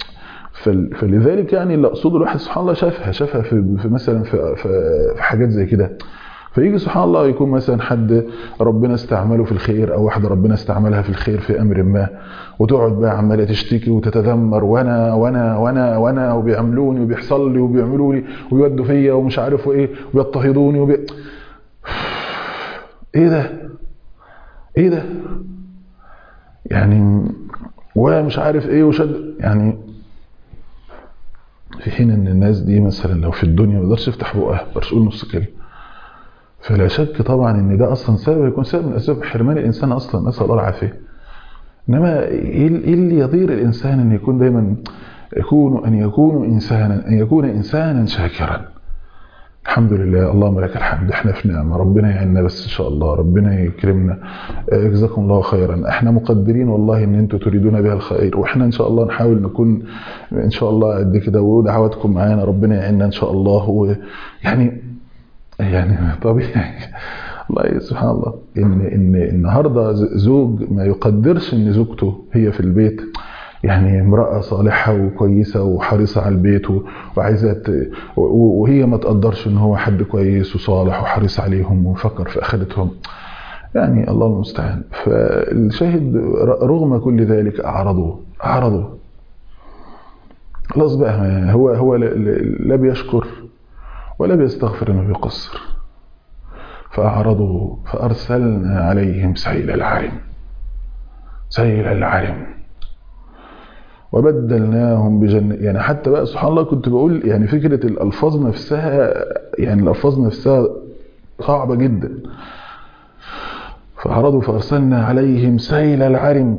فلذلك يعني اللي اقصده الواحد سبحان الله شافها شافها في, في مثلا في, في حاجات زي كده فيجي سبحان الله يكون مثلا حد ربنا استعمله في الخير او واحده ربنا استعملها في الخير في امر ما وتقعد بقى عماله تشتكي وتتذمر وانا وانا وانا وانا وبيعملوني وبيحصل لي وبيعملوا لي ويودوا فيا ومش عارف ايه وبيضطهدوني وبي... ايه ده؟ ايه ده؟ يعني ومش عارف ايه وشد يعني في حين ان الناس دي مثلا لو في الدنيا ما يقدرش يفتح بقها ما يقدرش يقول نص كلمه فلا شك طبعا ان ده اصلا سبب يكون سبب من اسباب حرمان الانسان اصلا نسال الله العافيه انما ايه اللي يضير الانسان ان يكون دايما يكون ان يكون انسانا ان يكون انسانا شاكرا الحمد لله اللهم لك الحمد احنا في نعمه ربنا يعيننا بس ان شاء الله ربنا يكرمنا جزاكم الله خيرا احنا مقدرين والله ان انتم تريدون بها الخير واحنا ان شاء الله نحاول نكون ان شاء الله قد كده ودعواتكم معانا ربنا يعيننا ان شاء الله ويعني يعني طبيعي الله سبحان الله ان ان النهارده زوج ما يقدرش ان زوجته هي في البيت يعني امرأة صالحة وكويسة وحريصة على البيت وعايزة وهي ما تقدرش ان هو حد كويس وصالح وحريص عليهم وفكر في اخرتهم يعني الله المستعان فالشاهد رغم كل ذلك اعرضوا اعرضوا خلاص بقى هو هو لا بيشكر ولا بيستغفر انه بيقصر فاعرضوا فارسلنا عليهم سيل العرم سيل العرم وبدلناهم بجنة يعني حتى بقى سبحان الله كنت بقول يعني فكرة الألفاظ نفسها يعني الألفاظ نفسها صعبة جدا
فأعرضوا فأرسلنا عليهم سيل العرم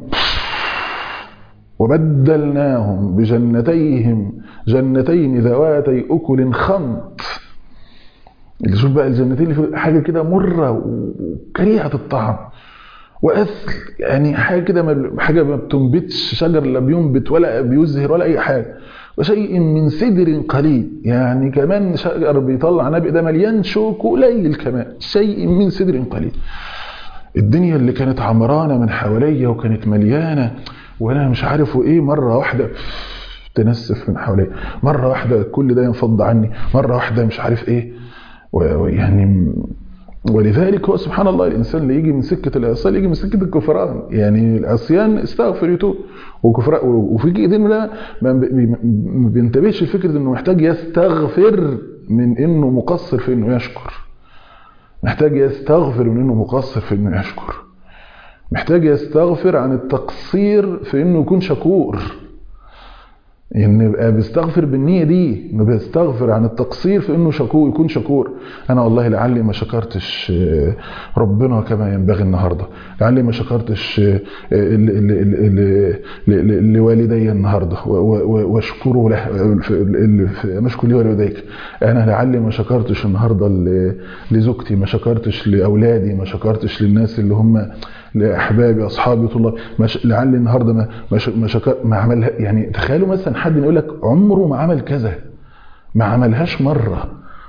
وبدلناهم بجنتيهم جنتين ذواتي أكل خمط اللي شوف بقى الجنتين اللي في حاجة كده مرة وكريهة الطعم وأثل يعني حاجة كده ما حاجة ما بتنبتش شجر لا بينبت ولا بيزهر ولا أي حاجة وشيء من سدر قليل يعني كمان شجر بيطلع نبي ده مليان شوك قليل كمان شيء من سدر قليل الدنيا اللي كانت عمرانة من حواليا وكانت مليانة وانا مش عارف وايه مرة واحدة تنسف من حواليا مرة واحدة كل ده ينفض عني مرة واحدة مش عارف ايه ويعني ولذلك هو سبحان الله الانسان اللي يجي من سكه العصيان يجي من سكه الكفران يعني العصيان استغفر يتوب وكفران وفي ايدين ده ما بينتبهش لفكره انه محتاج يستغفر من انه مقصر في انه يشكر محتاج يستغفر من انه مقصر في انه يشكر محتاج يستغفر عن التقصير في انه يكون شكور ان يبقى بيستغفر بالنية دي انه بيستغفر عن التقصير في انه شكور يكون شكور انا والله لعلي ما شكرتش ربنا كما ينبغي النهارده لعلي ما شكرتش لوالدي النهارده واشكره له نشكر لي والديك انا لعلي ما شكرتش النهارده لزوجتي ما شكرتش لاولادي ما شكرتش للناس اللي هم لاحبابي اصحابي طلاب لعلي النهارده ما ما شكر ما عملها يعني تخيلوا مثلا حد يقول لك عمره ما عمل كذا ما عملهاش مره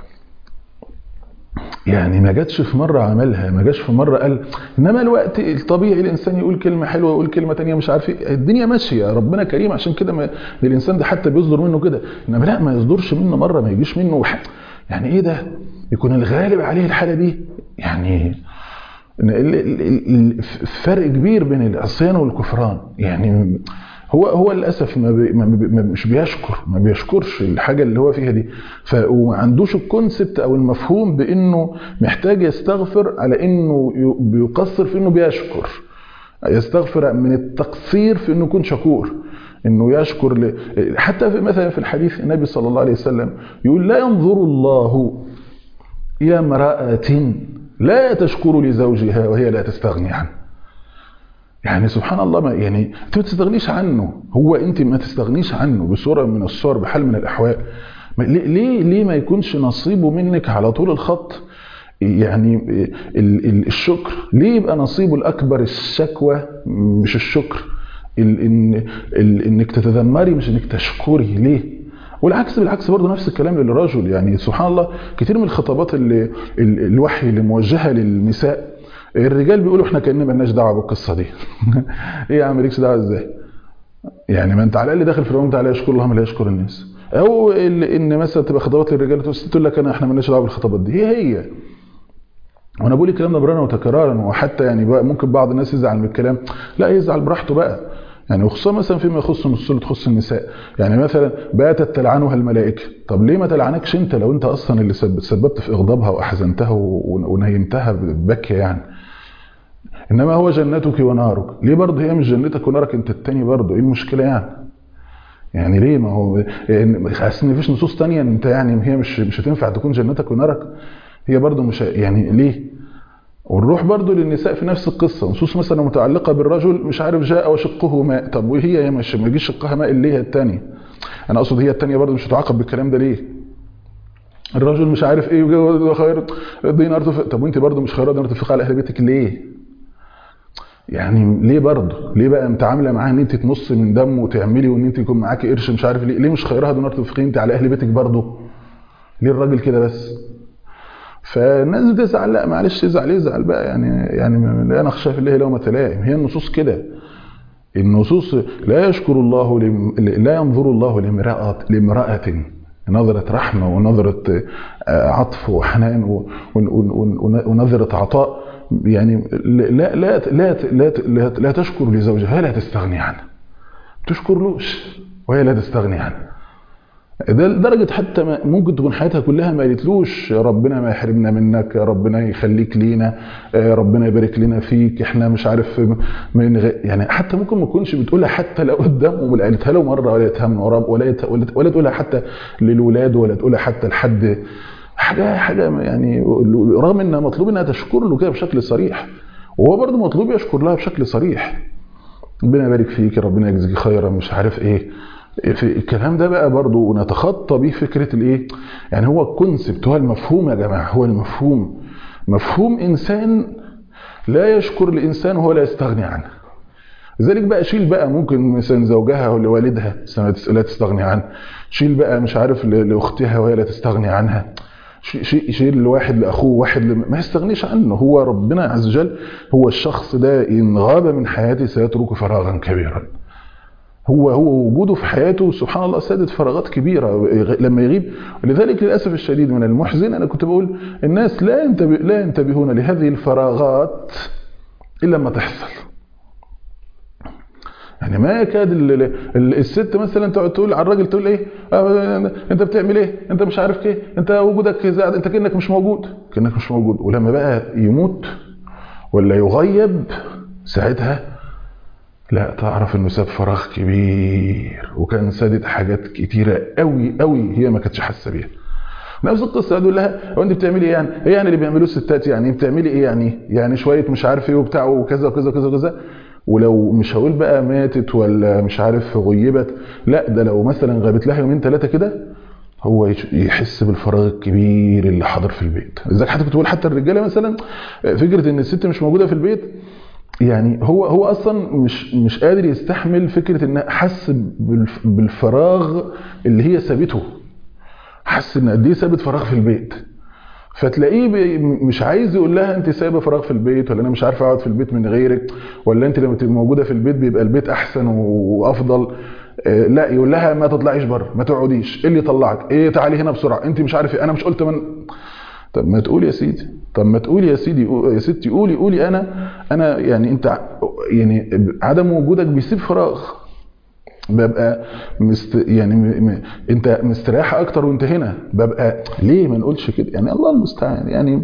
يعني ما جاتش في مره عملها ما جاش في مره قال انما الوقت الطبيعي الانسان يقول كلمه حلوه يقول كلمه تانية مش عارف ايه الدنيا ماشيه ربنا كريم عشان كده ما الانسان ده حتى بيصدر منه كده انما لا ما يصدرش منه مره ما يجيش منه يعني ايه ده يكون الغالب عليه الحاله دي يعني فرق كبير بين العصيان والكفران يعني هو هو للاسف ما, بي ما مش بيشكر ما بيشكرش الحاجه اللي هو فيها دي فما عندوش الكونسبت او المفهوم بانه محتاج يستغفر على انه بيقصر في انه بيشكر يستغفر من التقصير في انه يكون شكور انه يشكر ل... حتى في مثلا في الحديث النبي صلى الله عليه وسلم يقول لا ينظر الله الى امراه لا تشكر لزوجها وهي لا تستغني عنه يعني سبحان الله ما يعني انت ما تستغنيش عنه هو انت ما تستغنيش عنه بصوره من الصور بحال من الاحوال ليه ليه ما يكونش نصيبه منك على طول الخط يعني الشكر ليه يبقى نصيبه الاكبر الشكوى مش الشكر إن انك تتذمري مش انك تشكري ليه والعكس بالعكس برضه نفس الكلام للرجل يعني سبحان الله كتير من الخطابات اللي الوحي اللي موجهه للنساء الرجال بيقولوا احنا كأننا مالناش دعوه بالقصه دي ايه يا عم مالكش دعوه ازاي يعني ما انت على الاقل داخل في العمر تعالى يشكر الله لا يشكر الناس او ان مثلا تبقى خطابات للرجال تقول لك انا احنا مالناش دعوه بالخطابات دي هي هي وانا بقول الكلام ده مرارا وتكرارا وحتى يعني بقى ممكن بعض الناس يزعل من الكلام لا يزعل براحته بقى يعني وخصوصا مثلا فيما يخص النصوص اللي تخص النساء يعني مثلا باتت تلعنها الملائكه طب ليه ما تلعنكش انت لو انت اصلا اللي سببت في اغضابها واحزنتها ونيمتها ببكيه يعني انما هو جنتك ونارك ليه برضه هي مش جنتك ونارك انت التاني برضه ايه المشكله يعني يعني ليه ما هو يعني حاسس ان مفيش نصوص تانية انت يعني هي مش مش هتنفع تكون جنتك ونارك هي برضه مش يعني ليه ونروح برضو للنساء في نفس القصة نصوص مثلا متعلقة بالرجل مش عارف جاء وشقه ماء طب وهي هي مش ما يجيش شقها ماء اللي هي الثانيه انا اقصد هي الثانيه برضو مش هتعاقب بالكلام ده ليه الرجل مش عارف ايه خير دينار تنفق طب وانت برضو مش خير دينار تنفق على اهل بيتك ليه يعني ليه برضه ليه بقى متعامله معاها ان انت تنص من دم وتعملي وان انت يكون معاكي قرش مش عارف ليه ليه مش خيرها دينار تنفقي انت على اهل بيتك برضه ليه الراجل كده بس فالناس بتزعل لا معلش يزعل يزعل بقى يعني يعني لا نخشى في الله لومة لائم هي النصوص كده النصوص لا يشكر الله لم لا ينظر الله لامرأة لامرأة نظرة رحمة ونظرة عطف وحنان ونظرة عطاء يعني لا لا لا لا, لا, لا تشكر لزوجها لا تستغني عنه تشكرلوش وهي لا تستغني عنه ده لدرجة حتى ما ممكن تكون حياتها كلها ما قالتلوش يا ربنا ما يحرمنا منك يا ربنا يخليك لينا يا ربنا يبارك لنا فيك احنا مش عارف من غ... يعني حتى ممكن ما تكونش بتقولها حتى لو قدامه ولا قالتها له مرة ولا قالتها من وراه ولا ولا, ولا تقولها حتى للولاد ولا تقولها حتى لحد حاجة حاجة يعني رغم انها مطلوب انها تشكر له كده بشكل صريح وهو برضه مطلوب يشكر لها بشكل صريح ربنا يبارك فيك ربنا يجزيك خيرا مش عارف ايه في الكلام ده بقى برضه نتخطى بيه فكره الايه يعني هو الكونسبت هو المفهوم يا جماعه هو المفهوم مفهوم انسان لا يشكر لانسان وهو لا يستغني عنه لذلك بقى شيل بقى ممكن مثلا زوجها ولا والدها لا تستغني عنه شيل بقى مش عارف لاختها وهي لا تستغني عنها شيء شيل لواحد لاخوه واحد لم... ما يستغنيش عنه هو ربنا عز وجل هو الشخص ده ان غاب من حياته سيترك فراغا كبيرا هو هو وجوده في حياته سبحان الله سادت فراغات كبيره لما يغيب ولذلك للاسف الشديد من المحزن انا كنت بقول الناس لا ينتبه لا ينتبهون لهذه الفراغات الا لما تحصل يعني ما يكاد الست مثلا تقعد تقول على الراجل تقول ايه آه انت بتعمل ايه انت مش عارف ايه انت وجودك زائد انت كانك مش موجود كانك مش موجود ولما بقى يموت ولا يغيب ساعتها لا تعرف انه ساب فراغ كبير وكان سادت حاجات كتيره قوي قوي هي ما كانتش حاسه بيها نفس القصه تقول لها هو انت بتعملي ايه يعني ايه يعني اللي بيعملوه الستات يعني بتعملي ايه يعني يعني شويه مش عارف ايه وبتاع وكذا وكذا وكذا وكذا ولو مش هقول بقى ماتت ولا مش عارف غيبت لا ده لو مثلا غابت لها يومين ثلاثه كده هو يحس بالفراغ الكبير اللي حاضر في البيت لذلك حتى كنت بقول حتى الرجاله مثلا فكره ان الست مش موجوده في البيت يعني هو هو اصلا مش مش قادر يستحمل فكره ان حس بالفراغ اللي هي سابته حس ان قد ايه سابت فراغ في البيت فتلاقيه مش عايز يقول لها انت سايبه فراغ في البيت ولا انا مش عارف اقعد في البيت من غيرك ولا انت لما تبقى موجوده في البيت بيبقى البيت احسن وافضل لا يقول لها ما تطلعيش بره ما تقعديش ايه اللي يطلعك ايه تعالي هنا بسرعه انت مش عارف ايه انا مش قلت من طب ما تقول يا سيدي طب ما تقول يا سيدي يا ستي قولي قولي انا انا يعني انت يعني عدم وجودك بيسيب فراغ ببقى مست يعني م... م... انت مستريح اكتر وانت هنا ببقى ليه ما نقولش كده يعني الله المستعان يعني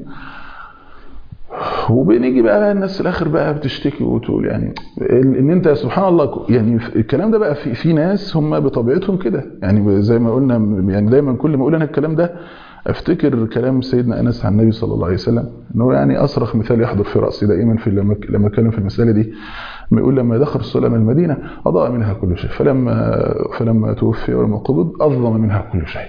وبنيجي بقى الناس في الاخر بقى بتشتكي وتقول يعني ان انت سبحان الله يعني الكلام ده بقى في, في ناس هم بطبيعتهم كده يعني زي ما قلنا يعني دايما كل ما اقول انا الكلام ده افتكر كلام سيدنا انس عن النبي صلى الله عليه وسلم انه يعني اصرخ مثال يحضر في راسي دائما في لما لما اتكلم في المساله دي يقول لما دخل السلام المدينه اضاء منها كل شيء فلما فلما توفي ولما قبض اظلم منها كل شيء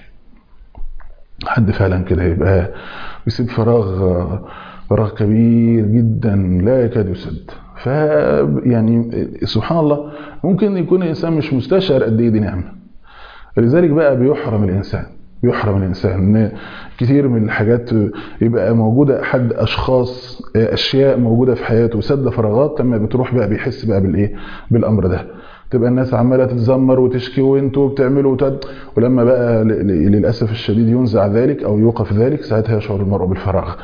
حد فعلا كده يبقى يسيب فراغ فراغ كبير جدا لا يكاد يسد ف يعني سبحان الله ممكن يكون الانسان مش مستشعر قد ايه دي نعمه لذلك بقى بيحرم الانسان بيحرم الانسان ان كتير من الحاجات يبقى موجوده حد اشخاص اشياء موجوده في حياته سد فراغات لما بتروح بقى بيحس بقى بالايه بالامر ده تبقى الناس عماله تتذمر وتشكي وانتوا بتعملوا وتد ولما بقى للاسف الشديد ينزع ذلك او يوقف ذلك ساعتها يشعر المرء بالفراغ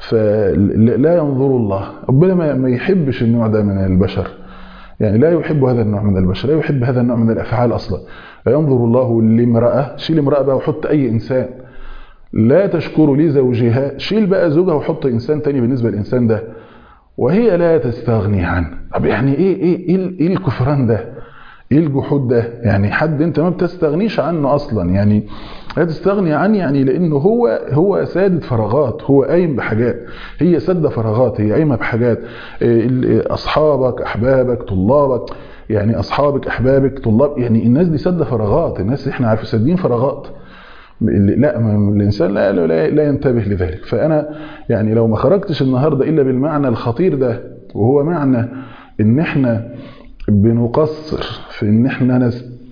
فلا ينظر الله ربنا ما يحبش النوع ده من البشر يعني لا يحب هذا النوع من البشر لا يحب هذا النوع من الافعال اصلا لا ينظر الله لامراه شيل امراه بقى وحط اي انسان لا تشكر لزوجها شيل بقى زوجها وحط انسان تاني بالنسبه للانسان ده وهي لا تستغني عنه طب يعني ايه ايه ايه, إيه الكفران ده ايه الجحود ده يعني حد انت ما بتستغنيش عنه اصلا يعني لا تستغني عنه يعني لانه هو هو سادة فراغات هو قايم بحاجات هي سد فراغات هي قايمه بحاجات اصحابك احبابك طلابك يعني اصحابك احبابك طلاب يعني الناس دي سد فراغات الناس احنا عارفين سادين فراغات لا الانسان لا, لا لا ينتبه لذلك فانا يعني لو ما خرجتش النهارده الا بالمعنى الخطير ده وهو معنى ان احنا بنقصر في ان احنا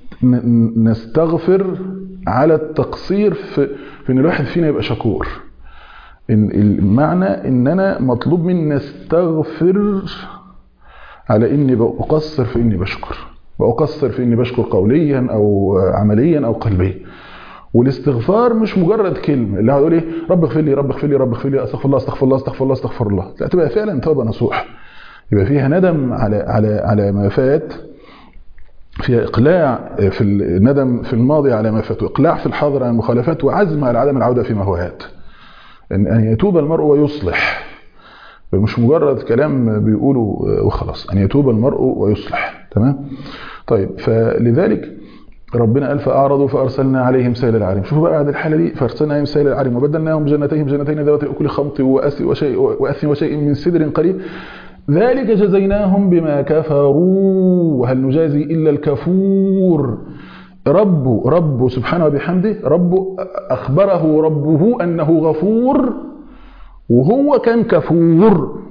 نستغفر على التقصير في, في ان الواحد فينا يبقى شكور إن المعنى ان انا مطلوب مني استغفر على اني بقصر في اني بشكر بقصر في اني بشكر قوليا او عمليا او قلبيا والاستغفار مش مجرد كلمه اللي هقول ايه رب اغفر لي رب اغفر لي رب اغفر لي استغفر الله استغفر الله استغفر الله استغفر الله لا تبقى فعلا توبه نصوح يبقى فيها ندم على على على ما فات فيها اقلاع في الندم في الماضي على ما فات واقلاع في الحاضر عن المخالفات وعزم على عدم العوده فيما هو آت ان ان يتوب المرء ويصلح مش مجرد كلام بيقوله وخلاص ان يتوب المرء ويصلح تمام طيب فلذلك ربنا قال فاعرضوا فارسلنا عليهم سيل العرم شوفوا بقى بعد الحاله دي فارسلنا عليهم سيل العرم وبدلناهم بجنتين بجنتين ذوات اكل خمط واسي وشيء واثم وشيء من سدر قريب ذلك جزيناهم بما كفروا وهل نجازي إلا الكفور رب رب سبحانه وبحمده رب أخبره ربه أنه غفور وهو كان كفور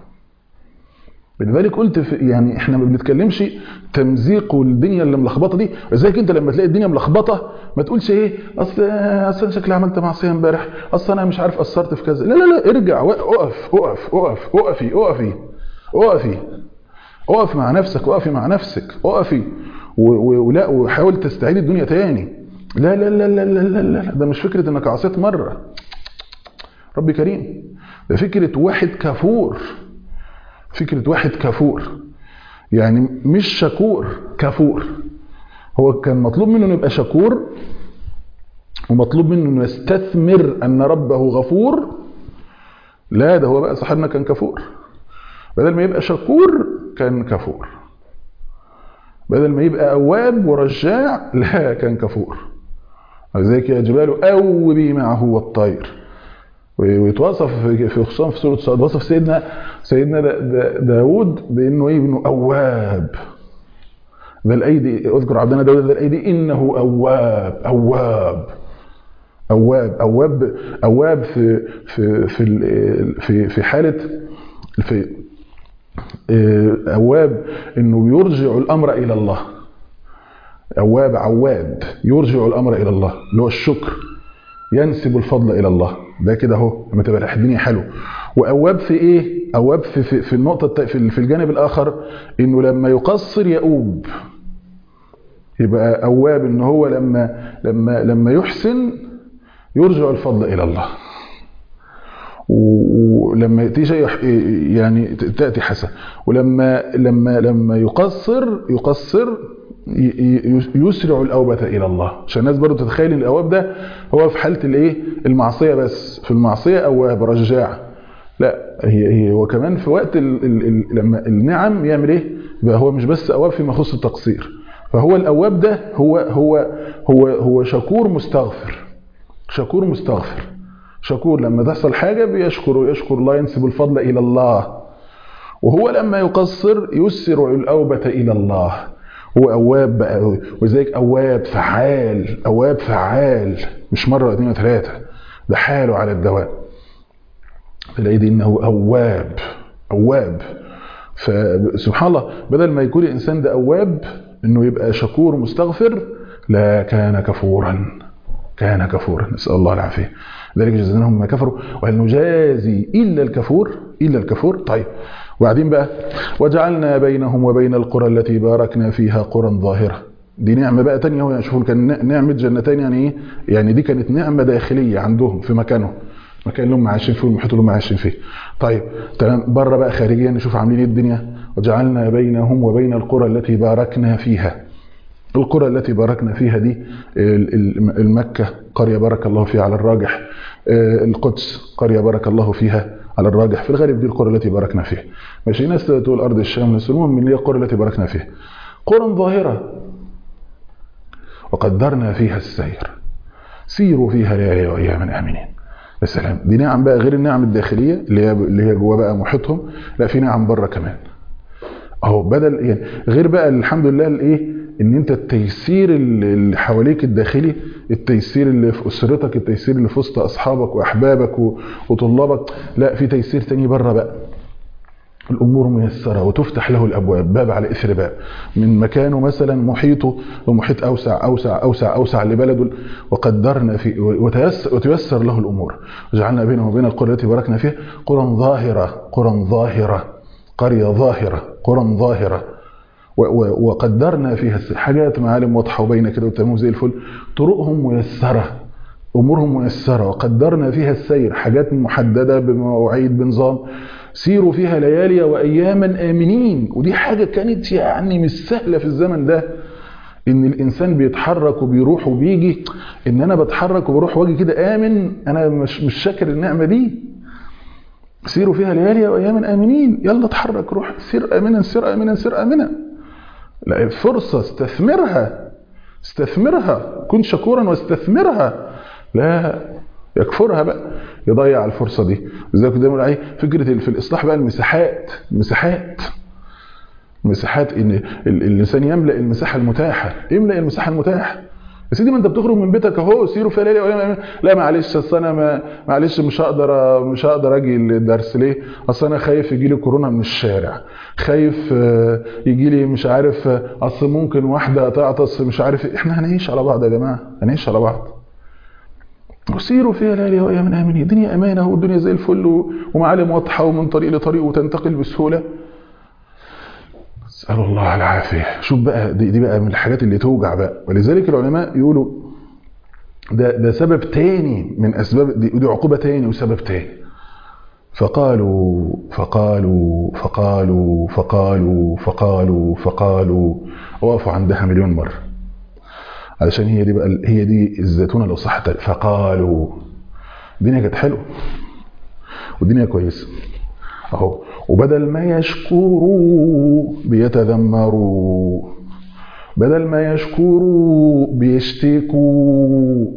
لذلك قلت في يعني احنا ما بنتكلمش تمزيق والدنيا اللي ملخبطه دي ازيك انت لما تلاقي الدنيا ملخبطه ما تقولش ايه اصل اصل انا شكلي عملت معصيه امبارح اصل انا مش عارف قصرت في كذا لا لا لا ارجع اقف اقف اقف اقفي اقفي اقفي اقف مع نفسك اقفي مع نفسك اقفي ولا وحاول تستعيد الدنيا تاني لا لا لا لا لا لا, لا. ده مش فكره انك عصيت مره ربي كريم ده فكره واحد كفور فكرة واحد كفور يعني مش شكور كفور هو كان مطلوب منه انه يبقى شكور ومطلوب منه انه يستثمر ان ربه غفور لا ده هو بقى صاحبنا كان كفور بدل ما يبقى شكور كان كفور بدل ما يبقى اواب ورجاع لا كان كفور ذلك يا جبال اوبي معه والطير ويتوصف في خصوصا في سوره صاد وصف سيدنا سيدنا داوود بانه ايه انه اواب ذا الايدي اذكر عبدنا داوود ذا الايدي انه اواب اواب اواب اواب اواب في في في في في حاله في اواب انه يرجع الامر الى الله اواب عواد يرجع الامر الى الله اللي هو الشكر ينسب الفضل الى الله ده كده اهو لما تبقى الدنيا حلو واواب في ايه اواب في في, في النقطه في, في الجانب الاخر انه لما يقصر يؤوب يبقى اواب ان هو لما لما لما يحسن يرجع الفضل الى الله ولما تيجي يعني تاتي حسن ولما لما لما يقصر يقصر يسرع الأوبة إلى الله عشان الناس برضو تتخيل ان الأواب ده هو في حالة الايه المعصية بس في المعصية أواب رجاع لا هي هي هو كمان في وقت ال ال ال لما النعم يعمل ايه يبقى هو مش بس أواب فيما يخص التقصير فهو الأواب ده هو هو هو هو شكور مستغفر شكور مستغفر شكور لما تحصل حاجة بيشكر ويشكر الله ينسب الفضل إلى الله وهو لما يقصر يسرع الأوبة إلى الله هو أواب بقى وذلك أواب فعال أواب فعال مش مرة اثنين وثلاثة ده حاله على الدوام تلاقي دي إنه أواب أواب فسبحان الله بدل ما يكون الإنسان ده أواب إنه يبقى شكور مستغفر لا كان كفورا كان كفورا نسأل الله العافية ذلك جزاهم ما كفروا وهل نجازي إلا الكفور إلا الكفور طيب وبعدين بقى وجعلنا بينهم وبين القرى التي باركنا فيها قرى ظاهرة دي نعمة بقى تانية هو شوفوا كان نعمة جنتين يعني ايه يعني دي كانت نعمة داخلية عندهم في مكانهم مكان اللي هم عايشين فيه والمحيط اللي هم عايشين فيه طيب تمام بره بقى خارجيا نشوف عاملين ايه الدنيا وجعلنا بينهم وبين القرى التي باركنا فيها القرى التي باركنا فيها دي المكة قرية بارك الله فيها على الراجح القدس قرية بارك الله فيها على الراجح في الغالب دي القرى التي باركنا فيها ماشي ناس تقول أرض الشام ناس المهم اللي هي القرى التي باركنا فيها قرى ظاهرة وقدرنا فيها السير سيروا فيها ليالي وأياما آمنين السلام دي نعم بقى غير النعم الداخلية اللي هي اللي هي جوه بقى محيطهم لا في نعم بره كمان اهو بدل يعني غير بقى الحمد لله الايه ان انت التيسير اللي حواليك الداخلي التيسير اللي في اسرتك التيسير اللي في وسط اصحابك واحبابك وطلابك لا في تيسير تاني بره بقى الامور ميسره وتفتح له الابواب باب على اثر باب من مكانه مثلا محيطه ومحيط اوسع اوسع اوسع اوسع لبلده وقدرنا في وتيسر, وتيسر له الامور وجعلنا بينه وبين القرى التي باركنا فيها قرى ظاهره قرى ظاهره قريه ظاهره قرى ظاهره وقدرنا فيها حاجات معالم واضحه وباينه كده وتمام زي الفل طرقهم ميسره امورهم ميسره وقدرنا فيها السير حاجات محدده بمواعيد بنظام سيروا فيها ليالي واياما امنين ودي حاجه كانت يعني مش سهله في الزمن ده ان الانسان بيتحرك وبيروح وبيجي ان انا بتحرك وبروح واجي كده امن انا مش مش شاكر النعمه دي سيروا فيها ليالي واياما امنين يلا اتحرك روح سير امنا سير امنا سير امنا لا فرصه استثمرها استثمرها كن شكورا واستثمرها لا يكفرها بقى يضيع الفرصه دي لذلك دايما بنقول عليه فكره في الاصلاح بقى المساحات المساحات مساحات ان ال- الانسان يملا المساحه المتاحه املا المساحه المتاحه يا سيدي ما انت بتخرج من بيتك اهو سيروا فيها ليله ولا لا معلش اصل انا ما معلش مش هقدر مش هقدر اجي الدرس ليه؟ اصل انا خايف يجي لي كورونا من الشارع خايف آه، يجي لي مش عارف آه، اصل ممكن واحده تعطس مش عارف إيه. احنا هنعيش على بعض يا جماعه هنعيش على بعض وسيروا فيها ليالي وايام امنين الدنيا امانه والدنيا زي الفل و- ومعالم واضحه ومن طريق لطريق وتنتقل بسهوله اسال الله العافيه شوف بقى دي, دي بقى من الحاجات اللي توجع بقى ولذلك العلماء يقولوا ده ده سبب تاني من اسباب دي, دي عقوبه تاني وسبب تاني فقالوا فقالوا فقالوا فقالوا فقالوا فقالوا وقفوا عندها مليون مره علشان هي دي بقى هي دي الزيتونه لو صح فقالوا الدنيا كانت حلوه والدنيا كويسه اهو وبدل ما يشكروا بيتذمروا بدل ما يشكروا بيشتكوا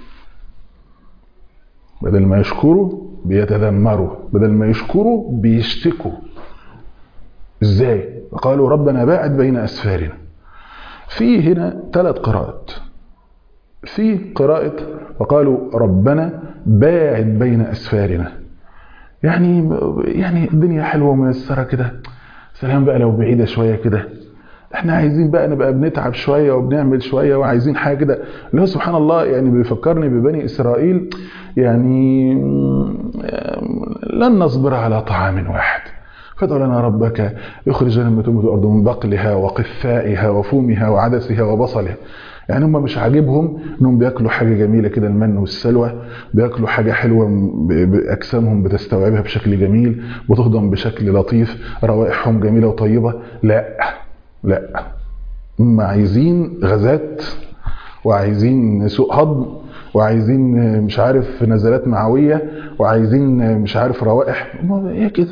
بدل ما يشكروا بيتذمروا بدل ما يشكروا بيشتكوا ازاي قالوا ربنا باعد بين اسفارنا في هنا ثلاث قراءات في قراءة وقالوا ربنا باعد بين أسفارنا يعني يعني الدنيا حلوة وميسرة كده سلام بقى لو بعيدة شوية كده احنا عايزين بقى نبقى بنتعب شوية وبنعمل شوية وعايزين حاجة كده اللي هو سبحان الله يعني بيفكرني ببني إسرائيل يعني لن نصبر على طعام واحد فادع لنا ربك يخرج لنا من تنبت الارض من بقلها وقثائها وفومها وعدسها وبصلها يعني هم مش عاجبهم انهم بياكلوا حاجه جميله كده المن والسلوى بياكلوا حاجه حلوه باجسامهم بتستوعبها بشكل جميل بتهضم بشكل لطيف روائحهم جميله وطيبه لا لا هم عايزين غازات وعايزين سوء هضم وعايزين مش عارف نزلات معويه وعايزين مش عارف روائح ايه كده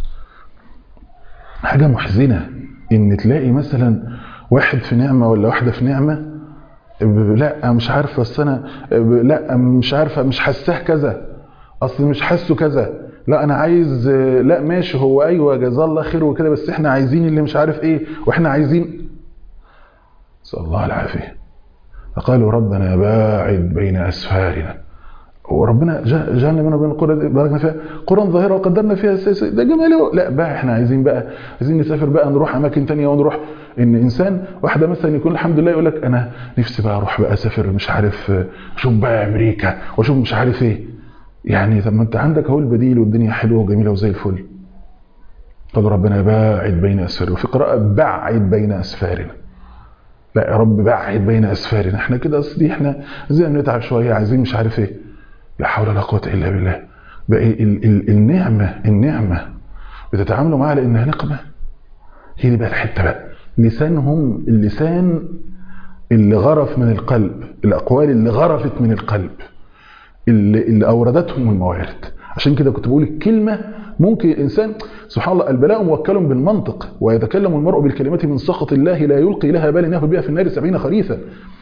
حاجة محزنة إن تلاقي مثلا واحد في نعمة ولا واحدة في نعمة لا مش عارفة بس أنا لا مش عارفة مش حاساه كذا أصل مش حاسه كذا لا أنا عايز لا ماشي هو أيوه جزاه الله خير وكده بس إحنا عايزين اللي مش عارف إيه وإحنا عايزين نسأل الله العافية فقالوا ربنا باعد بين أسفارنا وربنا جعلنا بيننا وبين القرى باركنا فيها قرى ظاهره وقدرنا فيها السياسة ده جماله لا بقى احنا عايزين بقى عايزين نسافر بقى نروح اماكن تانية ونروح ان انسان واحده مثلا يكون الحمد لله يقول لك انا نفسي بقى اروح بقى اسافر مش عارف اشوف بقى امريكا واشوف مش عارف ايه يعني طب ما انت عندك اهو البديل والدنيا حلوه وجميله وزي الفل قالوا ربنا باعد بين اسفارنا وفي قراءه بعد بين اسفارنا لا يا رب بعد بين اسفارنا احنا كده اصل احنا زي نتعب شويه عايزين مش عارف ايه لا حول ولا قوة إلا بالله بقى ال ال النعمة النعمة بتتعاملوا معاها لأنها نقمة هي دي بقى الحتة بقى لسانهم اللسان اللي غرف من القلب الأقوال اللي غرفت من القلب اللي, اللي أوردتهم الموارد عشان كده كنت بقول الكلمة ممكن الإنسان سبحان الله البلاء موكل بالمنطق ويتكلم المرء بالكلمات من سخط الله لا يلقي لها بال ياخذ بها في النار سبعين خريفا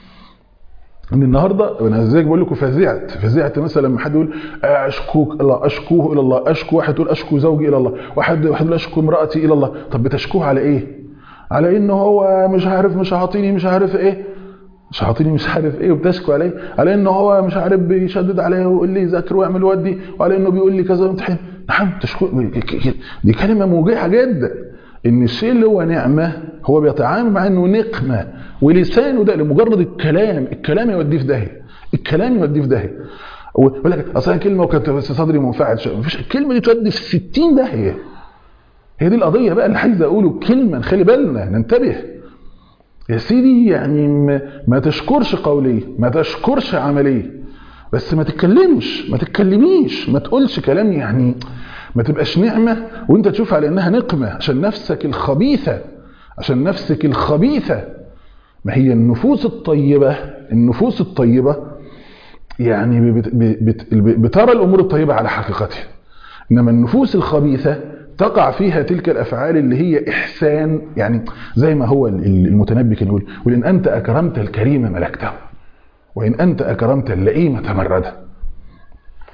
ان النهارده انا ازيك بقول لكم فزعت فزعت مثلا لما حد يقول اشكوك الله اشكوه الى الله اشكو واحد يقول اشكو زوجي الى الله واحد واحد يقول اشكو امراتي الى الله طب بتشكوه على ايه على ان هو مش عارف مش عاطيني مش عارف ايه مش عاطيني مش عارف ايه وبتشكو عليه على ان هو مش عارف بيشدد عليا ويقول لي ذاكر واعمل ودي وعلى انه بيقول لي كذا امتحان نعم تشكو دي كلمه موجعه جدا ان الشيء اللي هو نعمه هو بيتعامل مع انه نقمه ولسانه ده لمجرد الكلام الكلام يوديه في داهيه الكلام يوديه في داهيه ويقول لك اصلا كلمه وكانت بس صدري منفعل مفيش الكلمه دي تودي في 60 داهيه هي دي القضيه بقى اللي عايز اقوله كلمه نخلي بالنا ننتبه يا سيدي يعني ما تشكرش قوليه ما تشكرش عمليه بس ما تتكلمش ما تتكلميش ما تقولش كلام يعني ما تبقاش نعمة وانت تشوف على انها نقمة عشان نفسك الخبيثة عشان نفسك الخبيثة ما هي النفوس الطيبة النفوس الطيبة يعني بت بت بترى الامور الطيبة على حقيقتها انما النفوس الخبيثة تقع فيها تلك الافعال اللي هي احسان يعني زي ما هو المتنبي كان يقول ولان انت اكرمت الكريم ملكته وان انت اكرمت اللئيم تمرده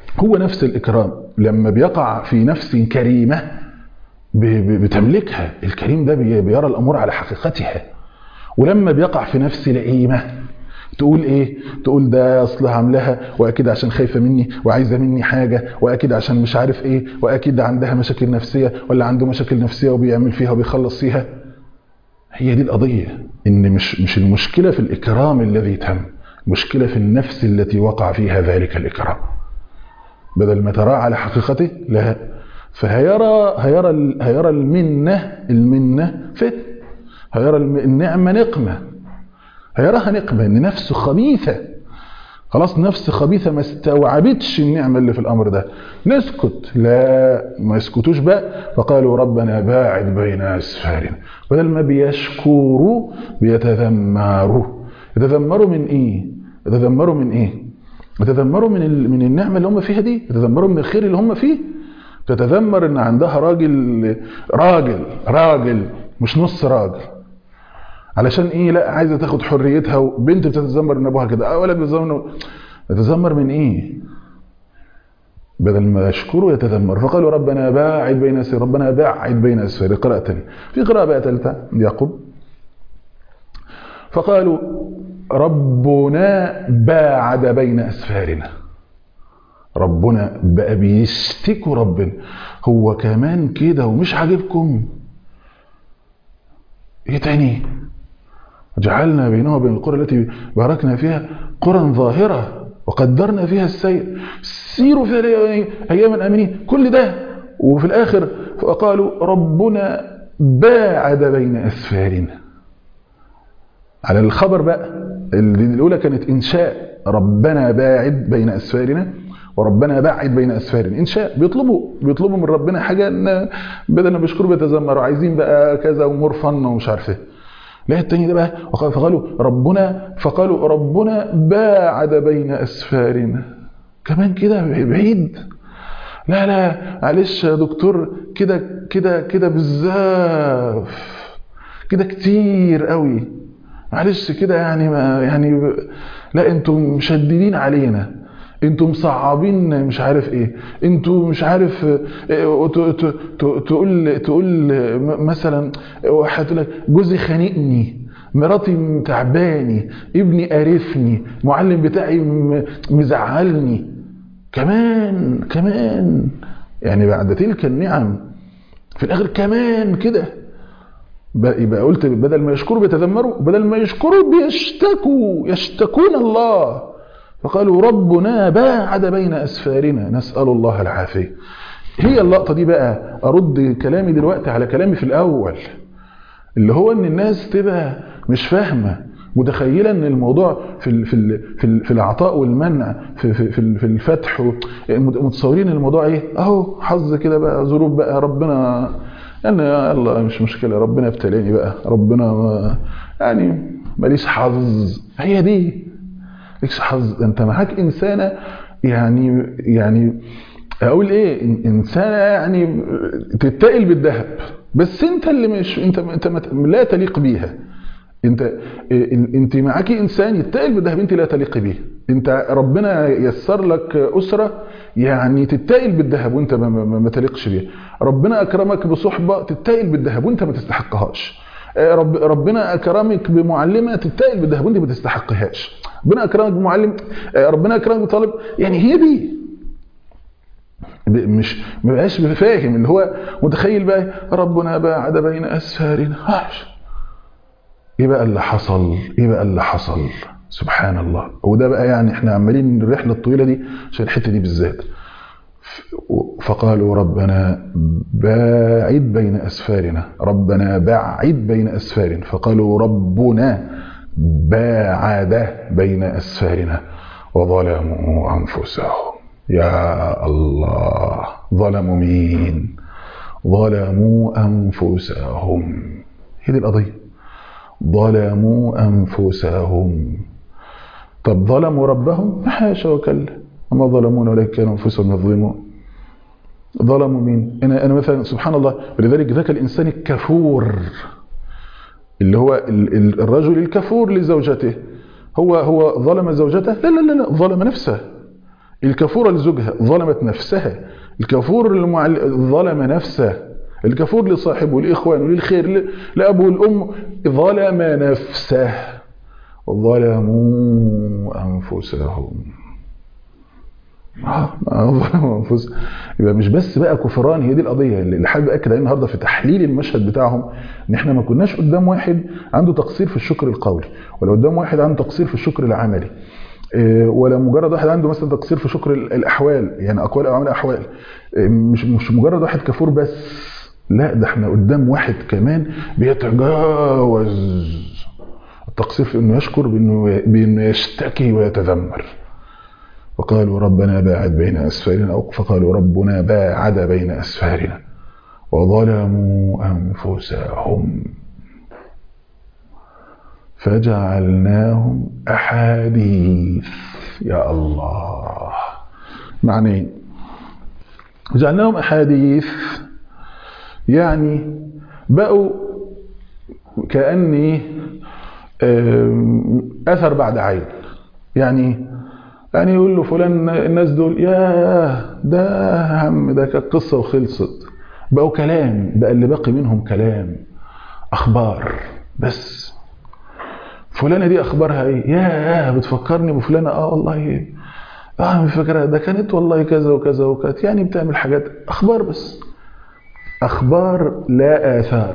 هو نفس الإكرام لما بيقع في نفس كريمة بتملكها الكريم ده بيرى الأمور على حقيقتها ولما بيقع في نفس لئيمة تقول ايه تقول ده اصلها عاملاها واكيد عشان خايفه مني وعايزه مني حاجه واكيد عشان مش عارف ايه واكيد عندها مشاكل نفسيه ولا عنده مشاكل نفسيه وبيعمل فيها وبيخلص فيها هي دي القضيه ان مش مش المشكله في الاكرام الذي تم المشكله في النفس التي وقع فيها ذلك الاكرام بدل ما تراه على حقيقته لا فهيرى هيرى هيرى المنه المنه فتن هيرى النعمه نقمه هيراها نقمة ان نفسه خبيثة خلاص نفس خبيثة ما استوعبتش النعمة اللي في الامر ده نسكت لا ما يسكتوش بقى فقالوا ربنا باعد بين اسفارنا بدل ما بيشكروا بيتذمروا يتذمروا من ايه يتذمروا من ايه يتذمروا من من النعمة اللي هم فيها دي يتذمروا من الخير اللي هم فيه تتذمر ان عندها راجل راجل راجل مش نص راجل علشان ايه لا عايزه تاخد حريتها وبنت بتتذمر ان ابوها كده ولد بيتذمر يتذمر من ايه بدل ما يشكروا يتذمر فقالوا ربنا باعد بين اسفار ربنا باعد بين اسفار قراءة ثانية في قراءة بقى ثالثة يعقوب فقالوا ربنا باعد بين اسفارنا ربنا بقى بيشتكوا ربنا هو كمان كده ومش عاجبكم ايه تاني جعلنا بينها وبين القرى التي باركنا فيها قرى ظاهرة وقدرنا فيها السير سيروا فيها أياما آمنين كل ده وفي الآخر فقالوا ربنا باعد بين أسفارنا على الخبر بقى الأولى كانت إنشاء ربنا باعد بين أسفارنا وربنا باعد بين اسفارنا انشاء بيطلبوا بيطلبوا من ربنا حاجه ان بدل ما بيشكروا بيتذمروا عايزين بقى كذا امور فن ومش عارف ايه لا التاني ده بقى فقالوا ربنا فقالوا ربنا باعد بين اسفارنا كمان كده بعيد لا لا معلش يا دكتور كده كده كده بزاف كده كتير قوي معلش كده يعني ما يعني لا انتم مشددين علينا انتوا مصعبين مش عارف ايه انتوا مش عارف تقول تقول مثلا واحد تقول لك جوزي خانقني مراتي تعباني ابني قرفني معلم بتاعي مزعلني كمان كمان يعني بعد تلك النعم في الاخر كمان كده يبقى قلت بدل ما يشكروا بيتذمروا بدل ما يشكروا بيشتكوا يشتكون الله فقالوا ربنا باعد بين أسفارنا نسأل الله العافية هي اللقطة دي بقى أرد كلامي دلوقتي على كلامي في الأول اللي هو ان الناس تبقى مش فاهمة متخيلة ان الموضوع في ال في ال في, ال في العطاء والمنع في في في, في الفتح متصورين الموضوع ايه اهو حظ كده بقى ظروف بقى ربنا يعني يلا مش مشكلة ربنا ابتلاني بقى ربنا يعني ماليش حظ هي دي مالكش حظ انت معاك انسانة يعني يعني اقول ايه انسانة يعني تتقل بالذهب بس انت اللي مش انت انت لا تليق بيها انت انت معاكي انسان يتقل بالذهب انت لا تليق بيه انت ربنا يسر لك اسره يعني تتقل بالذهب وانت ما, ما, ما تليقش بيها ربنا اكرمك بصحبه تتقل بالذهب وانت ما تستحقهاش رب ربنا اكرمك بمعلمه تتقل بالذهب وانت ما تستحقهاش ربنا اكرمك بمعلم ربنا اكرمك بطالب يعني هي دي مش ما بقاش فاهم اللي هو متخيل بقى ربنا باعد بين اسفارنا ايه بقى اللي حصل ايه بقى اللي حصل سبحان الله وده بقى يعني احنا عمالين الرحله الطويله دي عشان الحته دي بالذات فقالوا ربنا باعد بين اسفارنا ربنا باعد بين اسفارنا فقالوا ربنا باعد بين اسفارنا وظلموا انفسهم يا الله ظلموا مين ظلموا انفسهم هي دي القضيه ظلموا أنفسهم طب ظلموا ربهم حاشا وكلا وما ظلمون ولكن كانوا أنفسهم يظلمون ظلموا مين أنا, أنا مثلا سبحان الله ولذلك ذاك الإنسان الكفور اللي هو الرجل الكفور لزوجته هو هو ظلم زوجته لا لا لا, لا ظلم نفسه الكفورة لزوجها ظلمت نفسها الكفور المعل... ظلم نفسه الكفور لصاحبه لإخوانه للخير لأبوه الأم ظلم نفسه ظلموا أنفسهم ظلموا أنفسهم يبقى مش بس بقى كفران هي دي القضية اللي حابب أكد عليه النهاردة في تحليل المشهد بتاعهم إن إحنا ما كناش قدام واحد عنده تقصير في الشكر القولي ولا قدام واحد عنده تقصير في الشكر العملي ولا مجرد واحد عنده مثلا تقصير في شكر الاحوال يعني اقوال او اعمال احوال مش مش مجرد واحد كفور بس لا ده احنا قدام واحد كمان بيتجاوز التقصير في انه يشكر بانه بانه يشتكي ويتذمر وقالوا ربنا باعد بين اسفارنا او فقالوا ربنا باعد بين اسفارنا وظلموا انفسهم فجعلناهم أحاديث يا الله معنى جعلناهم أحاديث يعني بقوا كأني أثر بعد عين يعني يعني يقول له فلان الناس دول يا ده هم ده كانت قصة وخلصت بقوا كلام بقى اللي باقي منهم كلام أخبار بس فلانه دي اخبارها ايه ياه بتفكرني بفلانه اه والله اه فاكرها ده كانت والله كذا وكذا وكانت يعني بتعمل حاجات اخبار بس اخبار لا اثار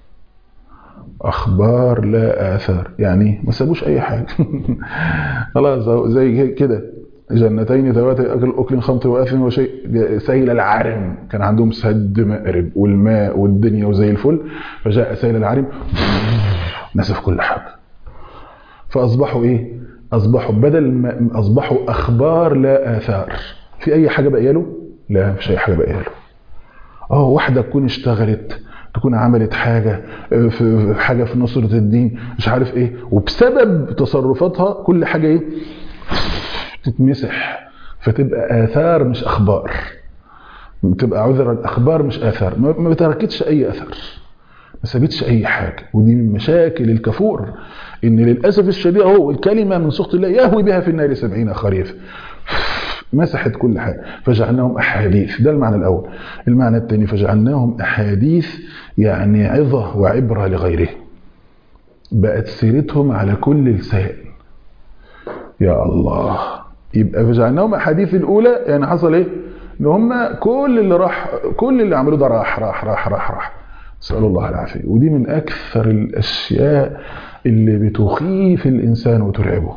اخبار لا اثار يعني ما سابوش اي حاجه خلاص زي كده جنتين ذواتي اكل اكل خمط واثم وشيء سيل العرم كان عندهم سد مأرب والماء والدنيا وزي الفل فجاء سيل العرم نسف كل حاجه فاصبحوا ايه اصبحوا بدل ما اصبحوا اخبار لا اثار في اي حاجه باقيه له لا مفيش اي حاجه باقيه له اه واحده تكون اشتغلت تكون عملت حاجه في حاجه في نصره الدين مش عارف ايه وبسبب تصرفاتها كل حاجه ايه تتمسح فتبقى اثار مش اخبار بتبقى عذر الاخبار مش اثار ما تركتش اي اثر ما سابتش اي حاجه ودي من مشاكل الكفور ان للاسف الشديد اهو الكلمه من سخط الله يهوي بها في النار سبعين خريف مسحت كل حاجه فجعلناهم احاديث ده المعنى الاول المعنى الثاني فجعلناهم احاديث يعني عظه وعبره لغيره بقت سيرتهم على كل لسان يا الله يبقى فجعلناهم احاديث الاولى يعني حصل ايه ان هم كل اللي راح كل اللي عملوه ده راح راح راح راح راح نسال الله العافيه ودي من اكثر الاشياء اللي بتخيف الانسان وترعبه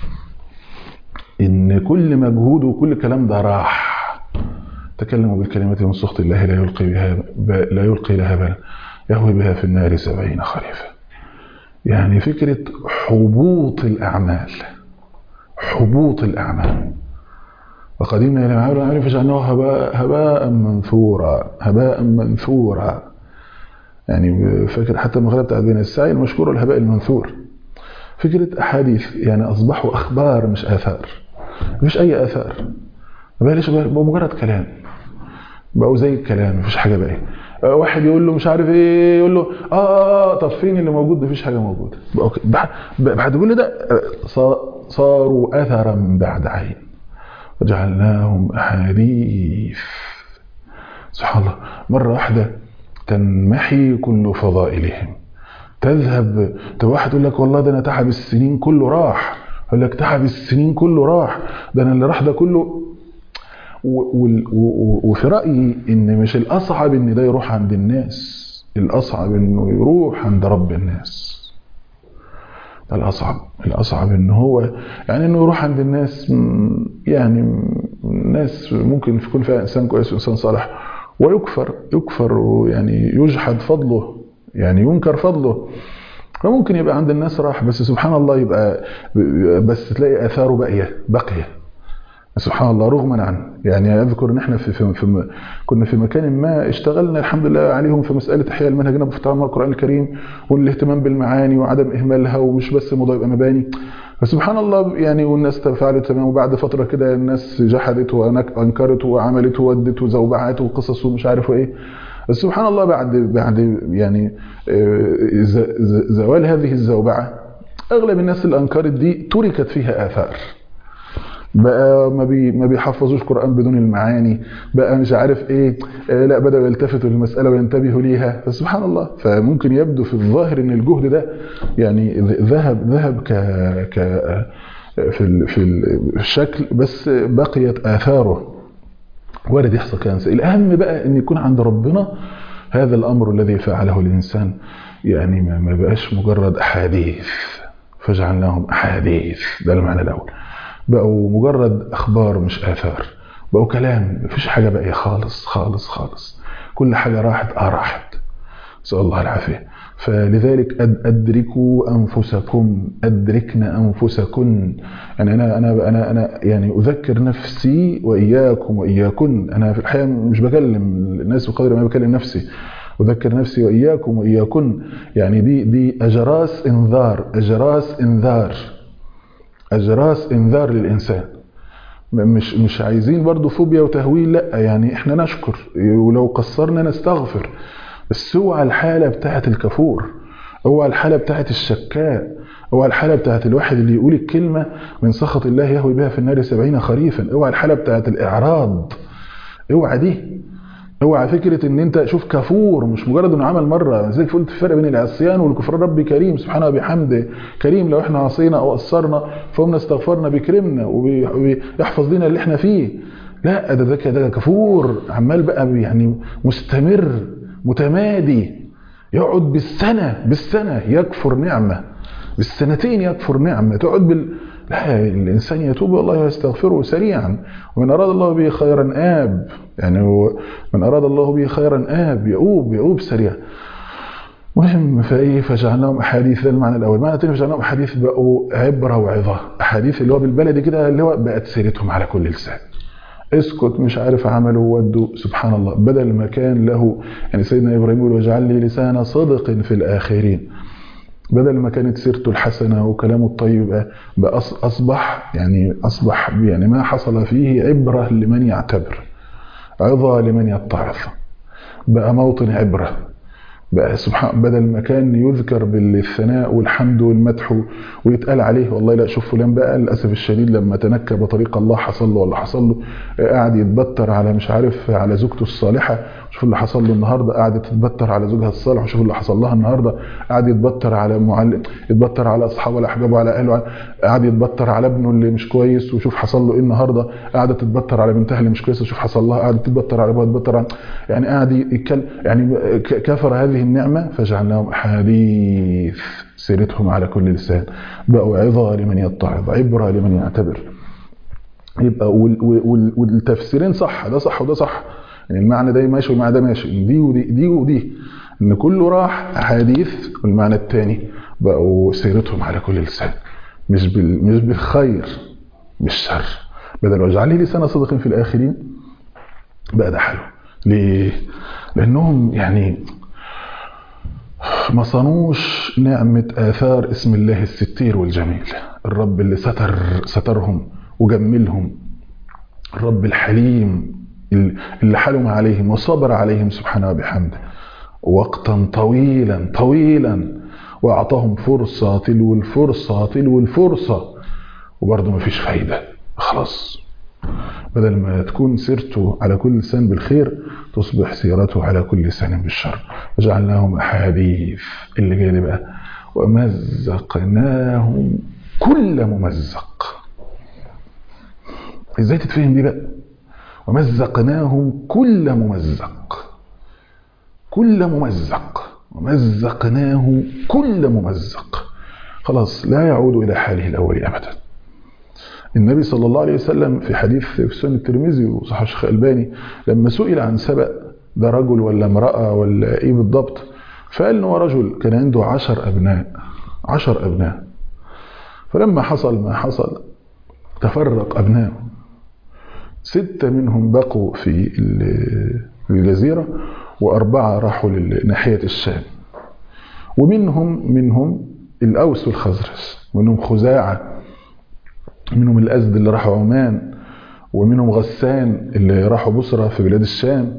ان كل مجهود وكل الكلام ده راح تكلموا بالكلمات من سخط الله لا يلقي بها لا يلقي لها بال يهوي بها في النار سبعين خريفا يعني فكرة حبوط الأعمال حبوط الأعمال وقدمنا إلى ما عملوا عملوا فجعلناه هباء, هباء منثورا هباء منثورا يعني فاكر حتى المغرب بتاعت بين السعي المشكور الهباء المنثور فكرة أحاديث يعني أصبحوا أخبار مش آثار مفيش أي آثار بقى بقوا مجرد كلام بقوا زي الكلام مفيش حاجة بقى واحد يقول له مش عارف ايه يقول له اه طب فين اللي موجود مفيش حاجة موجودة بعد بعد كل ده صاروا أثرا بعد عين وجعلناهم أحاديث سبحان الله مرة واحدة تنمحي كل فضائلهم تذهب طب واحد يقول لك والله ده انا تعب السنين كله راح يقول لك تعب السنين كله راح ده انا اللي راح ده كله وفي رايي ان مش الاصعب ان ده يروح عند الناس الاصعب انه يروح عند رب الناس ده الاصعب الاصعب ان هو يعني انه يروح عند الناس يعني ناس ممكن يكون فيها انسان كويس وانسان صالح ويكفر يكفر ويعني يجحد فضله يعني ينكر فضله فممكن يبقى عند الناس راح بس سبحان الله يبقى بس تلاقي اثاره باقيه باقيه سبحان الله رغما عنه يعني اذكر ان احنا في, في, في كنا في مكان ما اشتغلنا الحمد لله عليهم في مساله احياء المنهج النبوي في تعلم القران الكريم والاهتمام بالمعاني وعدم اهمالها ومش بس الموضوع يبقى مباني فسبحان الله يعني والناس تفاعلت تمام وبعد فتره كده الناس جحدت وانكرت وعملت وودت وزوبعت وقصص ومش عارف ايه بس سبحان الله بعد بعد يعني زوال هذه الزوبعه اغلب الناس اللي انكرت دي تركت فيها اثار بقى ما, بي ما بيحفظوش قرآن بدون المعاني بقى مش عارف ايه آه لا بدأوا يلتفتوا للمسألة وينتبهوا ليها فسبحان الله فممكن يبدو في الظاهر ان الجهد ده يعني ذهب ذهب ك ك في في الشكل بس بقيت آثاره وارد يحصل كنسة الأهم بقى ان يكون عند ربنا هذا الأمر الذي فعله الإنسان يعني ما بقاش مجرد أحاديث فجعلناهم أحاديث ده المعنى الأول بقوا مجرد أخبار مش آثار بقوا كلام مفيش حاجة بقى خالص خالص خالص كل حاجة راحت آه راحت نسأل الله العافية فلذلك أدركوا أنفسكم أدركنا أنفسكن يعني أنا أنا أنا أنا يعني أذكر نفسي وإياكم وإياكن أنا في الحقيقة مش بكلم الناس بقدر ما بكلم نفسي أذكر نفسي وإياكم وإياكن يعني دي دي أجراس إنذار أجراس إنذار أجراس إنذار للإنسان مش مش عايزين برضو فوبيا وتهويل لا يعني احنا نشكر ولو قصرنا نستغفر بس اوعى الحاله بتاعه الكفور اوعى الحاله بتاعه الشكاء اوعى الحاله بتاعه الواحد اللي يقول الكلمه من سخط الله يهوي بها في النار سبعين خريفا اوعى الحاله بتاعه الاعراض اوعى دي اوعى فكره ان انت شوف كفور مش مجرد انه عمل مره زي قلت الفرق بين العصيان والكفران ربي كريم سبحانه وبحمده كريم لو احنا عصينا او قصرنا فقمنا استغفرنا بيكرمنا وبيحفظ لنا اللي احنا فيه لا ده ده ده كفور عمال بقى يعني مستمر متمادي يقعد بالسنه بالسنه يكفر نعمه بالسنتين يكفر نعمه تقعد بال لا الإنسان يتوب والله ويستغفره سريعا ومن أراد الله به خيرا آب يعني من أراد الله به خيرا آب يؤوب يؤوب سريعا مهم فايه فجعلناهم احاديث ده المعنى الاول المعنى الثاني فجعلناهم احاديث بقوا عبره وعظه احاديث اللي هو بالبلدي كده اللي هو بقت سيرتهم على كل لسان اسكت مش عارف عملوا ودوا سبحان الله بدل ما كان له يعني سيدنا ابراهيم يقول واجعل لي لسان صدق في الاخرين بدل ما كانت سيرته الحسنه وكلامه الطيب بقى اصبح يعني اصبح يعني ما حصل فيه عبره لمن يعتبر عظه لمن يتعظ بقى موطن عبره بقى سبحان بدل ما كان يذكر بالثناء والحمد والمدح ويتقال عليه والله لا شوف فلان بقى للاسف الشديد لما تنكى بطريق الله حصل له ولا حصل له قاعد يتبتر على مش عارف على زوجته الصالحه شوف اللي حصل له النهارده قاعد تتبتر على زوجها الصالح وشوف اللي حصل لها النهارده قاعد يتبتر على معلم يتبتر على اصحابه ولا احبابه على اهله قاعد يتبتر على ابنه اللي مش كويس وشوف حصل له ايه النهارده قاعده تتبتر على بنتها اللي مش كويسه وشوف حصل لها قاعده تتبتر على ابوها تتبتر يعني قاعد يتكلم يعني كفر هذه النعمه فجعلناهم احاديث سيرتهم على كل لسان بقوا عظه لمن يتعظ عبره لمن يعتبر يبقى والتفسيرين صح ده صح وده صح يعني المعنى ده ماشي والمعنى ده ماشي دي ودي دي ودي ان كله راح احاديث والمعنى الثاني بقوا سيرتهم على كل لسان مش بال مش بالخير بالشر بدل واجعل لي لسان صدق في الاخرين بقى ده حلو ليه؟ لانهم يعني ما صنوش نعمة آثار اسم الله الستير والجميل الرب اللي ستر سترهم وجملهم الرب الحليم اللي حلم عليهم وصبر عليهم سبحانه وبحمده وقتا طويلا طويلا واعطاهم فرصه تلو الفرصه تلو الفرصه وبرضه ما فيش فايده خلاص بدل ما تكون سيرته على كل لسان بالخير تصبح سيرته على كل لسان بالشر وجعلناهم احاديث اللي جاي بقى ومزقناهم كل ممزق ازاي تتفهم دي بقى ومزقناهم كل ممزق كل ممزق ومزقناه كل ممزق خلاص لا يعود إلى حاله الأول أبدا النبي صلى الله عليه وسلم في حديث في سنة الترمذي وصحح الشيخ الباني لما سئل عن سبأ ده رجل ولا امرأة ولا إيه بالضبط فقال إنه رجل كان عنده عشر أبناء عشر أبناء فلما حصل ما حصل تفرق أبنائه ستة منهم بقوا في الجزيرة وأربعة راحوا ناحية الشام ومنهم منهم الأوس والخزرج ومنهم خزاعة منهم الأزد اللي راحوا عمان ومنهم غسان اللي راحوا بصرة في بلاد الشام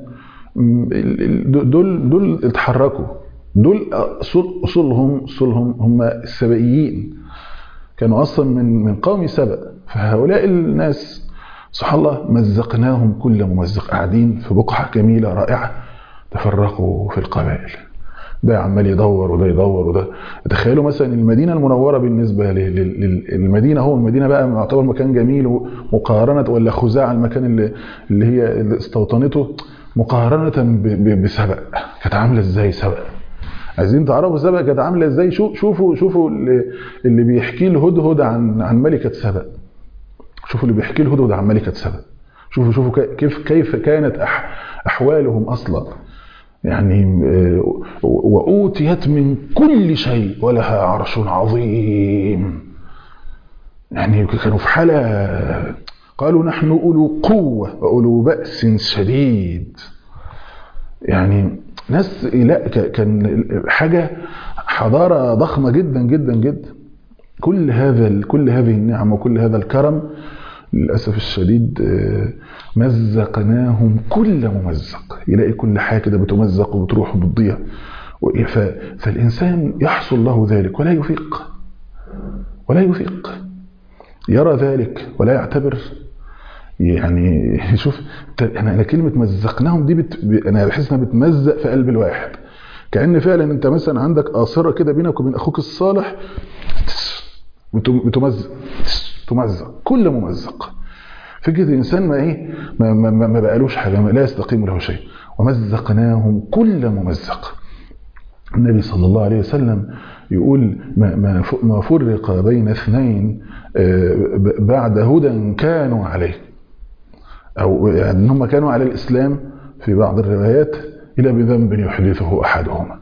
دول دول اتحركوا دول أصولهم أصولهم هم السبائيين كانوا أصلا من من قوم سبأ فهؤلاء الناس سبحان الله مزقناهم كل ممزق قاعدين في بقعة جميلة رائعة تفرقوا في القبائل ده عمال يدور وده يدور وده تخيلوا مثلا المدينة المنورة بالنسبة للمدينة هو المدينة بقى معتبر مكان جميل مقارنة ولا خزاعة المكان اللي, اللي هي اللي استوطنته مقارنة بسبأ كانت عاملة ازاي سبأ عايزين تعرفوا سبأ كانت عاملة ازاي شوفوا شوفوا اللي, اللي بيحكي الهدهد عن عن ملكة سبأ شوفوا اللي بيحكي الهدهد عن ملكة سبأ شوفوا شوفوا كيف كيف كانت أحوالهم أصلا يعني وأوتيت من كل شيء ولها عرش عظيم يعني كانوا في حالة قالوا نحن أولو قوة وأولو بأس شديد يعني ناس لا كان حاجة حضارة ضخمة جدا جدا جدا كل هذا كل هذه النعم وكل هذا الكرم للأسف الشديد مزقناهم كل ممزق يلاقي كل حاجة كده بتمزق وبتروح وبتضيع فالإنسان يحصل له ذلك ولا يفيق ولا يفيق يرى ذلك ولا يعتبر يعني شوف انا كلمه مزقناهم دي بت... انا بحس انها بتمزق في قلب الواحد كان فعلا انت مثلا عندك قاصره كده بينك وبين اخوك الصالح بتمزق تمزق كل ممزق فكره الانسان ما ايه ما, ما, ما بقالوش حاجه ما لا يستقيم له شيء ومزقناهم كل ممزق النبي صلى الله عليه وسلم يقول ما, ما, ما فرق بين اثنين بعد هدى كانوا عليه أو يعني ان هم كانوا على الإسلام في بعض الروايات إلى بذنب يحدثه أحدهما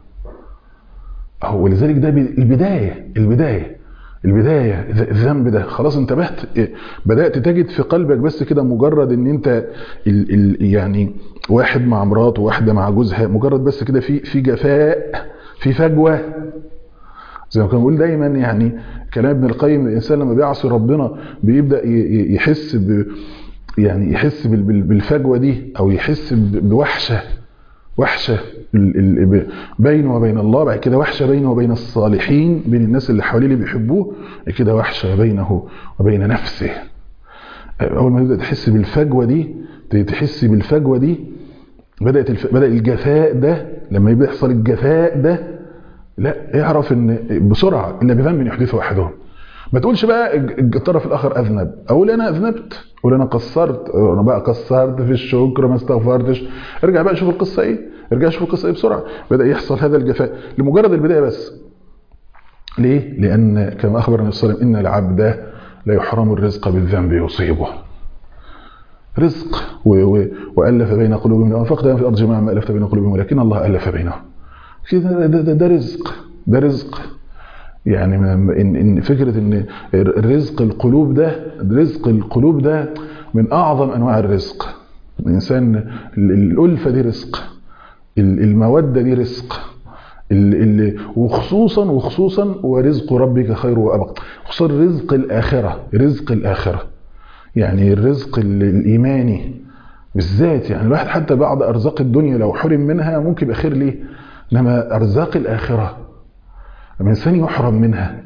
أو ولذلك ده البداية البداية البداية الذنب ده خلاص انتبهت بدأت تجد في قلبك بس كده مجرد ان انت ال ال يعني واحد مع مراته وواحدة مع جوزها مجرد بس كده في في جفاء في فجوة زي ما كان بيقول دايما يعني كلام ابن القيم الانسان لما بيعصي ربنا بيبدا يحس ب يعني يحس بالفجوه دي او يحس بوحشه وحشه بينه وبين الله بعد كده وحشه بينه وبين الصالحين بين الناس اللي حواليه اللي بيحبوه بعد كده وحشه بينه وبين نفسه اول ما تبدا تحس بالفجوه دي تحس بالفجوه دي بدات الف... بدا الجفاء ده لما يبدا يحصل الجفاء ده لا اعرف ان بسرعه الا بذنب يحدثه احدهم ما تقولش بقى الطرف الاخر اذنب اقول انا اذنبت اقول انا قصرت انا بقى قصرت في الشكر ما استغفرتش ارجع بقى شوف القصه ايه ارجع شوف القصه ايه بسرعه بدا يحصل هذا الجفاء لمجرد البدايه بس ليه لان كما اخبر النبي صلى الله عليه وسلم ان العبد لا يحرم الرزق بالذنب يصيبه رزق والف بين قلوبهم وانفقت في الارض جميعا ما الفت بين قلوبهم ولكن الله الف بينهم كده ده, ده, ده رزق ده رزق يعني إن, ان فكره ان الرزق القلوب ده رزق القلوب ده من اعظم انواع الرزق الانسان الالفه دي رزق الموده دي رزق اللي وخصوصا وخصوصا ورزق ربك خير وابقى خصوصا رزق الاخره رزق الاخره يعني الرزق الايماني بالذات يعني الواحد حتى بعض ارزاق الدنيا لو حرم منها ممكن يبقى خير ليه انما ارزاق الاخره لما الانسان يحرم منها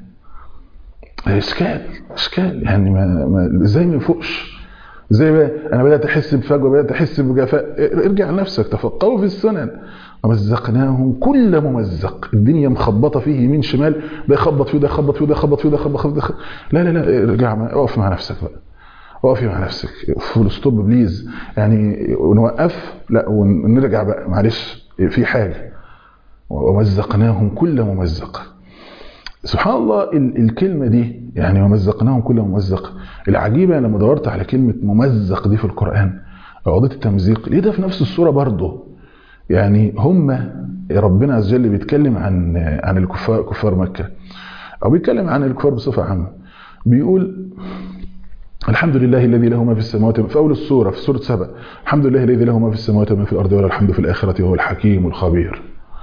اشكال اشكال يعني ما, ما ازاي ما يفوقش ازاي بقى انا بدات احس بفجوه بدات احس بجفاء ارجع لنفسك تفقهوا في السنن ومزقناهم كل ممزق الدنيا مخبطه فيه يمين شمال ده يخبط فيه ده يخبط فيه ده يخبط فيه ده يخبط فيه لا لا لا ارجع اقف مع نفسك بقى اقفي مع نفسك فول ستوب بليز يعني ونوقف لا ونرجع بقى معلش في حاجه ومزقناهم كل ممزق سبحان الله الكلمة دي يعني ومزقناهم كل ممزق العجيبة لما دورت على كلمة ممزق دي في القرآن قضية التمزيق ليه ده في نفس السورة برضه يعني هم ربنا عز وجل بيتكلم عن عن الكفار كفار مكة أو بيتكلم عن الكفار بصفة عامة بيقول الحمد لله الذي له ما في السماوات في أول السورة في سورة سبع الحمد لله الذي له ما في السماوات وما في الأرض ولا الحمد في الآخرة وهو الحكيم الخبير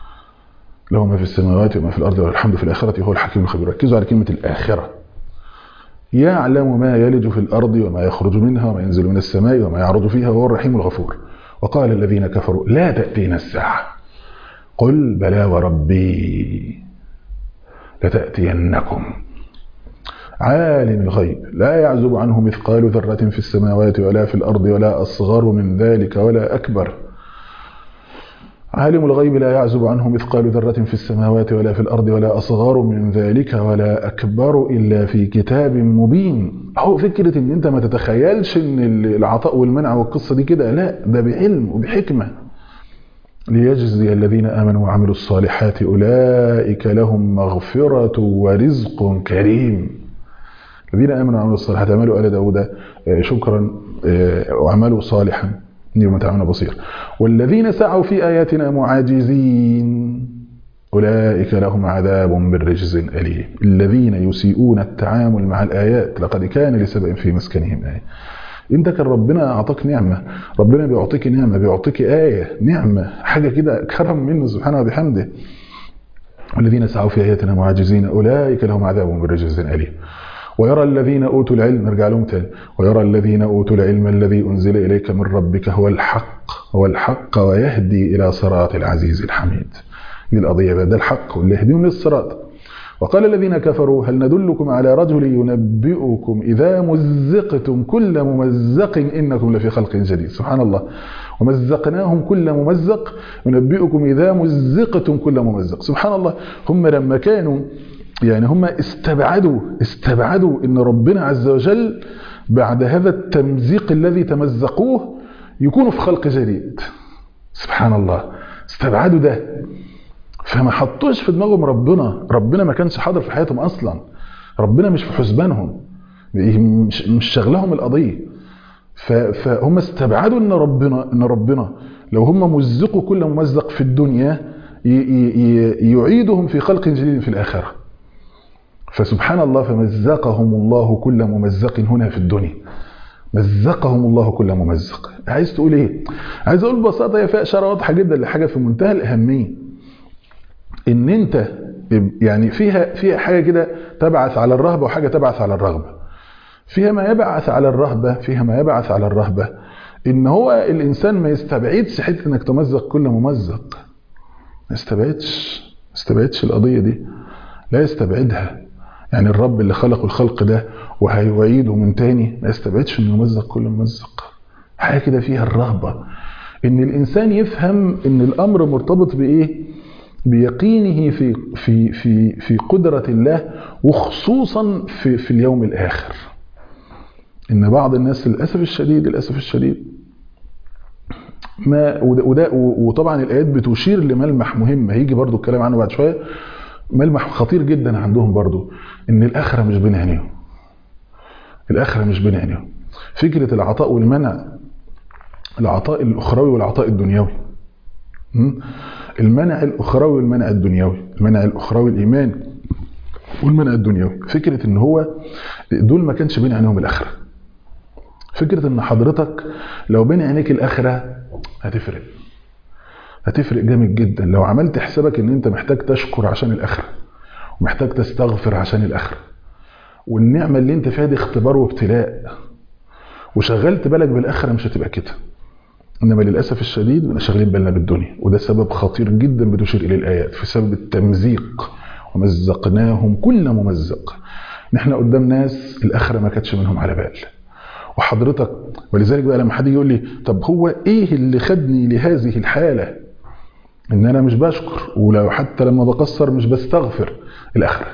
له ما في السماوات وما في الأرض والحمد في الآخرة هو الحكيم الخبير ركزوا على كلمة الآخرة يعلم ما يلج في الأرض وما يخرج منها وما ينزل من السماء وما يعرض فيها وهو الرحيم الغفور وقال الذين كفروا لا تأتينا الساعة قل بلى وربي لتأتينكم عالم الغيب لا يعزب عنه مثقال ذرة في السماوات ولا في الأرض ولا أصغر من ذلك ولا أكبر عالم الغيب لا يعزب عنه مثقال ذرة في السماوات ولا في الأرض ولا أصغر من ذلك ولا أكبر إلا في كتاب مبين هو فكرة إن أنت ما تتخيلش إن العطاء والمنع والقصة دي كده لا ده بعلم وبحكمة ليجزي الذين آمنوا وعملوا الصالحات أولئك لهم مغفرة ورزق كريم الذين آمنوا وعملوا الصالحات عملوا آل داود شكرا وعملوا صالحا يوم تعمل بصير والذين سعوا في آياتنا معاجزين أولئك لهم عذاب من رجز أليم الذين يسيئون التعامل مع الآيات لقد كان لسبب في مسكنهم آية انت كان ربنا اعطاك نعمة ربنا بيعطيك نعمة بيعطيك آية نعمة حاجة كده كرم منه سبحانه وبحمده والذين سعوا في آياتنا معاجزين أولئك لهم عذاب من رجز أليم ويرى الذين أوتوا العلم نرجع لهم تاني ويرى الذين أوتوا العلم الذي أنزل إليك من ربك هو الحق هو الحق ويهدي إلى صراط العزيز الحميد دي القضية ده الحق واللي يهديهم للصراط وقال الذين كفروا هل ندلكم على رجل ينبئكم إذا مزقتم كل ممزق إنكم لفي خلق جديد سبحان الله ومزقناهم كل ممزق ينبئكم إذا مزقتم كل ممزق سبحان الله هم لما كانوا يعني هم استبعدوا استبعدوا ان ربنا عز وجل بعد هذا التمزيق الذي تمزقوه يكونوا في خلق جديد سبحان الله استبعدوا ده فما حطوش في دماغهم ربنا ربنا ما كانش حاضر في حياتهم اصلا ربنا مش في حسبانهم مش, مش شغلهم القضيه فهم استبعدوا ان ربنا ان ربنا لو هم مزقوا كل ممزق في الدنيا يعيدهم في خلق جديد في الاخره فسبحان الله فمزقهم الله كل ممزق هنا في الدنيا مزقهم الله كل ممزق عايز تقول ايه عايز اقول ببساطه هي فيها اشاره واضحه جدا لحاجه في منتهى الاهميه ان انت يعني فيها فيها حاجه كده تبعث على الرهبه وحاجه تبعث على الرغبه فيها ما يبعث على الرهبه فيها ما يبعث على الرهبه ان هو الانسان ما يستبعدش حته انك تمزق كل ممزق ما يستبعدش ما يستبعدش القضيه دي لا يستبعدها يعني الرب اللي خلق الخلق ده وهيعيده من تاني ما يستبعدش انه يمزق كل ممزق حاجه كده فيها الرهبه ان الانسان يفهم ان الامر مرتبط بايه بيقينه في في في في قدره الله وخصوصا في في اليوم الاخر ان بعض الناس للاسف الشديد للاسف الشديد ما وده وطبعا الايات بتشير لملمح مهم هيجي برضو الكلام عنه بعد شويه ملمح خطير جدا عندهم برضو ان الاخره مش بين عينيهم الاخره مش بين عينيهم فكره العطاء والمنع العطاء الاخروي والعطاء الدنيوي المنع الاخروي والمنع الدنيوي المنع الاخروي الايمان والمنع الدنيوي فكره ان هو دول ما كانش بين عينيهم الاخره فكره ان حضرتك لو بين عينيك الاخره هتفرق هتفرق جامد جدا لو عملت حسابك ان انت محتاج تشكر عشان الاخره ومحتاج تستغفر عشان الاخره والنعمه اللي انت فيها دي اختبار وابتلاء وشغلت بالك بالاخره مش هتبقى كده انما للاسف الشديد بنبقى شاغلين بالنا بالدنيا وده سبب خطير جدا بتشير اليه الايات في سبب التمزيق ومزقناهم كل ممزق نحن قدام ناس الاخره ما كانتش منهم على بال وحضرتك ولذلك بقى لما حد يقول لي طب هو ايه اللي خدني لهذه الحاله ان انا مش بشكر ولو حتى لما بقصر مش بستغفر الاخره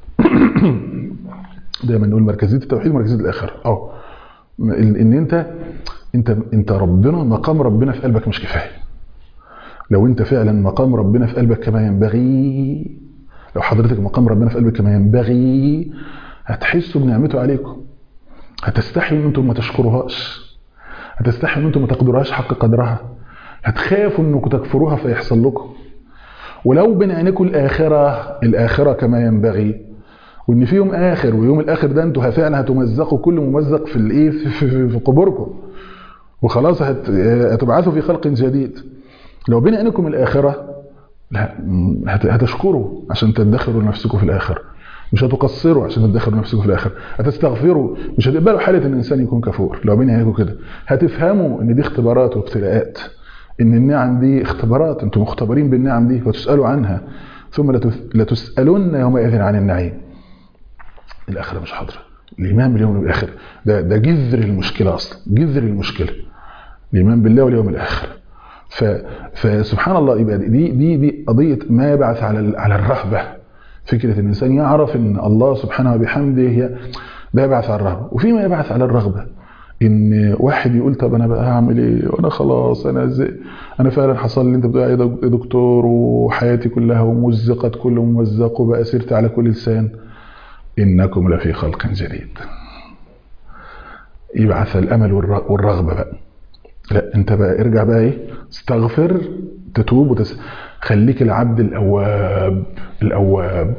دايما نقول مركزيه التوحيد ومركزيه الاخره اه ان انت انت انت ربنا مقام ربنا في قلبك مش كفايه لو انت فعلا مقام ربنا في قلبك كما ينبغي لو حضرتك مقام ربنا في قلبك كما ينبغي هتحسوا بنعمته عليكم هتستحي ان انتم ما تشكروهاش هتستحي ان انتم ما تقدروهاش حق قدرها هتخافوا انكم تكفروها فيحصل لكم ولو بين عينيكم الاخره الاخره كما ينبغي وان في يوم اخر ويوم الاخر ده انتوا فعلا هتمزقوا كل ممزق في الايه في, في, في قبوركم وخلاص هت... هتبعثوا في خلق جديد لو بين عينيكم الاخره لا هت... هتشكروا عشان تدخروا نفسكم في الاخره مش هتقصروا عشان تدخلوا نفسكم في الاخر هتستغفروا مش هتقبلوا حاله ان الانسان يكون كفور لو بين عينيكم كده هتفهموا ان دي اختبارات وابتلاءات ان النعم دي اختبارات انتم مختبرين بالنعم دي وتسالوا عنها ثم لتسالن يومئذ عن النعيم الاخره مش حاضره الايمان باليوم الاخر ده ده جذر المشكله اصلا جذر المشكله الايمان بالله واليوم الاخر ف فسبحان الله يبقى دي دي دي قضيه ما يبعث على على الرهبه فكره ان الانسان يعرف ان الله سبحانه وبحمده هي ده يبعث على الرهبه وفي ما يبعث على الرغبه ان واحد يقول طب انا بقى هعمل ايه وانا خلاص انا زي انا فعلا حصل لي انت بتقول عليه ده دكتور وحياتي كلها ومزقت كل ممزق وبقى سرت على كل لسان انكم لفي خلق جديد يبعث الامل والرغبه بقى لا انت بقى ارجع بقى ايه استغفر تتوب وتس... خليك العبد الاواب الاواب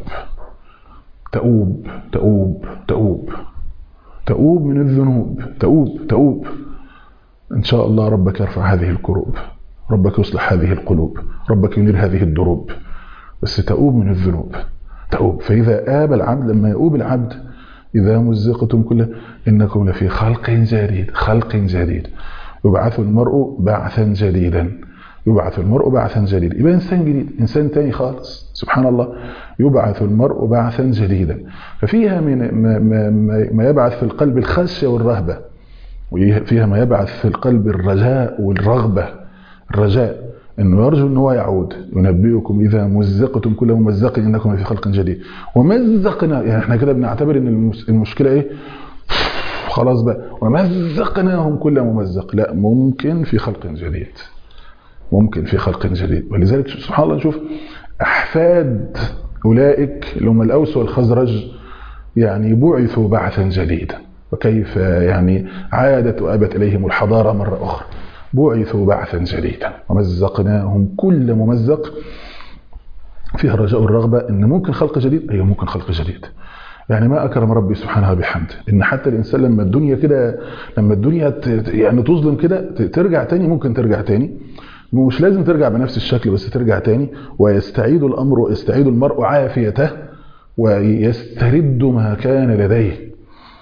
تؤوب تؤوب تؤوب تؤوب من الذنوب تؤوب تؤوب ان شاء الله ربك يرفع هذه الكروب ربك يصلح هذه القلوب ربك ينير هذه الدروب بس تؤوب من الذنوب تؤوب فاذا اب العبد لما يؤوب العبد اذا مزقتم كله انكم لفي خلق جديد خلق جديد يبعث المرء بعثا جديدا يبعث المرء بعثا جديدا يبقى انسان جديد انسان تاني خالص سبحان الله يبعث المرء بعثا جديدا ففيها من ما, ما, ما يبعث في القلب الخشيه والرهبه وفيها ما يبعث في القلب الرجاء والرغبه الرجاء انه يرجو ان هو يعود ينبئكم اذا مزقتم كل ممزق انكم في خلق جديد ومزقنا يعني احنا كده بنعتبر ان المشكله ايه خلاص بقى ومزقناهم كل ممزق لا ممكن في خلق جديد ممكن في خلق جديد ولذلك سبحان الله نشوف احفاد اولئك اللي هم الاوس والخزرج يعني بعثوا بعثا جديدا وكيف يعني عادت وابت اليهم الحضاره مره اخرى بعثوا بعثا جديدا ومزقناهم كل ممزق فيها الرجاء والرغبه ان ممكن خلق جديد ايوه ممكن خلق جديد يعني ما اكرم ربي سبحانه وبحمده ان حتى الانسان لما الدنيا كده لما الدنيا يعني تظلم كده ترجع تاني ممكن ترجع تاني مش لازم ترجع بنفس الشكل بس ترجع تاني ويستعيد الامر ويستعيد المرء عافيته ويسترد ما كان لديه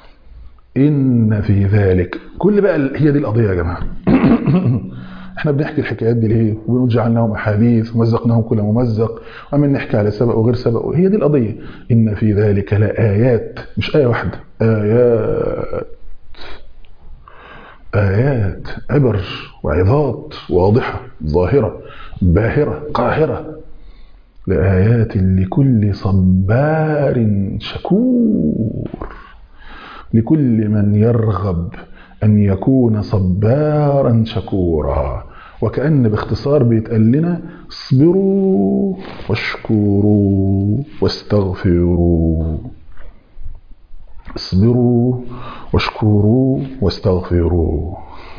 ان في ذلك كل بقى هي دي القضيه يا جماعه احنا بنحكي الحكايات دي ليه وبنقول جعلناهم احاديث ومزقناهم كل ممزق ومن نحكي على سبق وغير سبق هي دي القضيه ان في ذلك لايات مش ايه واحده ايات ايات عبر وعظات واضحه ظاهره باهره قاهره لايات لكل صبار شكور لكل من يرغب أن يكون صبارا شكورا وكأن باختصار بيتقال لنا اصبروا واشكروا واستغفروا اصبروا واشكروا واستغفروا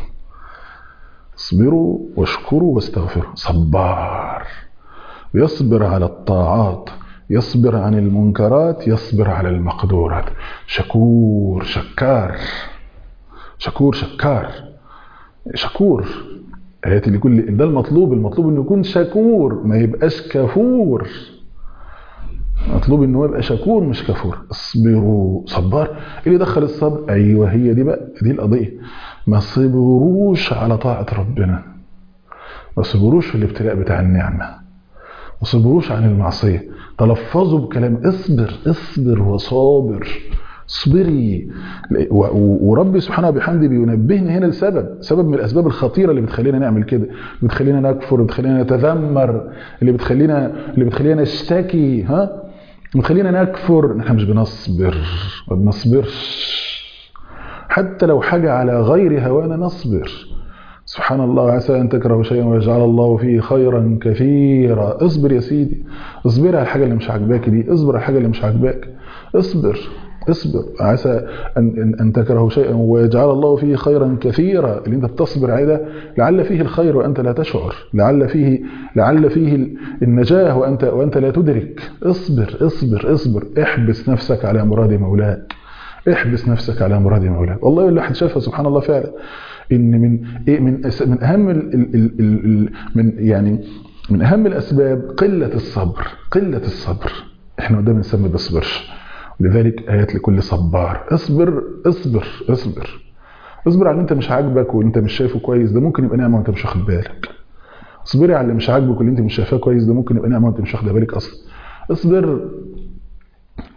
اصبروا واشكروا واستغفروا صبار يصبر على الطاعات يصبر عن المنكرات يصبر على المقدورات شكور شكار شكور شكار شكور آيات لكل ده المطلوب المطلوب انه يكون شكور ما يبقاش كفور مطلوب انه يبقى شكور مش كفور اصبروا صبار ايه اللي دخل الصبر ايوه هي دي بقى دي القضيه ما صبروش على طاعه ربنا ما صبروش في الابتلاء بتاع النعمه ما صبروش عن المعصيه تلفظوا بكلام اصبر اصبر وصابر اصبري وربي سبحانه وبحمده بينبهنا هنا لسبب سبب من الاسباب الخطيره اللي بتخلينا نعمل كده اللي بتخلينا نكفر اللي بتخلينا نتذمر اللي بتخلينا اللي بتخلينا نشتكي ها اللي بتخلينا نكفر احنا مش بنصبر ما بنصبرش حتى لو حاجه على غير هوانا نصبر سبحان الله عسى ان تكرهوا شيئا ويجعل الله فيه خيرا كثيرا اصبر يا سيدي اصبر على الحاجه اللي مش عاجباك دي اصبر على الحاجه اللي مش عاجباك اصبر اصبر عسى ان ان, أن تكرهوا شيئا ويجعل الله فيه خيرا كثيرا اللي انت بتصبر عليه ده لعل فيه الخير وانت لا تشعر لعل فيه لعل فيه النجاه وانت وانت لا تدرك اصبر اصبر اصبر احبس نفسك على مراد مولاك احبس نفسك على مراد مولاك والله الواحد شافها سبحان الله فعلا ان من ايه من من اهم ال ال ال ال من يعني من اهم الاسباب قله الصبر قله الصبر احنا قدام انسان ما بيصبرش لذلك ايات لكل صبار اصبر اصبر اصبر اصبر على اللي انت مش عاجبك واللي انت مش شايفه كويس ده ممكن يبقى نعمه وانت مش واخد بالك اصبري على اللي مش عاجبك واللي انت مش شايفاه كويس ده ممكن يبقى نعمه وانت مش واخد بالك اصلا اصبر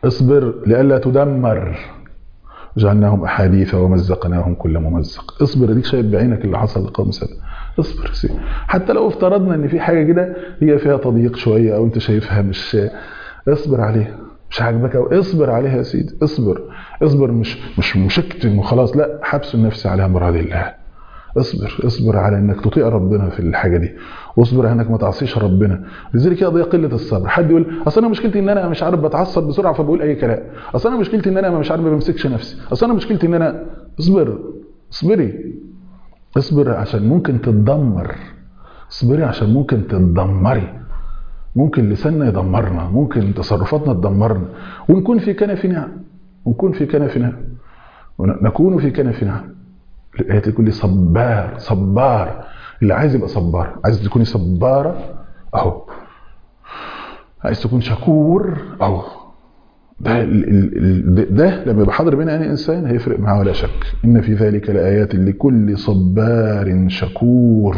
اصبر لئلا تدمر جعلناهم احاديث ومزقناهم كل ممزق اصبر اديك شايف بعينك اللي حصل لقوم سبأ اصبر سي. حتى لو افترضنا ان في حاجه كده هي فيها تضييق شويه او انت شايفها مش اصبر عليها مش عاجبك او اصبر عليها يا سيدي اصبر اصبر مش مش مشكتم وخلاص لا حبس النفس على مراد الله اصبر اصبر على انك تطيع ربنا في الحاجه دي واصبر على انك ما تعصيش ربنا لذلك هي قله الصبر حد يقول اصل انا مشكلتي ان انا مش عارف بتعصب بسرعه فبقول اي كلام اصل انا مشكلتي ان انا مش عارف ما بمسكش نفسي اصل انا مشكلتي ان انا اصبر اصبري اصبر عشان ممكن تتدمر اصبري عشان ممكن تتدمري ممكن لساننا يدمرنا ممكن تصرفاتنا تدمرنا ونكون في كنف نعم ونكون في كنف نعم ونكون في كنف نعم الآية تقول لي صبار صبار اللي عايز يبقى صبار عايز تكوني صبارة أهو عايز تكون شكور أهو ده, ده لما يبقى حاضر بين عين إنسان هيفرق معاه ولا شك إن في ذلك لآيات لكل صبار شكور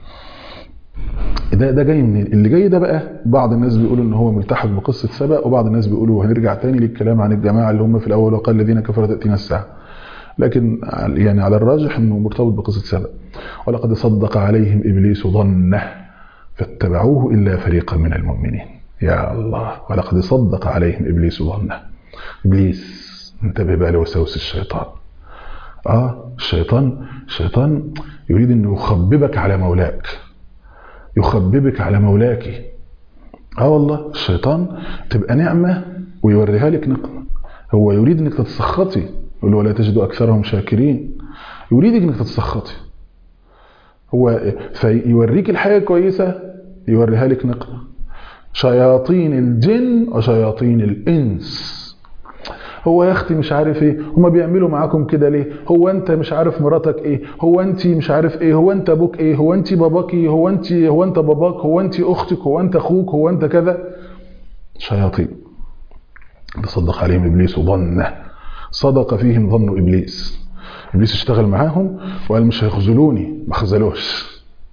ده ده جاي منين؟ اللي جاي ده بقى بعض الناس بيقولوا ان هو ملتحق بقصه سبأ وبعض الناس بيقولوا هنرجع تاني للكلام عن الجماعه اللي هم في الاول وقال الذين كفروا تاتينا الساعه. لكن يعني على الراجح انه مرتبط بقصه سبأ. ولقد صدق عليهم ابليس ظنه فاتبعوه الا فريقا من المؤمنين. يا الله ولقد صدق عليهم ابليس ظنه. ابليس انتبه بقى لوساوس الشيطان. اه الشيطان الشيطان يريد انه يخببك على مولاك. يخببك على مولاك اه والله الشيطان تبقى نعمة ويوريها لك نقمة هو يريد انك تتسخطي يقول ولا تجد اكثرهم شاكرين يريدك انك تتسخطي هو فيوريك الحاجة كويسة يوريها لك نقمة شياطين الجن وشياطين الانس هو يا اختي مش عارف ايه هما بيعملوا معاكم كده ليه هو انت مش عارف مراتك ايه هو انت مش عارف ايه هو انت ابوك ايه هو انت باباكي هو انت هو انت باباك هو انت اختك هو انت اخوك هو انت كذا شياطين تصدق عليهم ابليس ظنه صدق فيهم ظن ابليس ابليس اشتغل معاهم وقال مش هيخذلوني ما خذلوش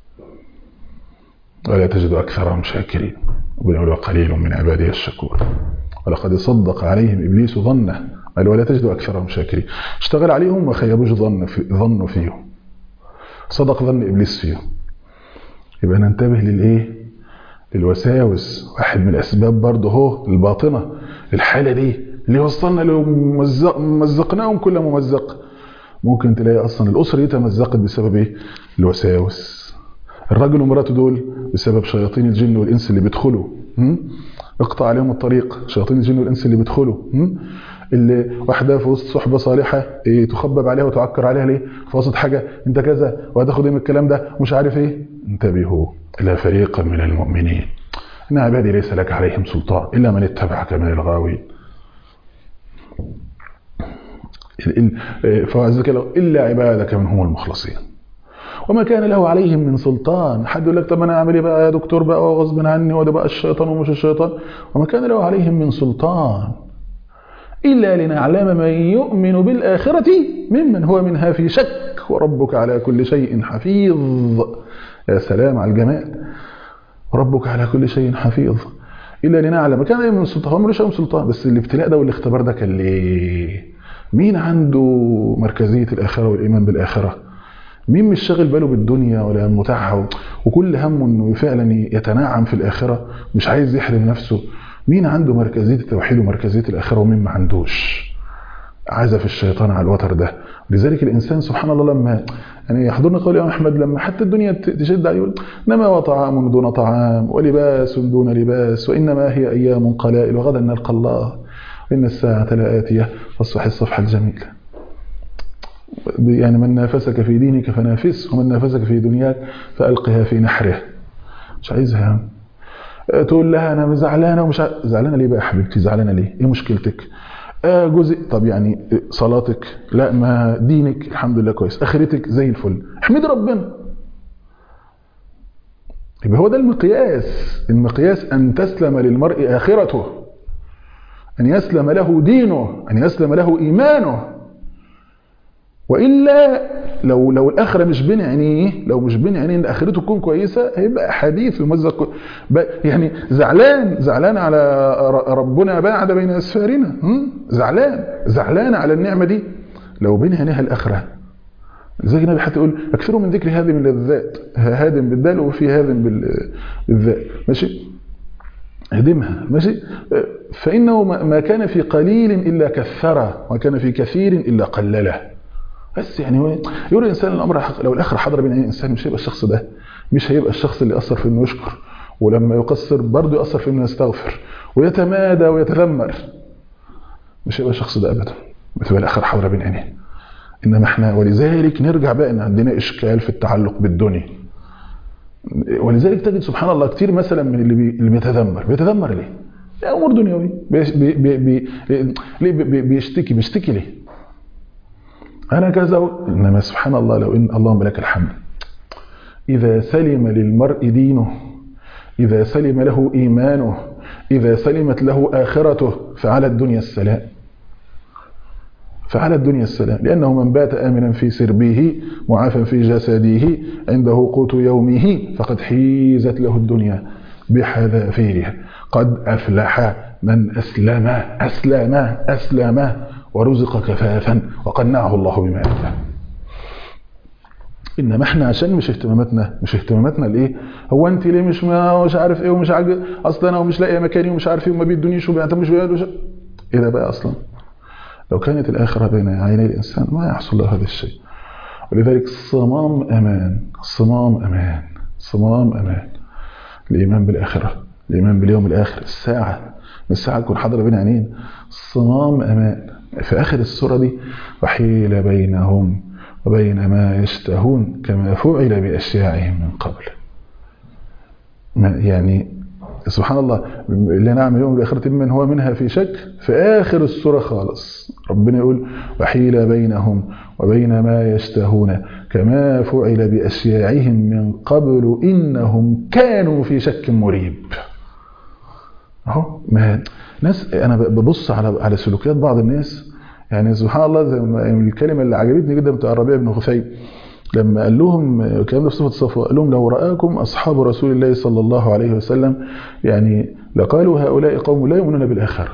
ولا تجد اكثرهم شاكرين وبنقول قليل من عبادي الشكور ولقد صدق عليهم ابليس ظنه قال ولا تجد اكثرهم شاكرين اشتغل عليهم ما خيبوش ظن في ظنوا فيهم صدق ظن ابليس فيهم يبقى ننتبه للايه للوساوس واحد من الاسباب برضه هو الباطنه الحاله دي اللي وصلنا له ممزق مزقناهم كل ممزق ممكن تلاقي اصلا الاسره دي تمزقت بسبب ايه الوساوس الراجل ومراته دول بسبب شياطين الجن والانس اللي بيدخلوا اقطع عليهم الطريق شياطين الجن والانس اللي بيدخلوا اللي واحده في وسط صحبه صالحه إيه تخبب عليها وتعكر عليها ليه في وسط حاجه انت كذا وهتاخد ايه من الكلام ده مش عارف ايه انتبهوا الى فريق من المؤمنين ان عبادي ليس لك عليهم سلطان الا من اتبعك من الغاوين فعزك الا عبادك منهم المخلصين وما كان له عليهم من سلطان حد يقول لك طب انا اعمل ايه بقى يا دكتور بقى غصب عني وده بقى الشيطان ومش الشيطان وما كان له عليهم من سلطان الا لنعلم من يؤمن بالاخره ممن هو منها في شك وربك على كل شيء حفيظ يا سلام على الجمال ربك على كل شيء حفيظ الا لنعلم كان عليهم من سلطان هو ملوش سلطان بس الابتلاء ده والاختبار ده كان ليه مين عنده مركزيه الاخره والايمان بالاخره مين مش شاغل باله بالدنيا ولا متاعها وكل همه انه فعلا يتنعم في الاخره مش عايز يحرم نفسه مين عنده مركزيه التوحيد ومركزيه الاخره ومين ما عندوش عزف الشيطان على الوتر ده لذلك الانسان سبحان الله لما يعني يحضرني قول يا احمد لما حتى الدنيا تشد عليه يقول انما هو طعام دون طعام ولباس دون لباس وانما هي ايام قلائل وغدا نلقى الله ان الساعه لاتيه فاصفح الصفحه الجميله يعني من نافسك في دينك فنافس ومن نافسك في دنياك فألقها في نحره مش عايزها تقول لها انا زعلانه ومش ع... زعلانه ليه بقى يا حبيبتي زعلانه ليه ايه مشكلتك آه جزء طب يعني صلاتك لا ما دينك الحمد لله كويس اخرتك زي الفل احمد ربنا يبقى هو ده المقياس المقياس ان تسلم للمرء اخرته ان يسلم له دينه ان يسلم له ايمانه والا لو لو الاخره مش بين عينيه لو مش بين عينيه ان اخرته تكون كويسه هيبقى حديث يمزق يعني زعلان زعلان على ربنا بعد بين اسفارنا زعلان زعلان على النعمه دي لو بين عينيها الاخره زي النبي حتى يقول اكثروا من ذكر هذه من اللذات هادم بالدال وفي هادم بالذات ماشي اهدمها ماشي فانه ما كان في قليل الا كثره وما كان في كثير الا قلله بس يعني يقول الانسان الامر لو الاخر حضر بين اي انسان مش هيبقى الشخص ده مش هيبقى الشخص اللي اثر في انه يشكر ولما يقصر برضه ياثر في انه يستغفر ويتمادى ويتذمر مش هيبقى الشخص ده ابدا بتبقى الاخر حاضره بين عينيه انما احنا ولذلك نرجع بقى ان عندنا اشكال في التعلق بالدنيا ولذلك تجد سبحان الله كتير مثلا من اللي بي اللي بيتذمر بيتذمر ليه؟ امور دنيويه بي بي بي ليه بي بيشتكي بيشتكي ليه؟ انا كذا انما سبحان الله لو ان اللهم لك الحمد اذا سلم للمرء دينه اذا سلم له ايمانه اذا سلمت له اخرته فعلى الدنيا السلام فعلى الدنيا السلام لأنه من بات آمنا في سربه معافا في جسده عنده قوت يومه فقد حيزت له الدنيا بحذافيرها قد أفلح من أسلم أسلم أسلم ورزق كفافا وقنعه الله بما أتاه انما احنا عشان مش اهتماماتنا مش اهتماماتنا لايه هو انت ليه مش مش عارف ايه ومش عارف اصلا انا ومش لاقي مكاني ومش عارف ايه وما بيدونيش وبيعتمش مش ايه ده بقى اصلا لو كانت الآخرة بين عيني الإنسان ما يحصل له هذا الشيء ولذلك الصمام أمان الصمام أمان الصمام أمان الإيمان بالآخرة الإيمان باليوم الآخر الساعة الساعة تكون حاضرة بين عينين الصمام أمان في آخر السورة دي وحيل بينهم وبين ما يشتهون كما فعل بأشياعهم من قبل يعني سبحان الله اللي نعمل يوم الآخرة من هو منها في شك في آخر السورة خالص ربنا يقول وحيل بينهم وبين ما يشتهون كما فعل بأشياعهم من قبل إنهم كانوا في شك مريب اهو ما ناس انا ببص على على سلوكيات بعض الناس يعني سبحان الله زي الكلمه اللي عجبتني جدا بتاع الربيع بن خثيم لما قال لهم الكلام ده في صفه الصفوه قال لهم لو راكم اصحاب رسول الله صلى الله عليه وسلم يعني لقالوا هؤلاء قوم لا يؤمنون بالاخره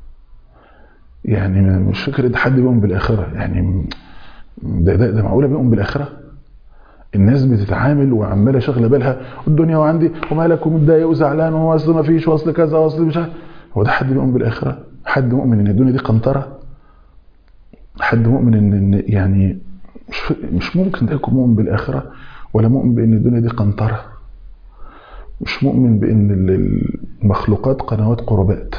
يعني مش فكره حد بيؤمن بالاخره يعني ده ده, ده معقوله بيؤمن بالاخره الناس بتتعامل وعماله شاغله بالها الدنيا وعندي ومالك ومتضايق وزعلان واصل ما فيش واصل كذا واصل مش هو ده حد بيؤمن بالاخره حد مؤمن ان الدنيا دي قنطره حد مؤمن ان يعني مش مش ممكن ده يكون مؤمن بالاخره ولا مؤمن بان الدنيا دي قنطره مش مؤمن بان المخلوقات قنوات قربات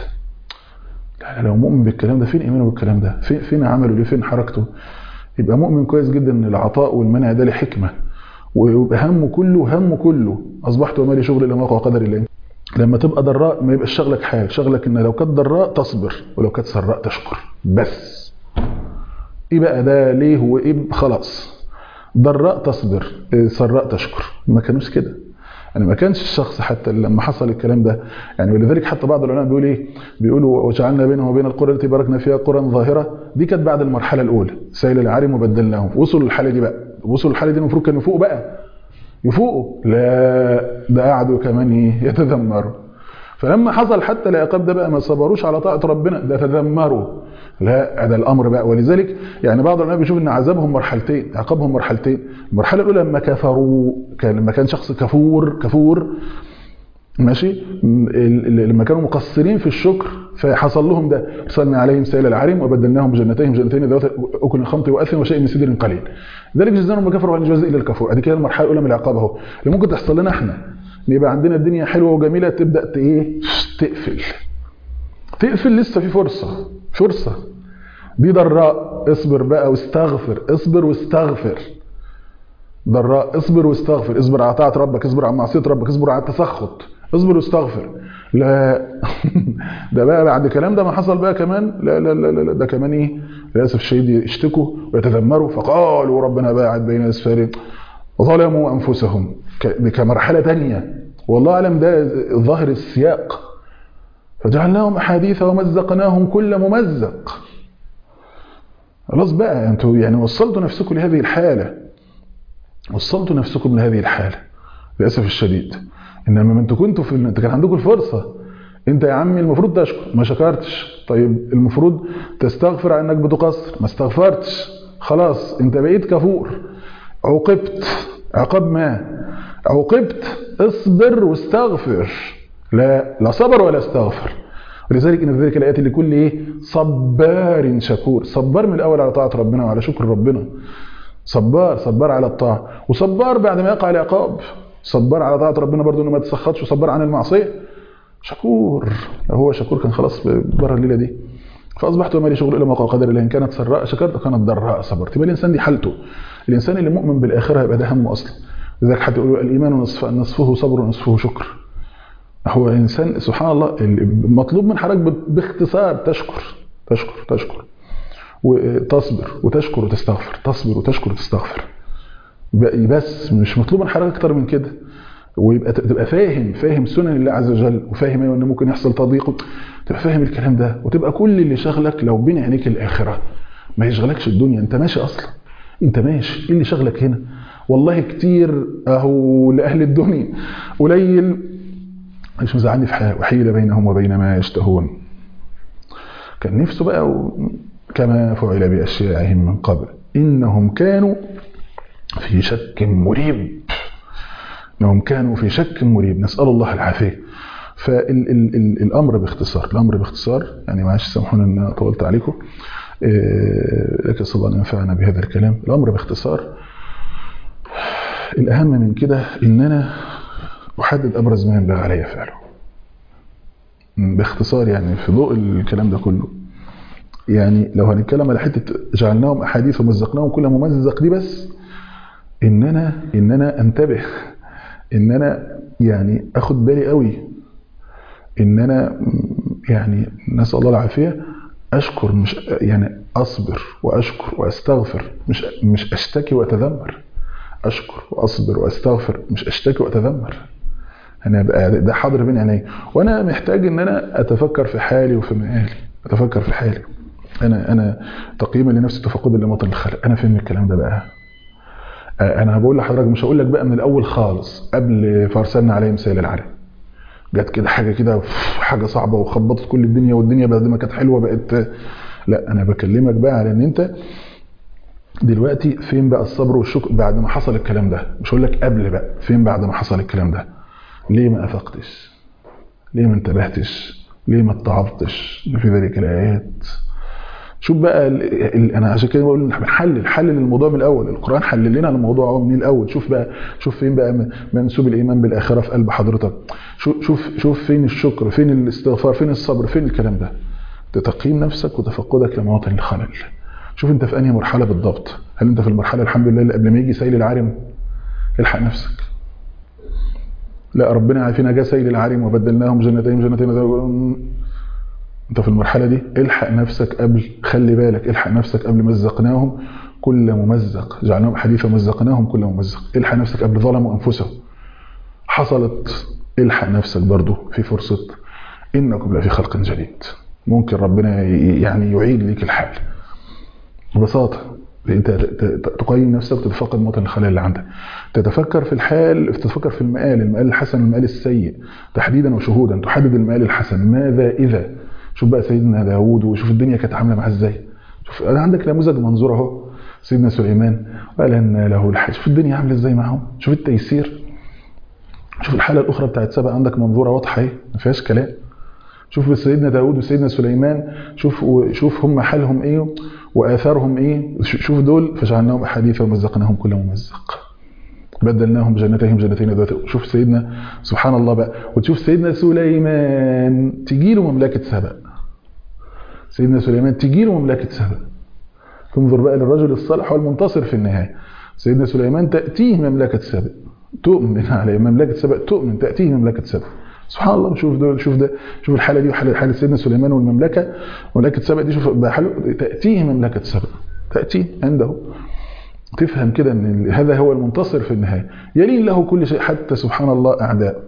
لا لو مؤمن بالكلام ده فين ايمانه بالكلام ده فين فين عمله ليه فين حركته يبقى مؤمن كويس جدا ان العطاء والمنع ده له حكمه ويبقى همه كله همه كله اصبحت وما لي شغل الا ما قدر الله لما تبقى ضراء ما يبقاش شغلك حال شغلك ان لو كانت ضراء تصبر ولو كانت سراء تشكر بس ايه بقى ده ليه وايه خلاص ضراء تصبر سراء تشكر ما كانوش كده يعني ما كانش الشخص حتى لما حصل الكلام ده يعني ولذلك حتى بعض العلماء بيقول ايه بيقولوا وجعلنا بينهم وبين القرى التي باركنا فيها قرى ظاهره دي كانت بعد المرحله الاولى سيل العارم وبدلناهم وصلوا للحاله دي بقى وصلوا للحاله دي المفروض كانوا يفوقوا بقى يفوقوا لا ده قعدوا كمان ايه يتذمروا فلما حصل حتى العقاب ده بقى ما صبروش على طاعه ربنا ده تذمروا لا ده الامر بقى ولذلك يعني بعض العلماء بيشوف ان عذابهم مرحلتين عقابهم مرحلتين المرحله الاولى لما كفروا كان لما كان شخص كفور كفور ماشي لما كانوا مقصرين في الشكر فحصل لهم ده ارسلنا عليهم سيل العرم وبدلناهم بجنتين جنتين ذوات اكل خمط واثم وشيء من سدر قليل ذلك جزاهم ما كفروا عن جزاء الا الكفور ادي كده المرحله الاولى من العقاب اهو اللي ممكن تحصل لنا احنا ان يبقى عندنا الدنيا حلوه وجميله تبدا ايه تقفل تقفل لسه في فرصه فرصه دي ضراء اصبر بقى واستغفر اصبر واستغفر ضراء اصبر واستغفر اصبر على طاعه ربك اصبر على معصيه ربك اصبر على التسخط اصبر واستغفر لا ده بقى بعد الكلام ده ما حصل بقى كمان لا لا لا, لا ده كمان ايه للاسف الشديد يشتكوا ويتذمروا فقالوا ربنا باعد بين اسفارهم وظلموا انفسهم كمرحله ثانيه والله اعلم ده ظاهر السياق فجعلناهم احاديث ومزقناهم كل ممزق خلاص بقى انتوا يعني وصلتوا نفسكم لهذه الحاله وصلتوا نفسكم لهذه الحاله للاسف الشديد انما ما انتوا كنتوا في انت كان عندكم الفرصه انت يا عمي المفروض تشكر ما شكرتش طيب المفروض تستغفر على انك بتقصر ما استغفرتش خلاص انت بقيت كفور عوقبت عقاب ما عوقبت اصبر واستغفر لا لا صبر ولا استغفر ولذلك ان ذلك الايات لكل ايه صبار شكور صبار من الاول على طاعه ربنا وعلى شكر ربنا صبار صبار على الطاعه وصبار بعد ما يقع العقاب صبار على طاعه ربنا برضه انه ما تسخطش وصبار عن المعصيه شكور هو شكور كان خلاص بره الليله دي فاصبحت وما لي شغل الا ما قال قدر الله ان كانت سراء شكرت وكانت ضراء صبرت يبقى الانسان دي حالته الانسان اللي مؤمن بالاخره يبقى ده همه اصلا لذلك حتى يقولوا الايمان نصف نصفه صبر ونصفه شكر هو انسان سبحان الله المطلوب من حضرتك باختصار تشكر تشكر تشكر وتصبر وتشكر وتستغفر تصبر وتشكر وتستغفر بس مش مطلوب من حضرتك اكتر من كده ويبقى تبقى فاهم فاهم سنن الله عز وجل وفاهم ايوه ان ممكن يحصل تضييق تبقى فاهم الكلام ده وتبقى كل اللي شغلك لو بين عينيك الاخره ما يشغلكش الدنيا انت ماشي اصلا انت ماشي ايه اللي شغلك هنا والله كتير اهو لاهل الدنيا قليل مش مزعلني في حاجه وحيل بينهم وبين ما يشتهون كان نفسه بقى و... كما فعل باشياعهم من قبل انهم كانوا في شك مريب انهم كانوا في شك مريب نسال الله العافيه فالامر باختصار الامر باختصار يعني معلش سامحوني ان انا طولت عليكم لكن صلى الله ينفعنا بهذا الكلام الامر باختصار الاهم من كده ان انا احدد ابرز ما ينبغي علي فعله باختصار يعني في ضوء الكلام ده كله يعني لو هنتكلم على حته جعلناهم احاديث ومزقناهم كل ممزق دي بس ان انا ان انا انتبه ان انا يعني اخد بالي قوي ان انا يعني نسال الله العافيه اشكر مش يعني اصبر واشكر واستغفر مش مش اشتكي واتذمر اشكر واصبر واستغفر مش اشتكي واتذمر انا بقى ده حاضر بين عيني وانا محتاج ان انا اتفكر في حالي وفي مآلي اتفكر في حالي انا انا تقييما لنفسي تفقدا لمطر الخلق انا فين الكلام ده بقى انا بقول لحضرتك مش هقول لك بقى من الاول خالص قبل فارسلنا عليهم سيل العرب جت كده حاجه كده حاجه صعبه وخبطت كل الدنيا والدنيا بعد ما كانت حلوه بقت لا انا بكلمك بقى على ان انت دلوقتي فين بقى الصبر والشكر بعد ما حصل الكلام ده مش هقول لك قبل بقى فين بعد ما حصل الكلام ده ليه ما افقتش ليه ما انتبهتش ليه ما اتعظتش في ذلك الايات شوف بقى ال ال انا عشان كده بقول بنحلل حلل الموضوع من الاول القران حلل لنا الموضوع من الاول شوف بقى شوف فين بقى منسوب الايمان بالاخره في قلب حضرتك شوف شوف شوف فين الشكر فين الاستغفار فين الصبر فين الكلام ده تقييم نفسك وتفقدك لمواطن الخلل شوف انت في انهي مرحله بالضبط هل انت في المرحله الحمد لله اللي قبل ما يجي سيل العارم الحق نفسك لا ربنا عافينا جه سيل العارم وبدلناهم جنتين جنتين انت في المرحله دي الحق نفسك قبل خلي بالك الحق نفسك قبل مزقناهم كل ممزق جعلناهم حديثا مزقناهم كل ممزق الحق نفسك قبل ظلموا انفسهم حصلت الحق نفسك برضو في فرصه انكم لفي خلق جديد ممكن ربنا يعني يعيد ليك الحال ببساطه انت تقيم نفسك وتتفقد موطن الخلل اللي عندك تتفكر في الحال تتفكر في المآل المآل الحسن والمآل السيء تحديدا وشهودا تحدد المآل الحسن ماذا إذا شوف بقى سيدنا داوود وشوف الدنيا كانت عامله معاه ازاي شوف عندك نموذج منظور اهو سيدنا سليمان قال ان له الحج شوف الدنيا عامله ازاي معاهم شوف التيسير شوف الحاله الاخرى بتاعت سبق عندك منظوره واضحه اهي ما فيهاش كلام شوف سيدنا داوود وسيدنا سليمان شوف شوف هم حالهم ايه واثارهم ايه شوف دول فجعلناهم احاديث ومزقناهم كل ممزق بدلناهم جنتين جنتين ذات شوف سيدنا سبحان الله بقى وتشوف سيدنا سليمان تجي له مملكه سبأ سيدنا سليمان تجي له مملكه سبأ تنظر بقى للرجل الصالح والمنتصر في النهايه سيدنا سليمان تاتيه مملكه سبأ تؤمن عليه مملكه سبأ تؤمن تاتيه مملكه سبأ سبحان الله شوف دول شوف ده شوف الحاله دي وحاله حاله سيدنا سليمان والمملكه مملكه سبأ دي شوف بحاله تاتيه مملكه سبأ تاتيه عنده تفهم كده ان هذا هو المنتصر في النهايه يلين له كل شيء حتى سبحان الله اعداء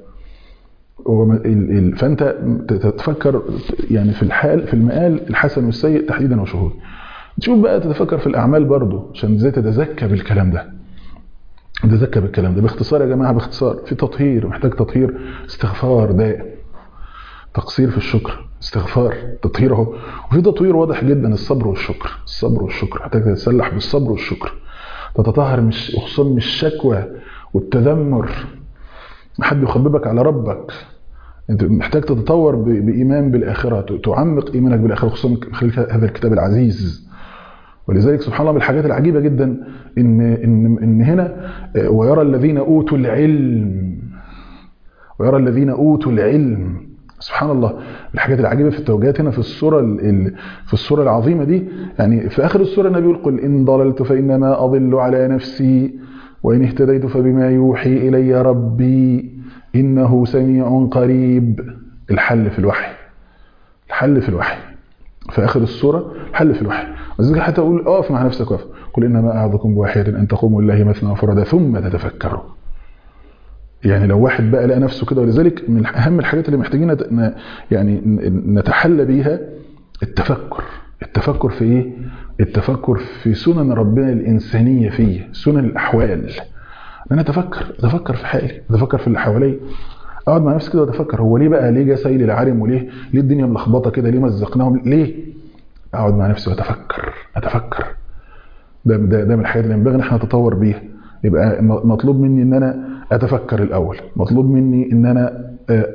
فانت تتفكر يعني في الحال في المآل الحسن والسيء تحديدا وشهود تشوف بقى تتفكر في الاعمال برضه عشان ازاي تتزكى بالكلام ده تتزكى بالكلام ده باختصار يا جماعه باختصار في تطهير محتاج تطهير استغفار دائم تقصير في الشكر استغفار تطهير اهو وفي تطوير واضح جدا الصبر والشكر الصبر والشكر محتاج تتسلح بالصبر والشكر تتطهر مش خصوصا من الشكوى والتذمر حد يخببك على ربك انت محتاج تتطور بايمان بالاخره تعمق ايمانك بالاخره خصوصا من خلال هذا الكتاب العزيز ولذلك سبحان الله من الحاجات العجيبه جدا ان ان ان هنا ويرى الذين اوتوا العلم ويرى الذين اوتوا العلم سبحان الله الحاجات العجيبه في التوجيهات هنا في السوره في السوره العظيمه دي يعني في اخر السوره النبي يقول قل ان ضللت فانما اضل على نفسي وان اهتديت فبما يوحي الي ربي انه سميع قريب الحل في الوحي الحل في الوحي في اخر السوره الحل في الوحي ولذلك حتى اقول اقف مع نفسك وقف قل انما اعظكم بواحده ان تقوموا لله مثنى وفردا ثم تتفكروا يعني لو واحد بقى لقى نفسه كده ولذلك من اهم الحاجات اللي محتاجين يعني نتحلى بيها التفكر التفكر في ايه التفكر في سنن ربنا الانسانيه فيه سنن الاحوال ان انا اتفكر اتفكر في حالي اتفكر في اللي حواليا اقعد مع نفسي كده واتفكر هو ليه بقى ليه جه سيل العالم وليه ليه الدنيا ملخبطه كده ليه مزقناهم ليه اقعد مع نفسي واتفكر اتفكر ده ده, ده من الحاجات اللي ينبغي ان احنا نتطور بيها يبقى مطلوب مني ان انا اتفكر الاول مطلوب مني ان انا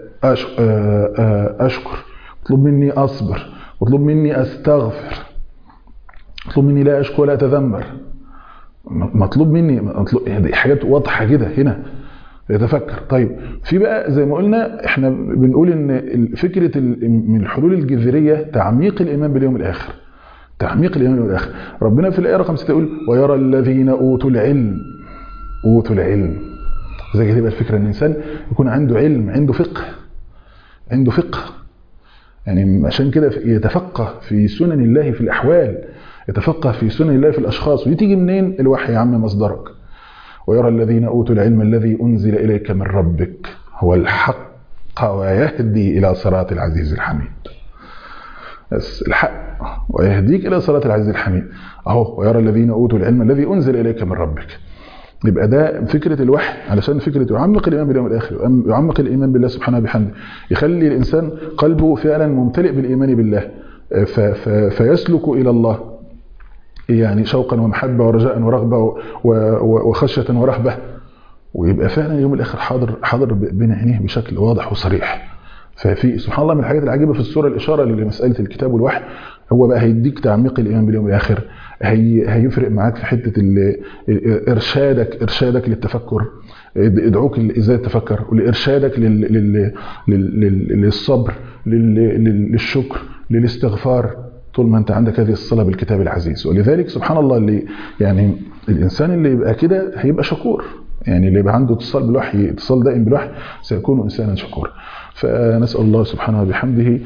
اشكر مطلوب مني اصبر مطلوب مني استغفر مطلوب مني لا اشكو ولا اتذمر مطلوب مني مطلوب دي حاجات واضحه كده هنا يتفكر طيب في بقى زي ما قلنا احنا بنقول ان فكره من الحلول الجذريه تعميق الايمان باليوم الاخر تعميق الايمان باليوم الاخر ربنا في الايه رقم 6 يقول ويرى الذين اوتوا العلم اوتوا العلم زي كده يبقى الفكره ان الانسان يكون عنده علم عنده فقه عنده فقه يعني عشان كده يتفقه في سنن الله في الاحوال يتفقه في سنن الله في الاشخاص ودي تيجي منين الوحي يا عم مصدرك ويرى الذين اوتوا العلم الذي انزل اليك من ربك هو الحق ويهدي الى صراط العزيز الحميد بس الحق ويهديك الى صراط العزيز الحميد اهو ويرى الذين اوتوا العلم الذي انزل اليك من ربك يبقى ده فكرة الوحي علشان فكرة يعمق الإيمان باليوم الآخر يعمق الإيمان بالله سبحانه وبحمده يخلي الإنسان قلبه فعلا ممتلئ بالإيمان بالله فيسلك إلى الله يعني شوقا ومحبة ورجاء ورغبة وخشية ورهبة ويبقى فعلا اليوم الآخر حاضر حاضر بين عينيه بشكل واضح وصريح ففي سبحان الله من الحاجات العجيبة في السورة الإشارة لمسألة الكتاب والوحي هو بقى هيديك تعميق الإيمان باليوم الآخر هي هيفرق معاك في حته ارشادك ارشادك للتفكر ادعوك ازاي تفكر ولارشادك لل لل لل للصبر لل للشكر للاستغفار طول ما انت عندك هذه الصله بالكتاب العزيز ولذلك سبحان الله اللي يعني الانسان اللي يبقى كده هيبقى شكور يعني اللي يبقى عنده اتصال بالوحي اتصال دائم بالوحي سيكون انسانا شكورا فنسال الله سبحانه وبحمده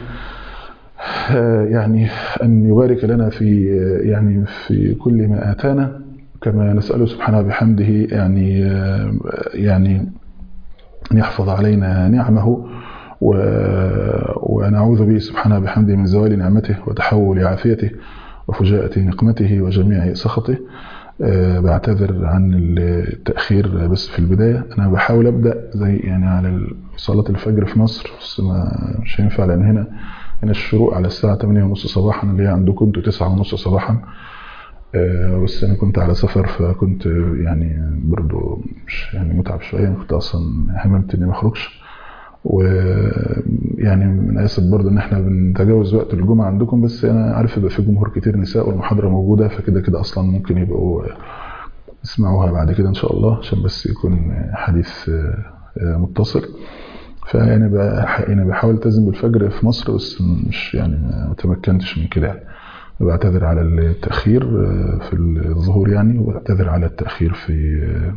يعني أن يبارك لنا في يعني في كل ما آتانا كما نسأله سبحانه بحمده يعني يعني أن يحفظ علينا نعمه ونعوذ به سبحانه بحمده من زوال نعمته وتحول عافيته وفجاءة نقمته وجميع سخطه بعتذر عن التأخير بس في البداية أنا بحاول أبدأ زي يعني على صلاة الفجر في مصر بس ما مش هينفع لأن هنا هنا الشروق على الساعة 8:30 صباحا اللي هي عندكم انتوا 9:30 صباحا أه بس انا كنت على سفر فكنت يعني برضو مش يعني متعب شويه كنت اصلا هممت اني ما اخرجش ويعني من اسف برضو ان احنا بنتجاوز وقت الجمعه عندكم بس انا عارف يبقى في جمهور كتير نساء والمحاضره موجوده فكده كده اصلا ممكن يبقوا يسمعوها بعد كده ان شاء الله عشان بس يكون حديث متصل فيعني يعني بحاول التزم بالفجر في مصر بس مش يعني ما تمكنتش من كده يعني بعتذر على التأخير في الظهور يعني وبعتذر على التأخير في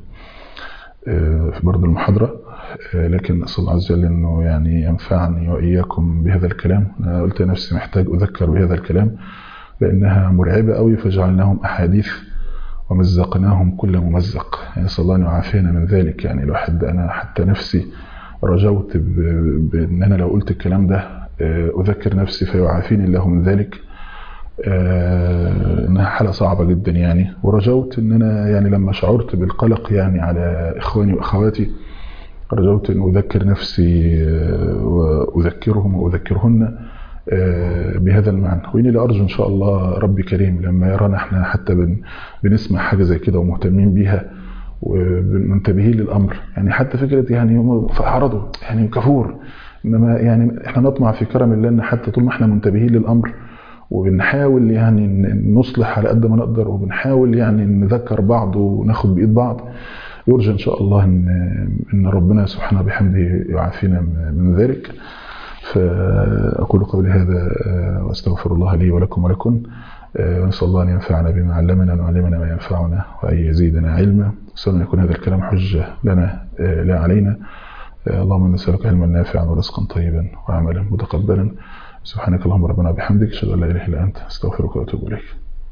في برضه المحاضرة لكن أسأل الله عز وجل أنه يعني ينفعني وإياكم بهذا الكلام أنا قلت نفسي محتاج أذكر بهذا الكلام لأنها مرعبة قوي فجعلناهم أحاديث ومزقناهم كل ممزق يعني أسأل الله أن يعافينا من ذلك يعني الواحد أنا حتى نفسي رجوت بان انا لو قلت الكلام ده اذكر نفسي فيعافيني الله من ذلك آه، انها حاله صعبه جدا يعني ورجوت ان انا يعني لما شعرت بالقلق يعني على اخواني واخواتي رجوت ان اذكر نفسي آه، واذكرهم واذكرهن آه، بهذا المعنى واني لارجو ان شاء الله ربي كريم لما يرانا احنا حتى بن بنسمع حاجه زي كده ومهتمين بيها ومنتبهين للامر يعني حتى فكره يعني هم فاعرضوا يعني كفور انما يعني احنا نطمع في كرم الله ان حتى طول ما احنا منتبهين للامر وبنحاول يعني ن- نصلح على قد ما نقدر وبنحاول يعني نذكر بعض وناخد بايد بعض يرجى ان شاء الله ان ان ربنا سبحانه وبحمده يعافينا من ذلك فاقول قولي هذا آه، واستغفر الله لي ولكم ولكم آه، ونسال الله ان ينفعنا بما علمنا ويعلمنا ما ينفعنا وان يزيدنا علما وسأل أن يكون هذا الكلام حجه لنا آه، لا علينا آه، اللهم إنا نسالك علما نافعا ورزقا طيبا وعملا متقبلا سبحانك اللهم ربنا وبحمدك اشهد ان لا اله الا انت استغفرك واتوب اليك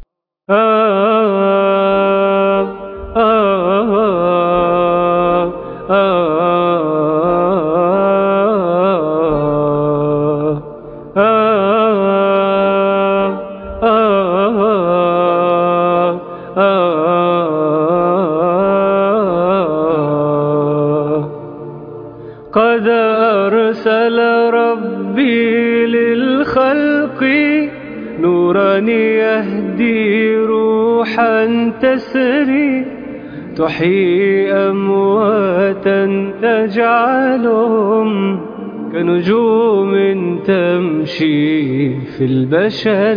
قد أرسل ربي للخلق نورا يهدي روحا تسري تحيي أمواتا تجعلهم كنجوم تمشي في البشر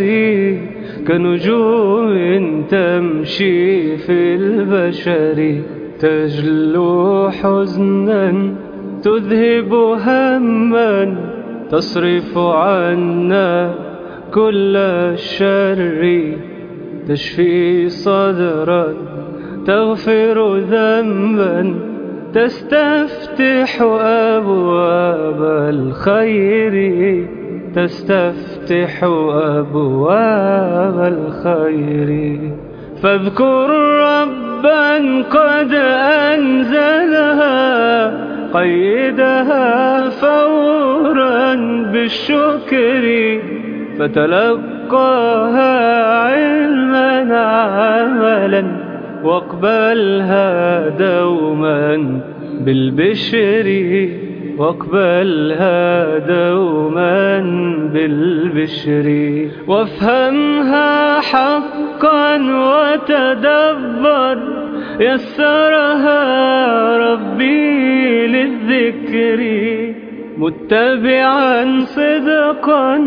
كنجوم تمشي في البشر تجلو حزنا تذهب هما تصرف عنا كل الشر تشفي صدرا تغفر ذنبا تستفتح أبواب الخير تستفتح أبواب الخير فاذكر ربا قد أنزلها قيدها فورا بالشكر فتلقاها علما عملا واقبلها دوما بالبشر واقبلها دوما بالبشر وافهمها حقا وتدبر يسرها ربي للذكر متبعا صدقا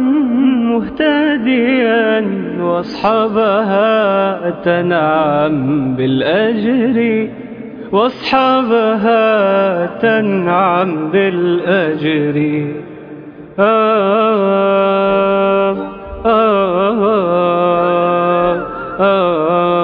مهتديا واصحابها تنعم بالاجر واصحابها تنعم بالاجر آه آه آه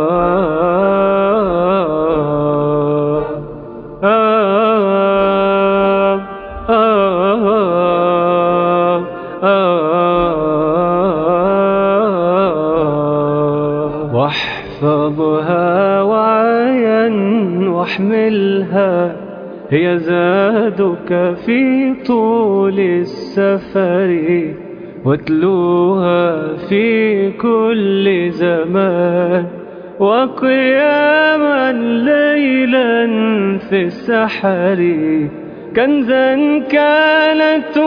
واحفظها وعيا واحملها هي زادك في طول السفر واتلوها في كل زمان وقياما ليلا في السحر كنزا كانت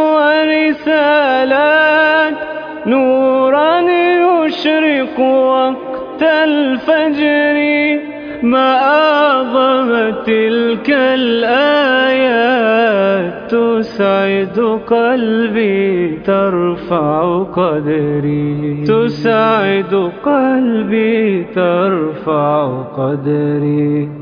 ورسالات نورا يشرق وقت الفجر ما أعظم تلك الآيات تسعد قلبي ترفع قدري تسعد قلبي ترفع قدري